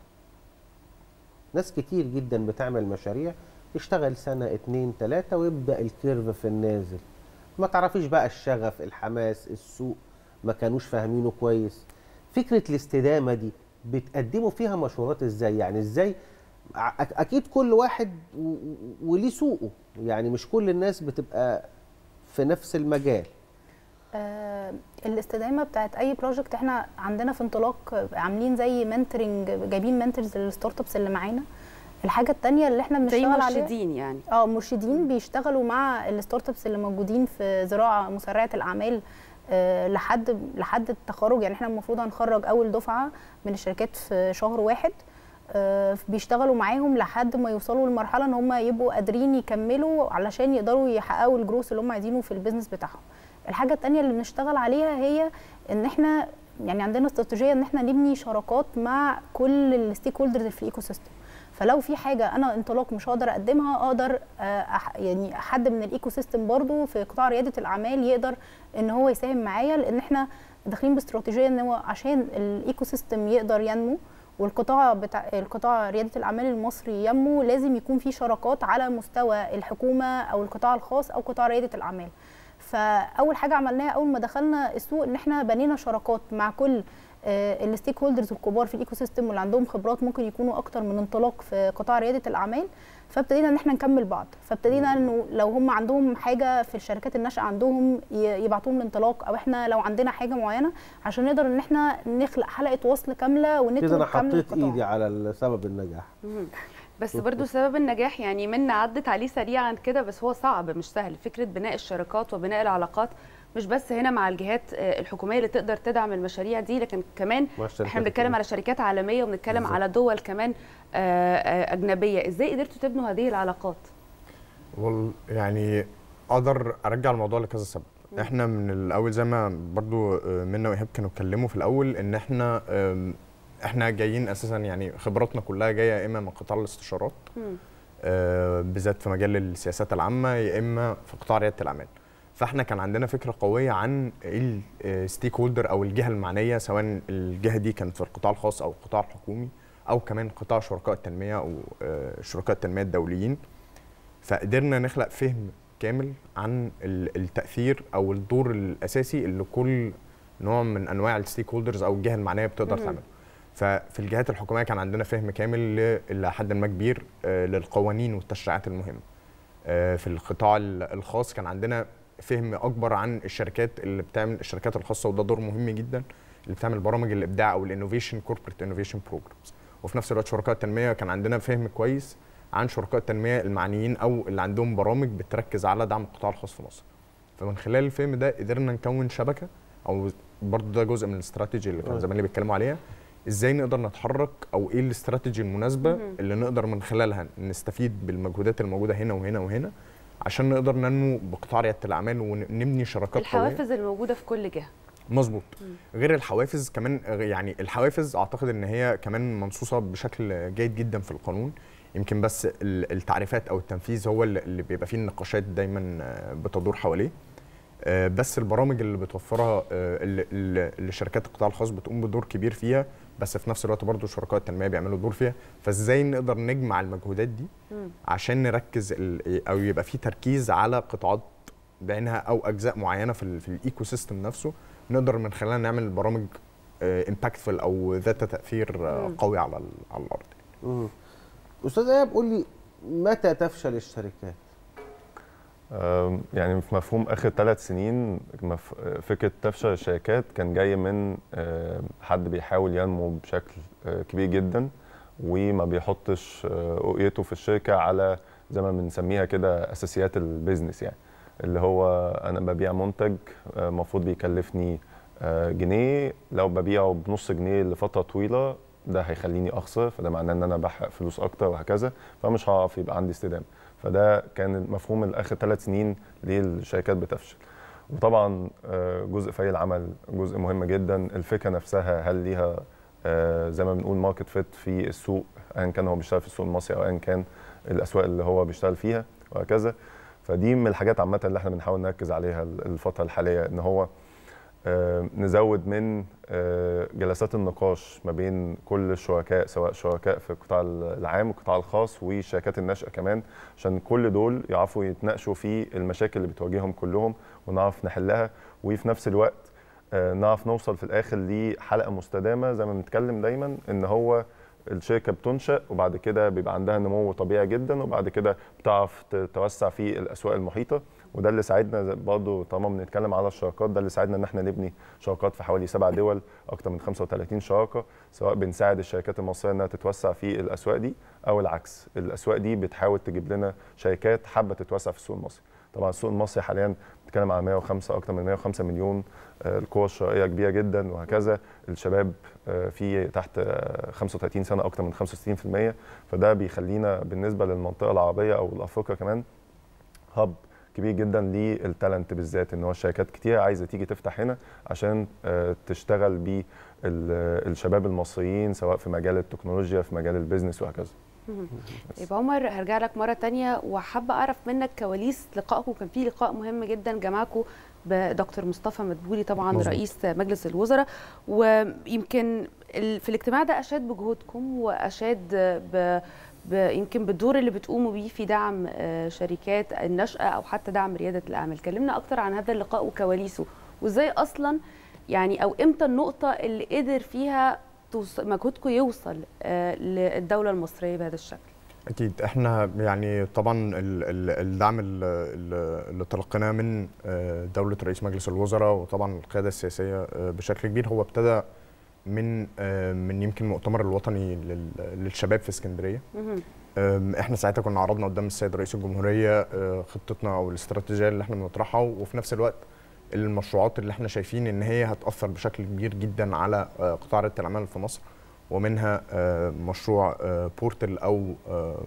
ناس كتير جدا بتعمل مشاريع تشتغل سنه اتنين تلاته ويبدا الكيرف في النازل ما تعرفيش بقى الشغف الحماس السوق ما كانوش فاهمينه كويس فكره الاستدامه دي بتقدموا فيها مشورات ازاي يعني ازاي ع- أك- اكيد كل واحد و- و- وليه سوقه يعني مش كل الناس بتبقى في نفس المجال آه، الاستدامه بتاعت اي بروجكت احنا عندنا في انطلاق عاملين زي منتورنج جايبين منتورز للستارت ابس اللي معانا الحاجه الثانيه اللي احنا زي بنشتغل عليها مرشدين يعني اه مرشدين بيشتغلوا مع الستارت ابس اللي موجودين في زراعه مسرعه الاعمال آه، لحد لحد التخرج يعني احنا المفروض هنخرج اول دفعه من الشركات في شهر واحد آه، بيشتغلوا معاهم لحد ما يوصلوا لمرحله ان هم يبقوا قادرين يكملوا علشان يقدروا يحققوا الجروث اللي هم عايزينه في البيزنس بتاعهم الحاجه الثانيه اللي بنشتغل عليها هي ان احنا يعني عندنا استراتيجيه ان احنا نبني شراكات مع كل الستيك هولدرز في الايكو سيستم فلو في حاجه انا انطلاق مش هقدر اقدمها اقدر آه، أح- يعني حد من الايكو سيستم برضو في قطاع رياده الاعمال يقدر ان هو يساهم معايا لان احنا داخلين باستراتيجيه ان هو عشان الايكو سيستم يقدر ينمو والقطاع بتاع القطاع رياده الاعمال المصري ينمو لازم يكون في شراكات على مستوى الحكومه او القطاع الخاص او قطاع رياده الاعمال فاول حاجه عملناها اول ما دخلنا السوق ان احنا بنينا شراكات مع كل الستيك هولدرز الكبار في الايكو سيستم واللي عندهم خبرات ممكن يكونوا اكتر من انطلاق في قطاع رياده الاعمال فابتدينا ان احنا نكمل بعض فابتدينا انه لو هم عندهم حاجه في الشركات الناشئه عندهم ي- يبعتوهم الانطلاق او احنا لو عندنا حاجه معينه عشان نقدر ان احنا نخلق حلقه وصل كامله كده ونتورك انا كامله حطيت للقطاع. ايدي على سبب النجاح مم. بس برضو سبب النجاح يعني منا عدت عليه سريعا كده بس هو صعب مش سهل فكره بناء الشراكات وبناء العلاقات مش بس هنا مع الجهات آه، الحكوميه اللي تقدر تدعم المشاريع دي لكن كمان مع الشركات احنا بنتكلم الكبيرة. على شركات عالميه وبنتكلم بالظبط. على دول كمان آه، آه، اجنبيه ازاي قدرتوا تبنوا هذه العلاقات وال يعني اقدر ارجع الموضوع لكذا سبب مم. احنا من الاول زي ما برضو آه، منا وايهاب كانوا اتكلموا في الاول ان احنا آم، احنا جايين اساسا يعني خبراتنا كلها جايه يا اما من قطاع الاستشارات آه، بالذات في مجال السياسات العامه يا اما في قطاع رياده الاعمال فاحنا كان عندنا فكره قويه عن الستيك هولدر او الجهه المعنيه سواء الجهه دي كانت في القطاع الخاص او القطاع الحكومي او كمان قطاع شركاء التنميه او آه، شركاء التنميه الدوليين فقدرنا نخلق فهم كامل عن ال- التاثير او الدور الاساسي اللي كل نوع من انواع الستيك هولدرز او الجهه المعنيه بتقدر مهم. تعمله ففي الجهات الحكوميه كان عندنا فهم كامل ل- الى حد ما كبير آه، للقوانين والتشريعات المهمه آه، في القطاع ال- الخاص كان عندنا فهم اكبر عن الشركات اللي بتعمل الشركات الخاصه وده دور مهم جدا اللي بتعمل برامج الابداع او الانوفيشن كوربريت انوفيشن بروجرامز وفي نفس الوقت شركاء التنميه كان عندنا فهم كويس عن شركاء التنميه المعنيين او اللي عندهم برامج بتركز على دعم القطاع الخاص في مصر فمن خلال الفهم ده قدرنا نكون شبكه او برضه ده جزء من الاستراتيجي اللي كان آه. زمايلي بيتكلموا عليها ازاي نقدر نتحرك او ايه الاستراتيجي المناسبه مهم. اللي نقدر من خلالها نستفيد بالمجهودات الموجوده هنا وهنا وهنا عشان نقدر ننمو بقطاع رياده الاعمال ونبني شراكات قويه الحوافز الموجوده في كل جهه مظبوط غير الحوافز كمان يعني الحوافز اعتقد ان هي كمان منصوصه بشكل جيد جدا في القانون يمكن بس ال- التعريفات او التنفيذ هو اللي اللي بيبقى فيه النقاشات دايما آه، بتدور حواليه آه، بس البرامج اللي بتوفرها آه، اللي- اللي اللي شركات القطاع الخاص بتقوم بدور كبير فيها بس في نفس الوقت برضه شركاء التنميه بيعملوا دور فيها فازاي نقدر نجمع المجهودات دي عشان نركز ال- او يبقى في تركيز على قطاعات بعينها او اجزاء معينه في, ال- في الايكو سيستم نفسه نقدر من خلالها نعمل برامج امباكتفul او ذات تاثير آه، مم. قوي على ال- على الارض مم. استاذ ايهاب قول لي متى تفشل الشركات آم، يعني في مفهوم اخر ثلاث سنين مف- فكره تفشل الشركات كان جاي من آم، حد بيحاول ينمو بشكل آه، كبير جدا وما بيحطش آه، رؤيته في الشركه على زي ما بنسميها كده اساسيات البيزنس يعني اللي هو انا ببيع منتج المفروض بيكلفني آه، جنيه لو ببيعه بنص جنيه لفتره طويله ده هيخليني اخسر فده معناه ان انا بحرق فلوس اكتر وهكذا فمش هعرف يبقى عندي استدامه فده كان مفهوم الاخر ثلاث سنين ليه الشركات بتفشل وطبعا آه، جزء فريق العمل جزء مهم جدا الفكره نفسها هل ليها آه، زي ما بنقول ماركت فيت في السوق ايا كان هو بيشتغل في السوق المصري او ايا كان الاسواق اللي هو بيشتغل فيها وهكذا فدي من الحاجات عامه اللي احنا بنحاول نركز عليها الفتره الحاليه ان هو آه، نزود من آه، جلسات النقاش ما بين كل الشركاء سواء شركاء في القطاع العام والقطاع الخاص والشركات الناشئه كمان عشان كل دول يعرفوا يتناقشوا في المشاكل اللي بتواجههم كلهم ونعرف نحلها وفي نفس الوقت آه، نعرف نوصل في الاخر لحلقه مستدامه زي ما بنتكلم دايما ان هو الشركه بتنشا وبعد كده بيبقى عندها نمو طبيعي جدا وبعد كده بتعرف تتوسع في الاسواق المحيطه وده اللي ساعدنا برضه طالما بنتكلم على الشراكات ده اللي ساعدنا ان احنا نبني شراكات في حوالي سبع دول اكتر من 35 شراكه سواء بنساعد الشركات المصريه انها تتوسع في الاسواق دي او العكس الاسواق دي بتحاول تجيب لنا شركات حابه تتوسع في السوق المصري طبعا السوق المصري حاليا بنتكلم على 105 اكتر من 105 مليون آه، القوى الشرائيه كبيره جدا وهكذا الشباب آه، في تحت آه، 35 سنه اكتر من 65% فده بيخلينا بالنسبه للمنطقه العربيه او لافريقيا كمان هب كبير جدا للتالنت بالذات ان هو الشركات كتير عايزه تيجي تفتح هنا عشان آه، تشتغل بالشباب المصريين سواء في مجال التكنولوجيا في مجال البيزنس وهكذا مهم. يبقى عمر هرجع لك مره تانية وحابه اعرف منك كواليس لقائكم كان في لقاء مهم جدا جمعكم بدكتور مصطفى مدبولي طبعا مظبوط. رئيس مجلس الوزراء ويمكن ال- في الاجتماع ده اشاد بجهودكم واشاد ب ب- يمكن بالدور اللي بتقوموا بيه في دعم آه، شركات النشأة أو حتى دعم ريادة الأعمال كلمنا أكتر عن هذا اللقاء وكواليسه وإزاي أصلا يعني أو إمتى النقطة اللي قدر فيها توص- مجهودكم يوصل آه، للدولة المصرية بهذا الشكل اكيد احنا يعني طبعا ال- ال- الدعم ال- ال- اللي تلقيناه من آه، دوله رئيس مجلس الوزراء وطبعا القياده السياسيه آه، بشكل كبير هو ابتدى من آه، من يمكن المؤتمر الوطني لل- للشباب في اسكندريه أم، احنا ساعتها كنا عرضنا قدام السيد رئيس الجمهوريه آه، خطتنا او الاستراتيجيه اللي احنا بنطرحها وفي نفس الوقت المشروعات اللي احنا شايفين ان هي هتاثر بشكل كبير جدا على آه، قطاع رياده الاعمال في مصر ومنها آه، مشروع آه، بورتل او آه،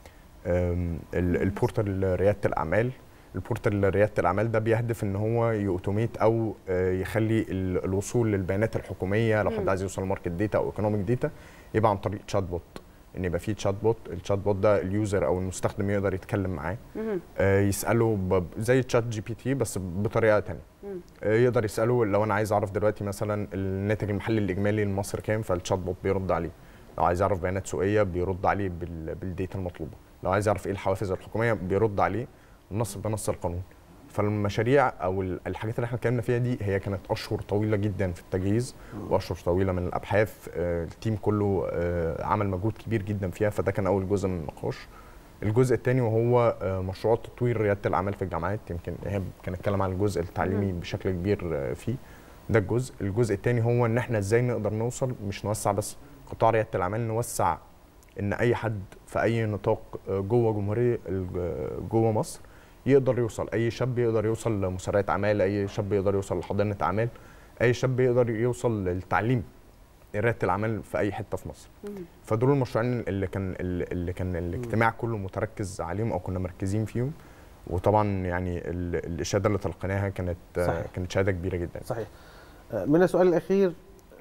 آم، ال- البورتال رياده الاعمال البورتال رياده الاعمال ده بيهدف ان هو يوتوميت او آه، يخلي ال- الوصول للبيانات الحكوميه لو حد مم. عايز يوصل لماركت داتا او ايكونوميك داتا يبقى عن طريق تشات بوت ان يبقى في تشات بوت التشات بوت ده اليوزر او المستخدم يقدر يتكلم معاه آه، يساله ب- زي تشات جي بي تي بس بطريقه تانية آه، يقدر يساله لو انا عايز اعرف دلوقتي مثلا الناتج المحلي الاجمالي لمصر كام فالتشات بوت بيرد عليه لو عايز يعرف بيانات سوقيه بيرد عليه بال- بالديتا المطلوبه لو عايز يعرف ايه الحوافز الحكوميه بيرد عليه نص بنص القانون فالمشاريع او ال- الحاجات اللي احنا اتكلمنا فيها دي هي كانت اشهر طويله جدا في التجهيز واشهر طويله من الابحاث آه، التيم كله آه، عمل مجهود كبير جدا فيها فده كان اول جزء من النقاش الجزء الثاني وهو آه، مشروع تطوير رياده الاعمال في الجامعات يمكن ايهاب كان اتكلم عن الجزء التعليمي مم. بشكل كبير آه، فيه ده الجزء الجزء الثاني هو ان احنا ازاي نقدر نوصل مش نوسع بس قطاع رياده الاعمال نوسع ان اي حد في اي نطاق آه، جوه جمهوريه ال- جوه مصر يقدر يوصل اي شاب يقدر يوصل لمسارات اعمال اي شاب يقدر يوصل لحضانه اعمال اي شاب يقدر يوصل للتعليم رياده الاعمال في اي حته في مصر فدول المشروعين اللي كان اللي كان الاجتماع كله متركز عليهم او كنا مركزين فيهم وطبعا يعني ال- الاشاده اللي تلقيناها كانت صحيح. كانت شهاده كبيره جدا صحيح آه، من السؤال الأخير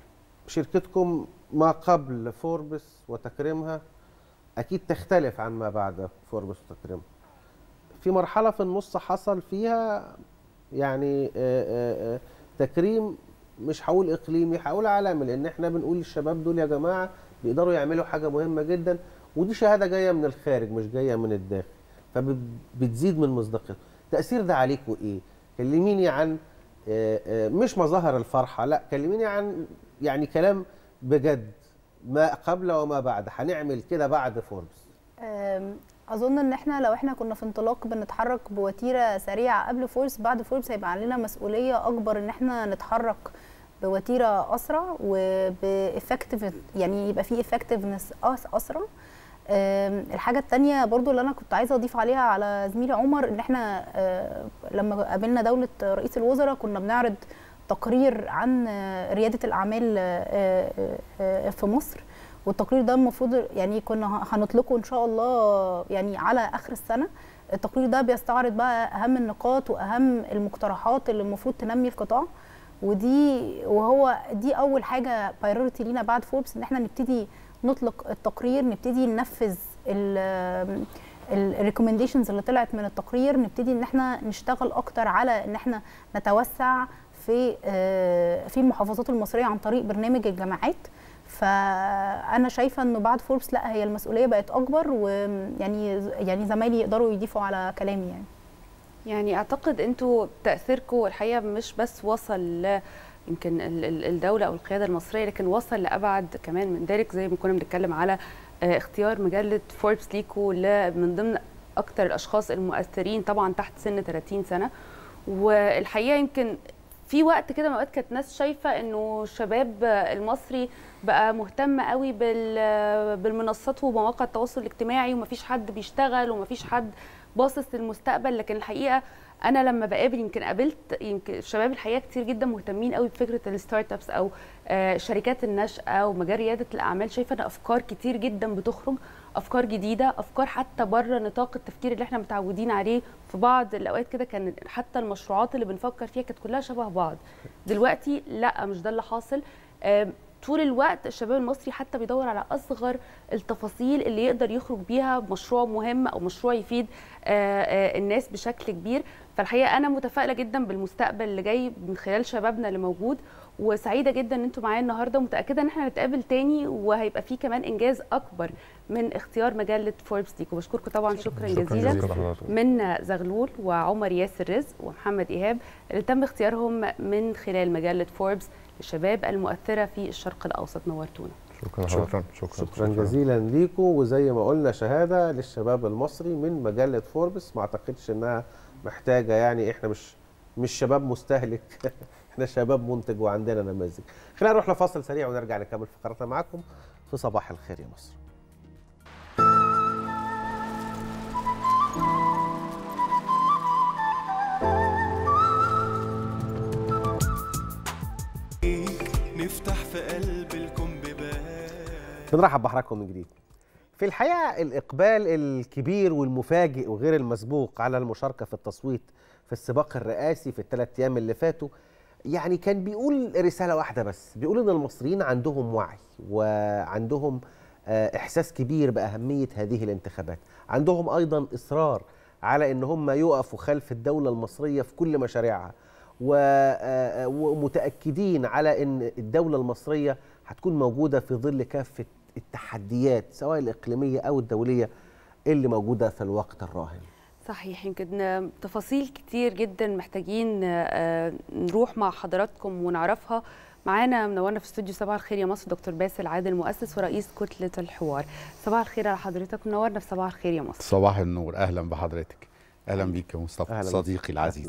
شركتكم ما قبل فوربس وتكريمها أكيد تختلف عن ما بعد فوربس وتكريمها في مرحلة في النص حصل فيها يعني آه، آه، آه، تكريم مش هقول إقليمي هقول عالمي لأن احنا بنقول للشباب دول يا جماعة بيقدروا يعملوا حاجة مهمة جدا ودي شهادة جاية من الخارج مش جاية من الداخل فبتزيد من مصداقيته التأثير ده عليكم إيه؟ كلميني عن آه، آه، مش مظاهر الفرحة لا كلميني عن يعني كلام بجد ما قبل وما بعد هنعمل كده بعد فوربس أم، اظن ان احنا لو احنا كنا في انطلاق بنتحرك بوتيره سريعه قبل فورس بعد فورس هيبقى علينا مسؤوليه اكبر ان احنا نتحرك بوتيره اسرع وبافكتيف يعني يبقى في افكتيفنس اسرع أم، الحاجه الثانيه برضو اللي انا كنت عايزه اضيف عليها على زميلي عمر ان احنا أه، لما قابلنا دوله رئيس الوزراء كنا بنعرض تقرير عن أه، رياده الاعمال أه، أه، أه، في مصر والتقرير ده المفروض يعني كنا هنطلقه ان شاء الله يعني على اخر السنه التقرير ده بيستعرض بقى اهم النقاط واهم المقترحات اللي المفروض تنمي القطاع ودي وهو دي اول حاجه بايرورتي لينا بعد فوربس ان احنا نبتدي نطلق التقرير نبتدي ننفذ الريكومنديشنز اللي طلعت من التقرير نبتدي ان احنا نشتغل اكتر على ان احنا نتوسع في آه، في المحافظات المصريه عن طريق برنامج الجامعات فانا شايفه انه بعد فوربس لا هي المسؤوليه بقت اكبر ويعني يعني زمايلي يقدروا يضيفوا على كلامي يعني يعني اعتقد انتوا تاثيركم الحقيقه مش بس وصل ل يمكن ال- ال- الدوله او القياده المصريه لكن وصل لابعد كمان من ذلك زي ما كنا بنتكلم على آه، اختيار مجله فوربس ليكو ل- من ضمن اكتر الاشخاص المؤثرين طبعا تحت سن 30 سنه والحقيقه يمكن في وقت كده من اوقات كانت ناس شايفه انه الشباب المصري بقى مهتم قوي بال- بالمنصات ومواقع التواصل الاجتماعي ومفيش حد بيشتغل ومفيش حد باصص للمستقبل لكن الحقيقه انا لما بقابل يمكن قابلت يمكن الشباب الحقيقه كتير جدا مهتمين قوي بفكره الستارت ابس او آه، شركات النشأة ومجال رياده الاعمال شايفه ان افكار كتير جدا بتخرج افكار جديده افكار حتى بره نطاق التفكير اللي احنا متعودين عليه في بعض الاوقات كده كان حتى المشروعات اللي بنفكر فيها كانت كلها شبه بعض دلوقتي لا مش ده اللي حاصل آم، طول الوقت الشباب المصري حتى بيدور على اصغر التفاصيل اللي يقدر يخرج بيها بمشروع مهم او مشروع يفيد آه، آه، الناس بشكل كبير فالحقيقه انا متفائله جدا بالمستقبل اللي جاي من خلال شبابنا اللي موجود وسعيده جدا ان انتوا معايا النهارده متاكده ان احنا هنتقابل تاني وهيبقى في كمان انجاز اكبر من اختيار مجله فوربس ليكم بشكركم طبعا شكرا, شكراً جزيلا جزيلاً لحضرتك. من زغلول وعمر ياسر رزق ومحمد ايهاب اللي تم اختيارهم من خلال مجله فوربس للشباب المؤثره في الشرق الاوسط نورتونا شكرا شكرا شكرا شكرا جزيلا ليكم وزي ما قلنا شهاده للشباب المصري من مجله فوربس ما اعتقدش انها محتاجه يعني احنا مش مش شباب مستهلك احنا شباب منتج وعندنا نماذج خلينا نروح لفاصل سريع ونرجع نكمل فقراتنا معاكم في صباح الخير يا مصر نفتح في قلب الكون بباب بنرحب بحضراتكم من جديد في الحقيقه الاقبال الكبير والمفاجئ وغير المسبوق على المشاركه في التصويت في السباق الرئاسي في الثلاث ايام اللي فاتوا يعني كان بيقول رساله واحده بس بيقول ان المصريين عندهم وعي وعندهم آه، احساس كبير باهميه هذه الانتخابات عندهم ايضا اصرار على ان هم يقفوا خلف الدوله المصريه في كل مشاريعها و- آه، ومتاكدين على ان الدوله المصريه هتكون موجوده في ظل كافه التحديات سواء الاقليميه او الدوليه اللي موجوده في الوقت الراهن صحيح يمكن تفاصيل كتير جدا محتاجين آه، نروح مع حضراتكم ونعرفها معانا منورنا في استوديو صباح الخير يا مصر دكتور باسل عادل مؤسس ورئيس كتلة الحوار صباح الخير على حضرتك منورنا في صباح الخير يا مصر صباح النور اهلا بحضرتك اهلا بيك يا مصطفى أهلاً صديقي العزيز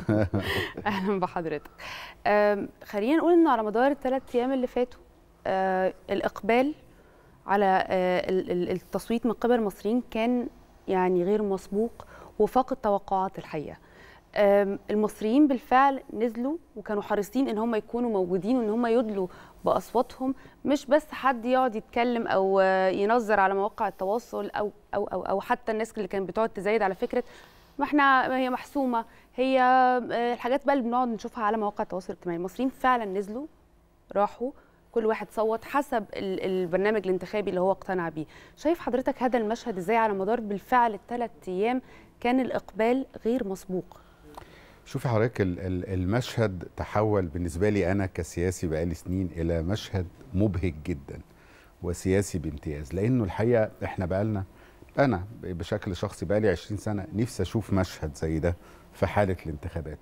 اهلا بحضرتك آم، خلينا نقول انه على مدار الثلاث ايام اللي فاتوا آه، الاقبال على آه، ال- ال- التصويت من قبل المصريين كان يعني غير مسبوق وفاق التوقعات الحقيقه آم، المصريين بالفعل نزلوا وكانوا حريصين ان هم يكونوا موجودين وان هم يدلوا باصواتهم مش بس حد يقعد يتكلم او آه، ينظر على مواقع التواصل او او او, أو حتى الناس اللي كانت بتقعد تزايد على فكره ما احنا هي محسومه هي آه، الحاجات بقى اللي بنقعد نشوفها على مواقع التواصل الاجتماعي المصريين فعلا نزلوا راحوا كل واحد صوت حسب ال- البرنامج الانتخابي اللي هو اقتنع بيه شايف حضرتك هذا المشهد ازاي على مدار بالفعل الثلاث ايام كان الاقبال غير مسبوق شوفي حضرتك ال- ال- المشهد تحول بالنسبه لي انا كسياسي بقالي سنين الى مشهد مبهج جدا وسياسي بامتياز لانه الحقيقه احنا بقالنا انا بشكل شخصي بقالي 20 سنه نفسي اشوف مشهد زي ده في حاله الانتخابات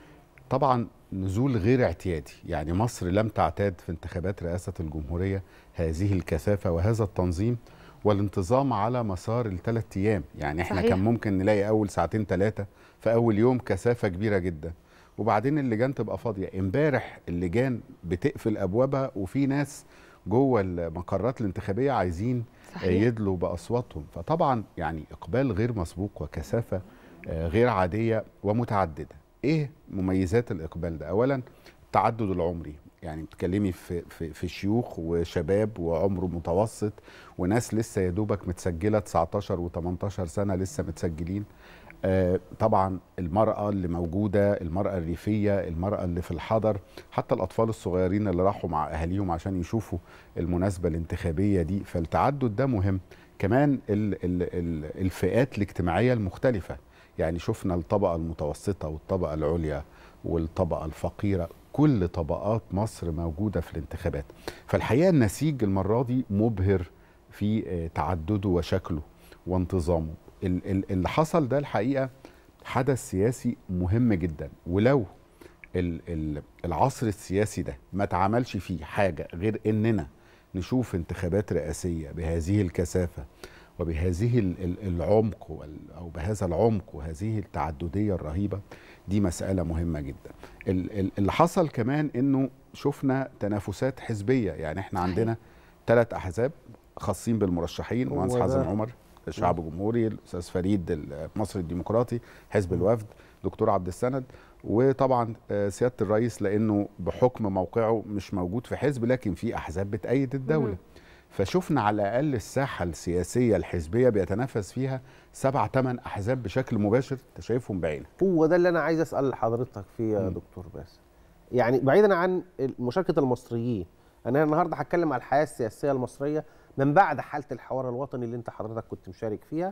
طبعا نزول غير اعتيادي يعني مصر لم تعتاد في انتخابات رئاسه الجمهوريه هذه الكثافه وهذا التنظيم والانتظام على مسار الثلاث ايام يعني احنا صحيح. كان ممكن نلاقي اول ساعتين ثلاثه في اول يوم كثافه كبيره جدا وبعدين اللجان تبقى فاضيه امبارح اللجان بتقفل ابوابها وفي ناس جوه المقرات الانتخابيه عايزين صحيح. يدلوا باصواتهم فطبعا يعني اقبال غير مسبوق وكثافه آه، غير عاديه ومتعدده ايه مميزات الاقبال ده اولا التعدد العمري يعني بتكلمي في في في شيوخ وشباب وعمر متوسط وناس لسه يا دوبك متسجله 19 و18 سنه لسه متسجلين آه، طبعا المرأة اللي موجودة المرأة الريفية المرأة اللي في الحضر حتى الأطفال الصغيرين اللي راحوا مع أهاليهم عشان يشوفوا المناسبة الانتخابية دي فالتعدد ده مهم كمان ال ال ال الفئات الاجتماعية المختلفة يعني شفنا الطبقة المتوسطة والطبقة العليا والطبقة الفقيرة كل طبقات مصر موجودة في الانتخابات فالحقيقة النسيج المرة دي مبهر في آه، تعدده وشكله وانتظامه ال- ال- اللي حصل ده الحقيقه حدث سياسي مهم جدا ولو ال- ال- العصر السياسي ده ما اتعملش فيه حاجه غير اننا نشوف انتخابات رئاسيه بهذه الكثافه وبهذه ال- ال- العمق وال- او بهذا العمق وهذه التعدديه الرهيبه دي مساله مهمه جدا ال- ال- اللي حصل كمان انه شفنا تنافسات حزبيه يعني احنا صحيح. عندنا ثلاث احزاب خاصين بالمرشحين هو مهندس ده. حازم عمر الشعب الجمهوري الاستاذ فريد المصري الديمقراطي حزب الوفد دكتور عبد السند وطبعا آه، سياده الرئيس لانه بحكم موقعه مش موجود في حزب لكن في احزاب بتأيد الدوله مم. فشفنا على الاقل الساحه السياسيه الحزبيه بيتنافس فيها سبع ثمان احزاب بشكل مباشر انت شايفهم بعينك هو ده اللي انا عايز اسال حضرتك فيه يا دكتور باسل يعني بعيدا عن مشاركه المصريين انا النهارده هتكلم على الحياه السياسيه المصريه من بعد حاله الحوار الوطني اللي انت حضرتك كنت مشارك فيها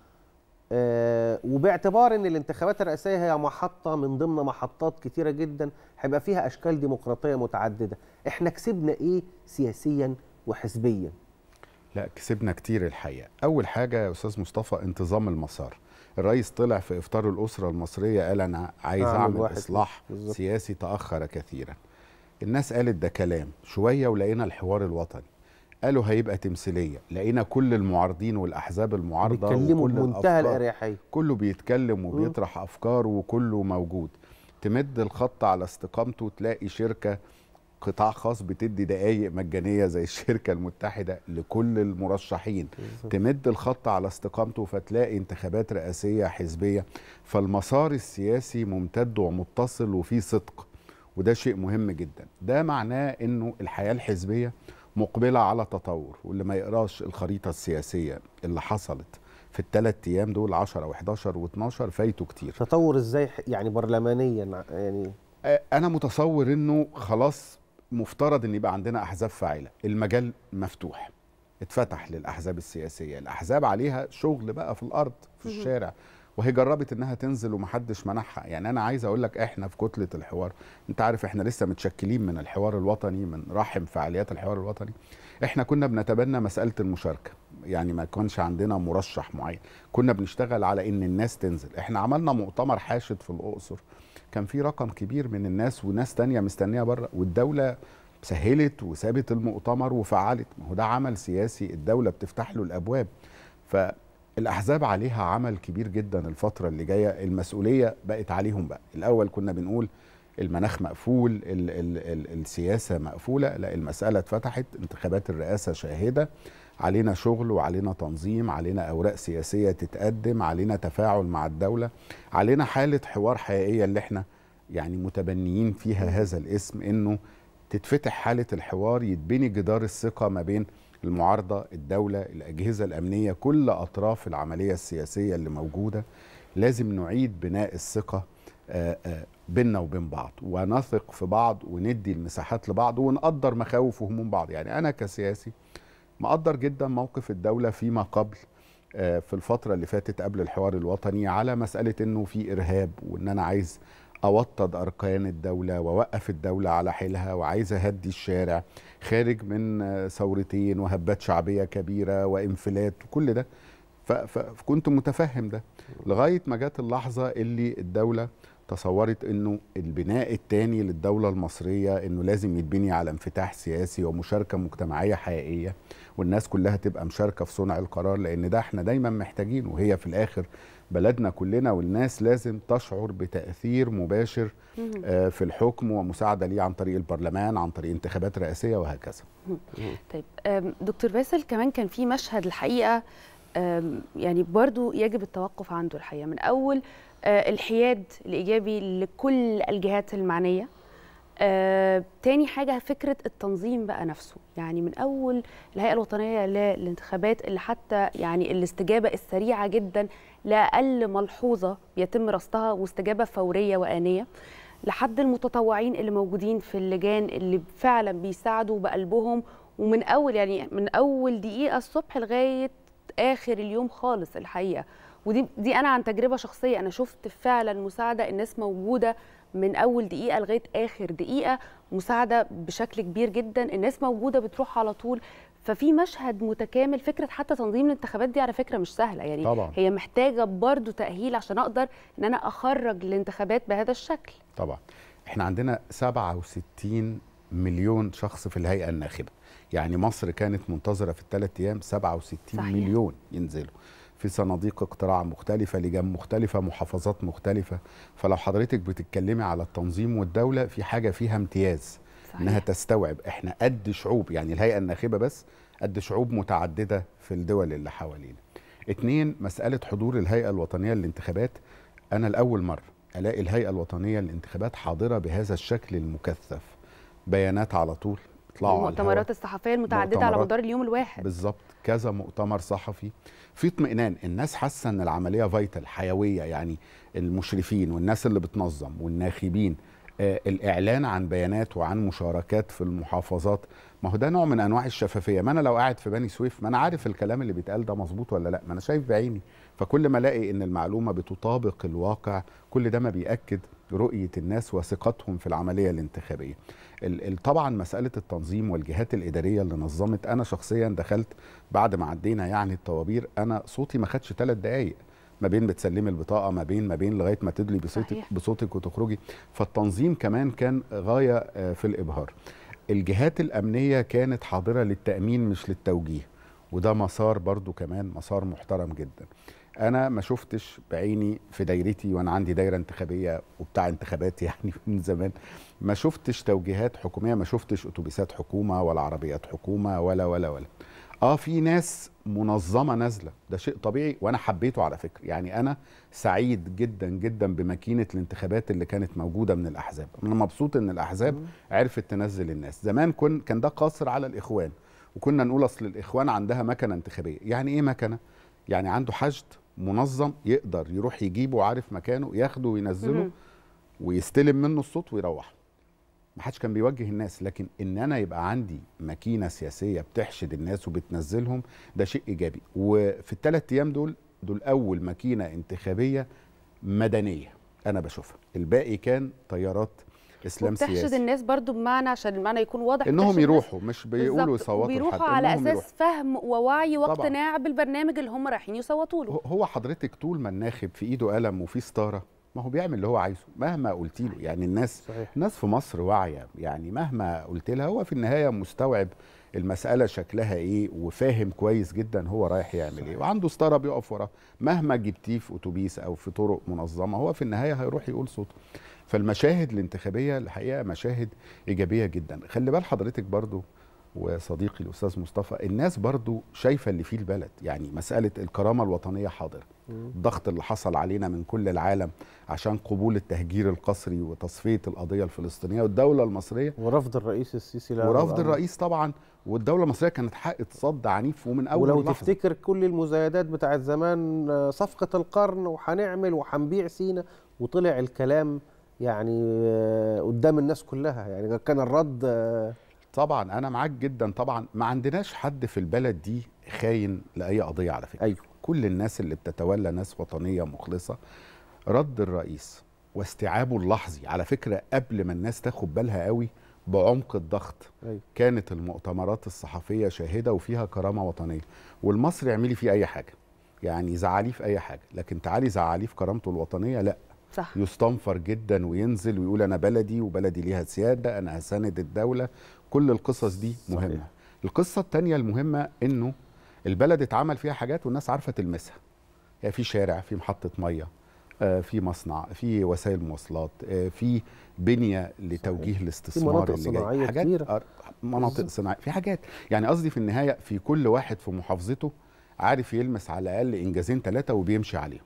آه وباعتبار ان الانتخابات الرئاسيه هي محطه من ضمن محطات كتيره جدا هيبقى فيها اشكال ديمقراطيه متعدده احنا كسبنا ايه سياسيا وحزبيا لا كسبنا كتير الحقيقه اول حاجه يا استاذ مصطفى انتظام المسار الرئيس طلع في افطار الاسره المصريه قال انا عايز أعمل اعمل واحد اصلاح بالظبط. سياسي تاخر كثيرا الناس قالت ده كلام شويه ولقينا الحوار الوطني قالوا هيبقى تمثيليه لقينا كل المعارضين والاحزاب المعارضه بيتكلموا وكل بمنتهى الأفكار. الاريحيه كله بيتكلم وبيطرح افكار وكله موجود تمد الخط على استقامته تلاقي شركه قطاع خاص بتدي دقايق مجانيه زي الشركه المتحده لكل المرشحين تمد الخط على استقامته فتلاقي انتخابات رئاسيه حزبيه فالمسار السياسي ممتد ومتصل وفيه صدق وده شيء مهم جدا ده معناه انه الحياه الحزبيه مقبله على تطور واللي ما يقراش الخريطه السياسيه اللي حصلت في الثلاث ايام دول 10 و11 و12 فايته كتير تطور ازاي يعني برلمانيا يعني آه، انا متصور انه خلاص مفترض ان يبقى عندنا احزاب فاعله المجال مفتوح اتفتح للاحزاب السياسيه الاحزاب عليها شغل بقى في الارض في مهم. الشارع وهي جربت انها تنزل ومحدش منعها يعني انا عايز اقول لك احنا في كتله الحوار انت عارف احنا لسه متشكلين من الحوار الوطني من رحم فعاليات الحوار الوطني احنا كنا بنتبنى مساله المشاركه يعني ما كانش عندنا مرشح معين كنا بنشتغل على ان الناس تنزل احنا عملنا مؤتمر حاشد في الاقصر كان في رقم كبير من الناس وناس تانية مستنيه بره والدوله سهلت وسابت المؤتمر وفعلت ما هو ده عمل سياسي الدوله بتفتح له الابواب فالاحزاب عليها عمل كبير جدا الفتره اللي جايه المسؤوليه بقت عليهم بقى الاول كنا بنقول المناخ مقفول ال ال ال السياسه مقفوله لا المساله اتفتحت انتخابات الرئاسه شاهده علينا شغل وعلينا تنظيم علينا اوراق سياسيه تتقدم علينا تفاعل مع الدوله علينا حاله حوار حقيقيه اللي احنا يعني متبنيين فيها هذا الاسم انه تتفتح حاله الحوار يتبني جدار الثقه ما بين المعارضه الدوله الاجهزه الامنيه كل اطراف العمليه السياسيه اللي موجوده لازم نعيد بناء الثقه آه، آه، بيننا وبين بعض ونثق في بعض وندي المساحات لبعض ونقدر مخاوف وهموم بعض يعني انا كسياسي مقدر جدا موقف الدوله فيما قبل آه، في الفتره اللي فاتت قبل الحوار الوطني على مساله انه في ارهاب وان انا عايز اوطد اركان الدوله واوقف الدوله على حيلها وعايز اهدي الشارع خارج من آه، ثورتين وهبات شعبيه كبيره وانفلات وكل ده ف- ف- فكنت متفهم ده لغايه ما جت اللحظه اللي الدوله تصورت انه البناء التاني للدوله المصريه انه لازم يتبني على انفتاح سياسي ومشاركه مجتمعيه حقيقيه والناس كلها تبقى مشاركه في صنع القرار لان ده احنا دايما محتاجين وهي في الاخر بلدنا كلنا والناس لازم تشعر بتاثير مباشر مهم. آه، في الحكم ومساعده ليه عن طريق البرلمان عن طريق انتخابات رئاسيه وهكذا طيب أم، دكتور باسل كمان كان في مشهد الحقيقه أم، يعني برضو يجب التوقف عنده الحقيقه من اول آه، الحياد الايجابي لكل الجهات المعنيه آه، تاني حاجه فكره التنظيم بقى نفسه يعني من اول الهيئه الوطنيه للانتخابات اللي حتى يعني الاستجابه السريعه جدا لاقل ملحوظه بيتم رصدها واستجابه فوريه وانيه لحد المتطوعين اللي موجودين في اللجان اللي فعلا بيساعدوا بقلبهم ومن اول يعني من اول دقيقه الصبح لغايه اخر اليوم خالص الحقيقه ودي دي انا عن تجربه شخصيه انا شفت فعلا مساعده الناس موجوده من اول دقيقه لغايه اخر دقيقه مساعده بشكل كبير جدا الناس موجوده بتروح على طول ففي مشهد متكامل فكره حتى تنظيم الانتخابات دي على فكره مش سهله يعني طبعاً. هي محتاجه برضو تاهيل عشان اقدر ان انا اخرج الانتخابات بهذا الشكل طبعا احنا عندنا 67 مليون شخص في الهيئه الناخبه يعني مصر كانت منتظره في الثلاث ايام 67 صحيح. صحيح. مليون ينزلوا في صناديق اقتراع مختلفه لجان مختلفه محافظات مختلفه فلو حضرتك بتتكلمي على التنظيم والدوله في حاجه فيها امتياز صحيح. انها تستوعب احنا قد شعوب يعني الهيئه الناخبه بس قد شعوب متعدده في الدول اللي حوالينا اتنين مساله حضور الهيئه الوطنيه للانتخابات انا لاول مره الاقي الهيئه الوطنيه للانتخابات حاضره بهذا الشكل المكثف بيانات على طول يطلعوا على الهواء. المؤتمرات الصحفيه المتعدده على مؤتمرات. مدار اليوم الواحد بالظبط كذا مؤتمر صحفي في اطمئنان الناس حاسه ان العمليه فايتال حيويه يعني المشرفين والناس اللي بتنظم والناخبين آه الاعلان عن بيانات وعن مشاركات في المحافظات ما هو ده نوع من انواع الشفافيه ما انا لو قاعد في بني سويف ما انا عارف الكلام اللي بيتقال ده مظبوط ولا لا ما انا شايف بعيني فكل ما الاقي ان المعلومه بتطابق الواقع كل ده ما بياكد رؤيه الناس وثقتهم في العمليه الانتخابيه ال- ال- طبعا مساله التنظيم والجهات الاداريه اللي نظمت انا شخصيا دخلت بعد ما عدينا يعني الطوابير انا صوتي ما خدش ثلاث دقائق ما بين بتسلمي البطاقه ما بين ما بين لغايه ما تدلي بصوتك صحيح. بصوتك وتخرجي فالتنظيم كمان كان غايه آه، في الابهار الجهات الامنيه كانت حاضره للتامين مش للتوجيه وده مسار برضو كمان مسار محترم جدا انا ما شفتش بعيني في دايرتي وانا عندي دايره انتخابيه وبتاع انتخابات يعني من زمان ما شفتش توجيهات حكوميه ما شفتش اتوبيسات حكومه ولا عربيات حكومه ولا ولا ولا اه في ناس منظمه نازله ده شيء طبيعي وانا حبيته على فكره يعني انا سعيد جدا جدا بماكينه الانتخابات اللي كانت موجوده من الاحزاب انا مبسوط ان الاحزاب عرفت تنزل الناس زمان كن كان ده قاصر على الاخوان وكنا نقول اصل الاخوان عندها مكنه انتخابيه يعني ايه مكنه يعني عنده حشد منظم يقدر يروح يجيبه عارف مكانه ياخده وينزله مهم. ويستلم منه الصوت ويروح ما حدش كان بيوجه الناس لكن ان انا يبقى عندي ماكينه سياسيه بتحشد الناس وبتنزلهم ده شيء ايجابي وفي الثلاث ايام دول دول اول ماكينه انتخابيه مدنيه انا بشوفها الباقي كان طيارات اسلام وبتحشد سياسي الناس برضو بمعنى عشان المعنى يكون واضح انهم بتحشد الناس يروحوا مش بيقولوا بالظبط، يصوتوا وبيروحوا لحد، على إنهم اساس يروحوا. فهم ووعي طبعاً. واقتناع بالبرنامج اللي هم رايحين يصوتوا له هو حضرتك طول ما الناخب في ايده قلم وفي ستاره ما هو بيعمل اللي هو عايزه مهما قلت له يعني الناس صحيح. الناس في مصر واعيه يعني مهما قلت لها هو في النهايه مستوعب المساله شكلها ايه وفاهم كويس جدا هو رايح يعمل ايه وعنده ستاره بيقف وراه مهما جبتيه في اتوبيس او في طرق منظمه هو في النهايه هيروح يقول صوته فالمشاهد الانتخابيه الحقيقه مشاهد ايجابيه جدا خلي بال حضرتك برضو وصديقي الاستاذ مصطفى الناس برضو شايفه اللي فيه البلد يعني مساله الكرامه الوطنيه حاضره الضغط اللي حصل علينا من كل العالم عشان قبول التهجير القسري وتصفيه القضيه الفلسطينيه والدوله المصريه ورفض الرئيس السيسي لها ورفض والأمر. الرئيس طبعا والدوله المصريه كانت حقت صد عنيف ومن اول ولو لحظة. تفتكر كل المزايدات بتاعت زمان آه، صفقة القرن وهنعمل وهنبيع سينا وطلع الكلام يعني آه، قدام الناس كلها يعني كان الرد آه، طبعا انا معاك جدا طبعا ما عندناش حد في البلد دي خاين لاي قضيه على فكره أيوه. كل الناس اللي بتتولى ناس وطنيه مخلصه رد الرئيس واستيعابه اللحظي على فكره قبل ما الناس تاخد بالها قوي بعمق الضغط أيوه. كانت المؤتمرات الصحفيه شاهده وفيها كرامه وطنيه والمصري اعملي فيه اي حاجه يعني زعليه في اي حاجه لكن تعالي زعليه في كرامته الوطنيه لا صح يستنفر جدا وينزل ويقول انا بلدي وبلدي ليها سياده انا هساند الدوله كل القصص دي مهمه صحيح. القصه الثانيه المهمه انه البلد اتعمل فيها حاجات والناس عارفه تلمسها يعني في شارع في محطه ميه آه، في مصنع في وسائل مواصلات آه، في بنيه لتوجيه الاستثمار مناطق اللي جاي. صناعية حاجات كتيرة. آه، مناطق بالظبط. صناعيه في حاجات يعني قصدي في النهايه في كل واحد في محافظته عارف يلمس على الاقل انجازين ثلاثه وبيمشي عليهم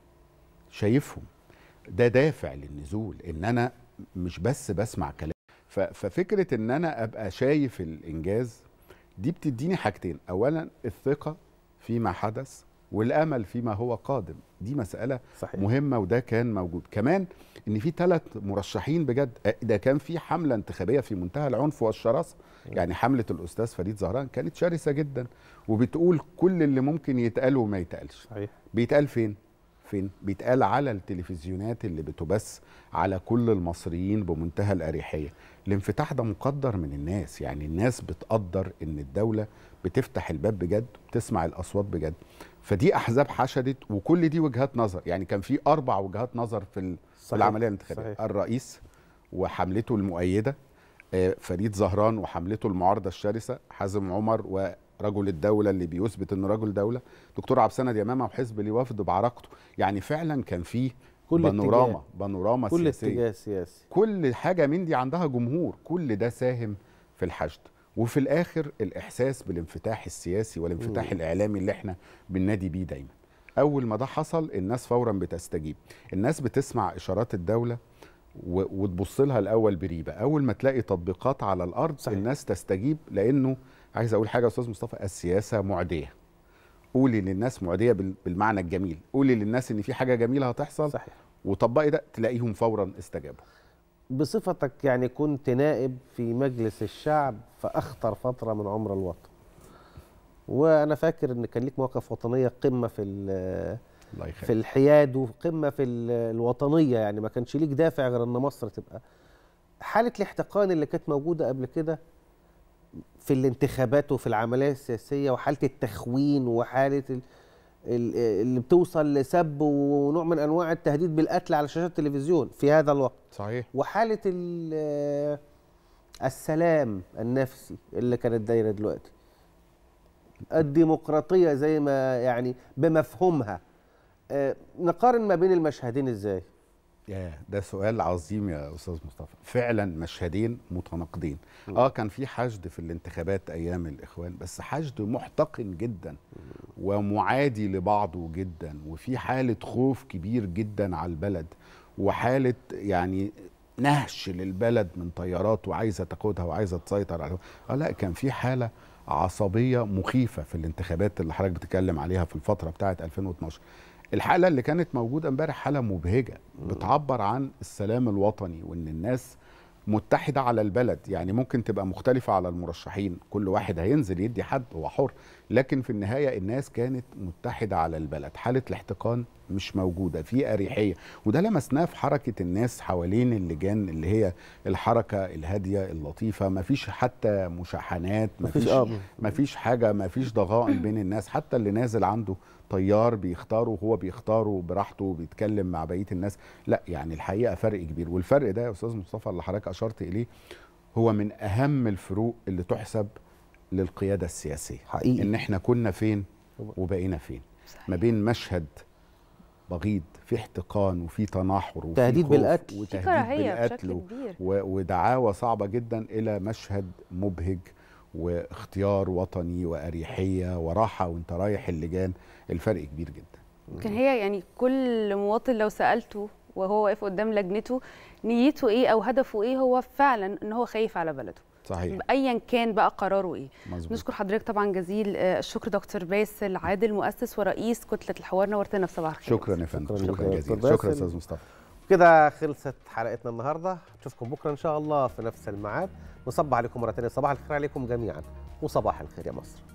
شايفهم ده دافع للنزول ان انا مش بس بسمع كلام ف- ففكره ان انا ابقى شايف الانجاز دي بتديني حاجتين اولا الثقه فيما حدث والامل فيما هو قادم دي مساله صحيح. مهمه وده كان موجود كمان ان في ثلاث مرشحين بجد أه، ده كان في حمله انتخابيه في منتهى العنف والشراسه يعني حمله الاستاذ فريد زهران كانت شرسه جدا وبتقول كل اللي ممكن يتقال وما يتقالش صحيح بيتقال فين فين بيتقال على التلفزيونات اللي بتبث على كل المصريين بمنتهى الاريحيه الانفتاح ده مقدر من الناس يعني الناس بتقدر ان الدوله بتفتح الباب بجد بتسمع الاصوات بجد فدي احزاب حشدت وكل دي وجهات نظر يعني كان في اربع وجهات نظر في ال- في صحيح. العمليه الانتخابيه صحيح. الرئيس وحملته المؤيده آه، فريد زهران وحملته المعارضه الشرسه حازم عمر ورجل الدوله اللي بيثبت انه رجل دوله دكتور عبد السند يمامه وحزب ليه وفد بعرقته يعني فعلا كان في كل بانوراما اتجاه. بانوراما كل سياسيه اتجاه سياسي كل حاجه من دي عندها جمهور كل ده ساهم في الحشد وفي الاخر الاحساس بالانفتاح السياسي والانفتاح مم. الاعلامي اللي احنا بننادي بيه دايما اول ما ده حصل الناس فورا بتستجيب الناس بتسمع اشارات الدوله و- وتبص لها الاول بريبه اول ما تلاقي تطبيقات على الارض صحيح. الناس تستجيب لانه عايز اقول حاجه يا استاذ مصطفى السياسه معديه قولي للناس معديه بال- بالمعنى الجميل قولي للناس ان في حاجه جميله هتحصل صحيح وطبقي ده تلاقيهم فورا استجابوا بصفتك يعني كنت نائب في مجلس الشعب في اخطر فتره من عمر الوطن وانا فاكر ان كان ليك مواقف وطنيه قمه في ال- الله يخليك في الحياد وقمه في ال- الوطنيه يعني ما كانش ليك دافع غير ان مصر تبقى حاله الاحتقان اللي كانت موجوده قبل كده في الانتخابات وفي العمليه السياسيه وحاله التخوين وحاله ال- ال- اللي بتوصل لسب ونوع من انواع التهديد بالقتل على شاشات التلفزيون في هذا الوقت صحيح وحاله ال- السلام النفسي اللي كانت دايره دلوقتي الديمقراطيه زي ما يعني بمفهومها آه، نقارن ما بين المشهدين ازاي ياه ده سؤال عظيم يا استاذ مصطفى فعلا مشهدين متناقضين اه كان في حشد في الانتخابات ايام الاخوان بس حشد محتقن جدا ومعادي لبعضه جدا وفي حاله خوف كبير جدا على البلد وحاله يعني نهش للبلد من طيارات وعايزه تاخدها وعايزه تسيطر عليها اه لا كان في حاله عصبيه مخيفه في الانتخابات اللي حضرتك بتتكلم عليها في الفتره بتاعه 2012 الحاله اللي كانت موجوده امبارح حاله مبهجه بتعبر عن السلام الوطني وان الناس متحده على البلد يعني ممكن تبقى مختلفه على المرشحين كل واحد هينزل يدي حد هو حر لكن في النهايه الناس كانت متحده على البلد حاله الاحتقان مش موجوده في اريحيه وده لمسناه في حركه الناس حوالين اللجان اللي هي الحركه الهاديه اللطيفه ما فيش حتى مشاحنات ما مفيش- فيش آه. ما فيش حاجه ما فيش ضغائن بين الناس حتى اللي نازل عنده طيار بيختاره وهو بيختاره براحته وبيتكلم مع بقيه الناس لا يعني الحقيقه فرق كبير والفرق ده يا استاذ مصطفى اللي حضرتك اشرت اليه هو من اهم الفروق اللي تحسب للقياده السياسيه حقيقي. ان احنا كنا فين وبقينا فين ما بين مشهد بغيض في احتقان وفي تناحر وفي تهديد خوف بالقتل. في وتهديد كراهية بالقتل بشكل و- كبير. و- ودعاوى صعبة جدا إلى مشهد مبهج واختيار وطني وأريحية وراحة وانت رايح اللجان الفرق كبير جدا يمكن هي يعني كل مواطن لو سالته وهو واقف قدام لجنته نيته ايه او هدفه ايه هو فعلا ان هو خايف على بلده صحيح ايا كان بقى قراره ايه مظبوط. نشكر حضرتك طبعا جزيل آه، الشكر دكتور باسل عادل مؤسس ورئيس كتله الحوار نورتنا في صباح الخير شكرا يا فندم شكراً شكرا لك يا جزيلا دكتور شكرا باسل. أستاذ مصطفى كده خلصت حلقتنا النهارده نشوفكم بكره ان شاء الله في نفس الميعاد نصبح عليكم مره ثانيه صباح الخير عليكم جميعا وصباح الخير يا مصر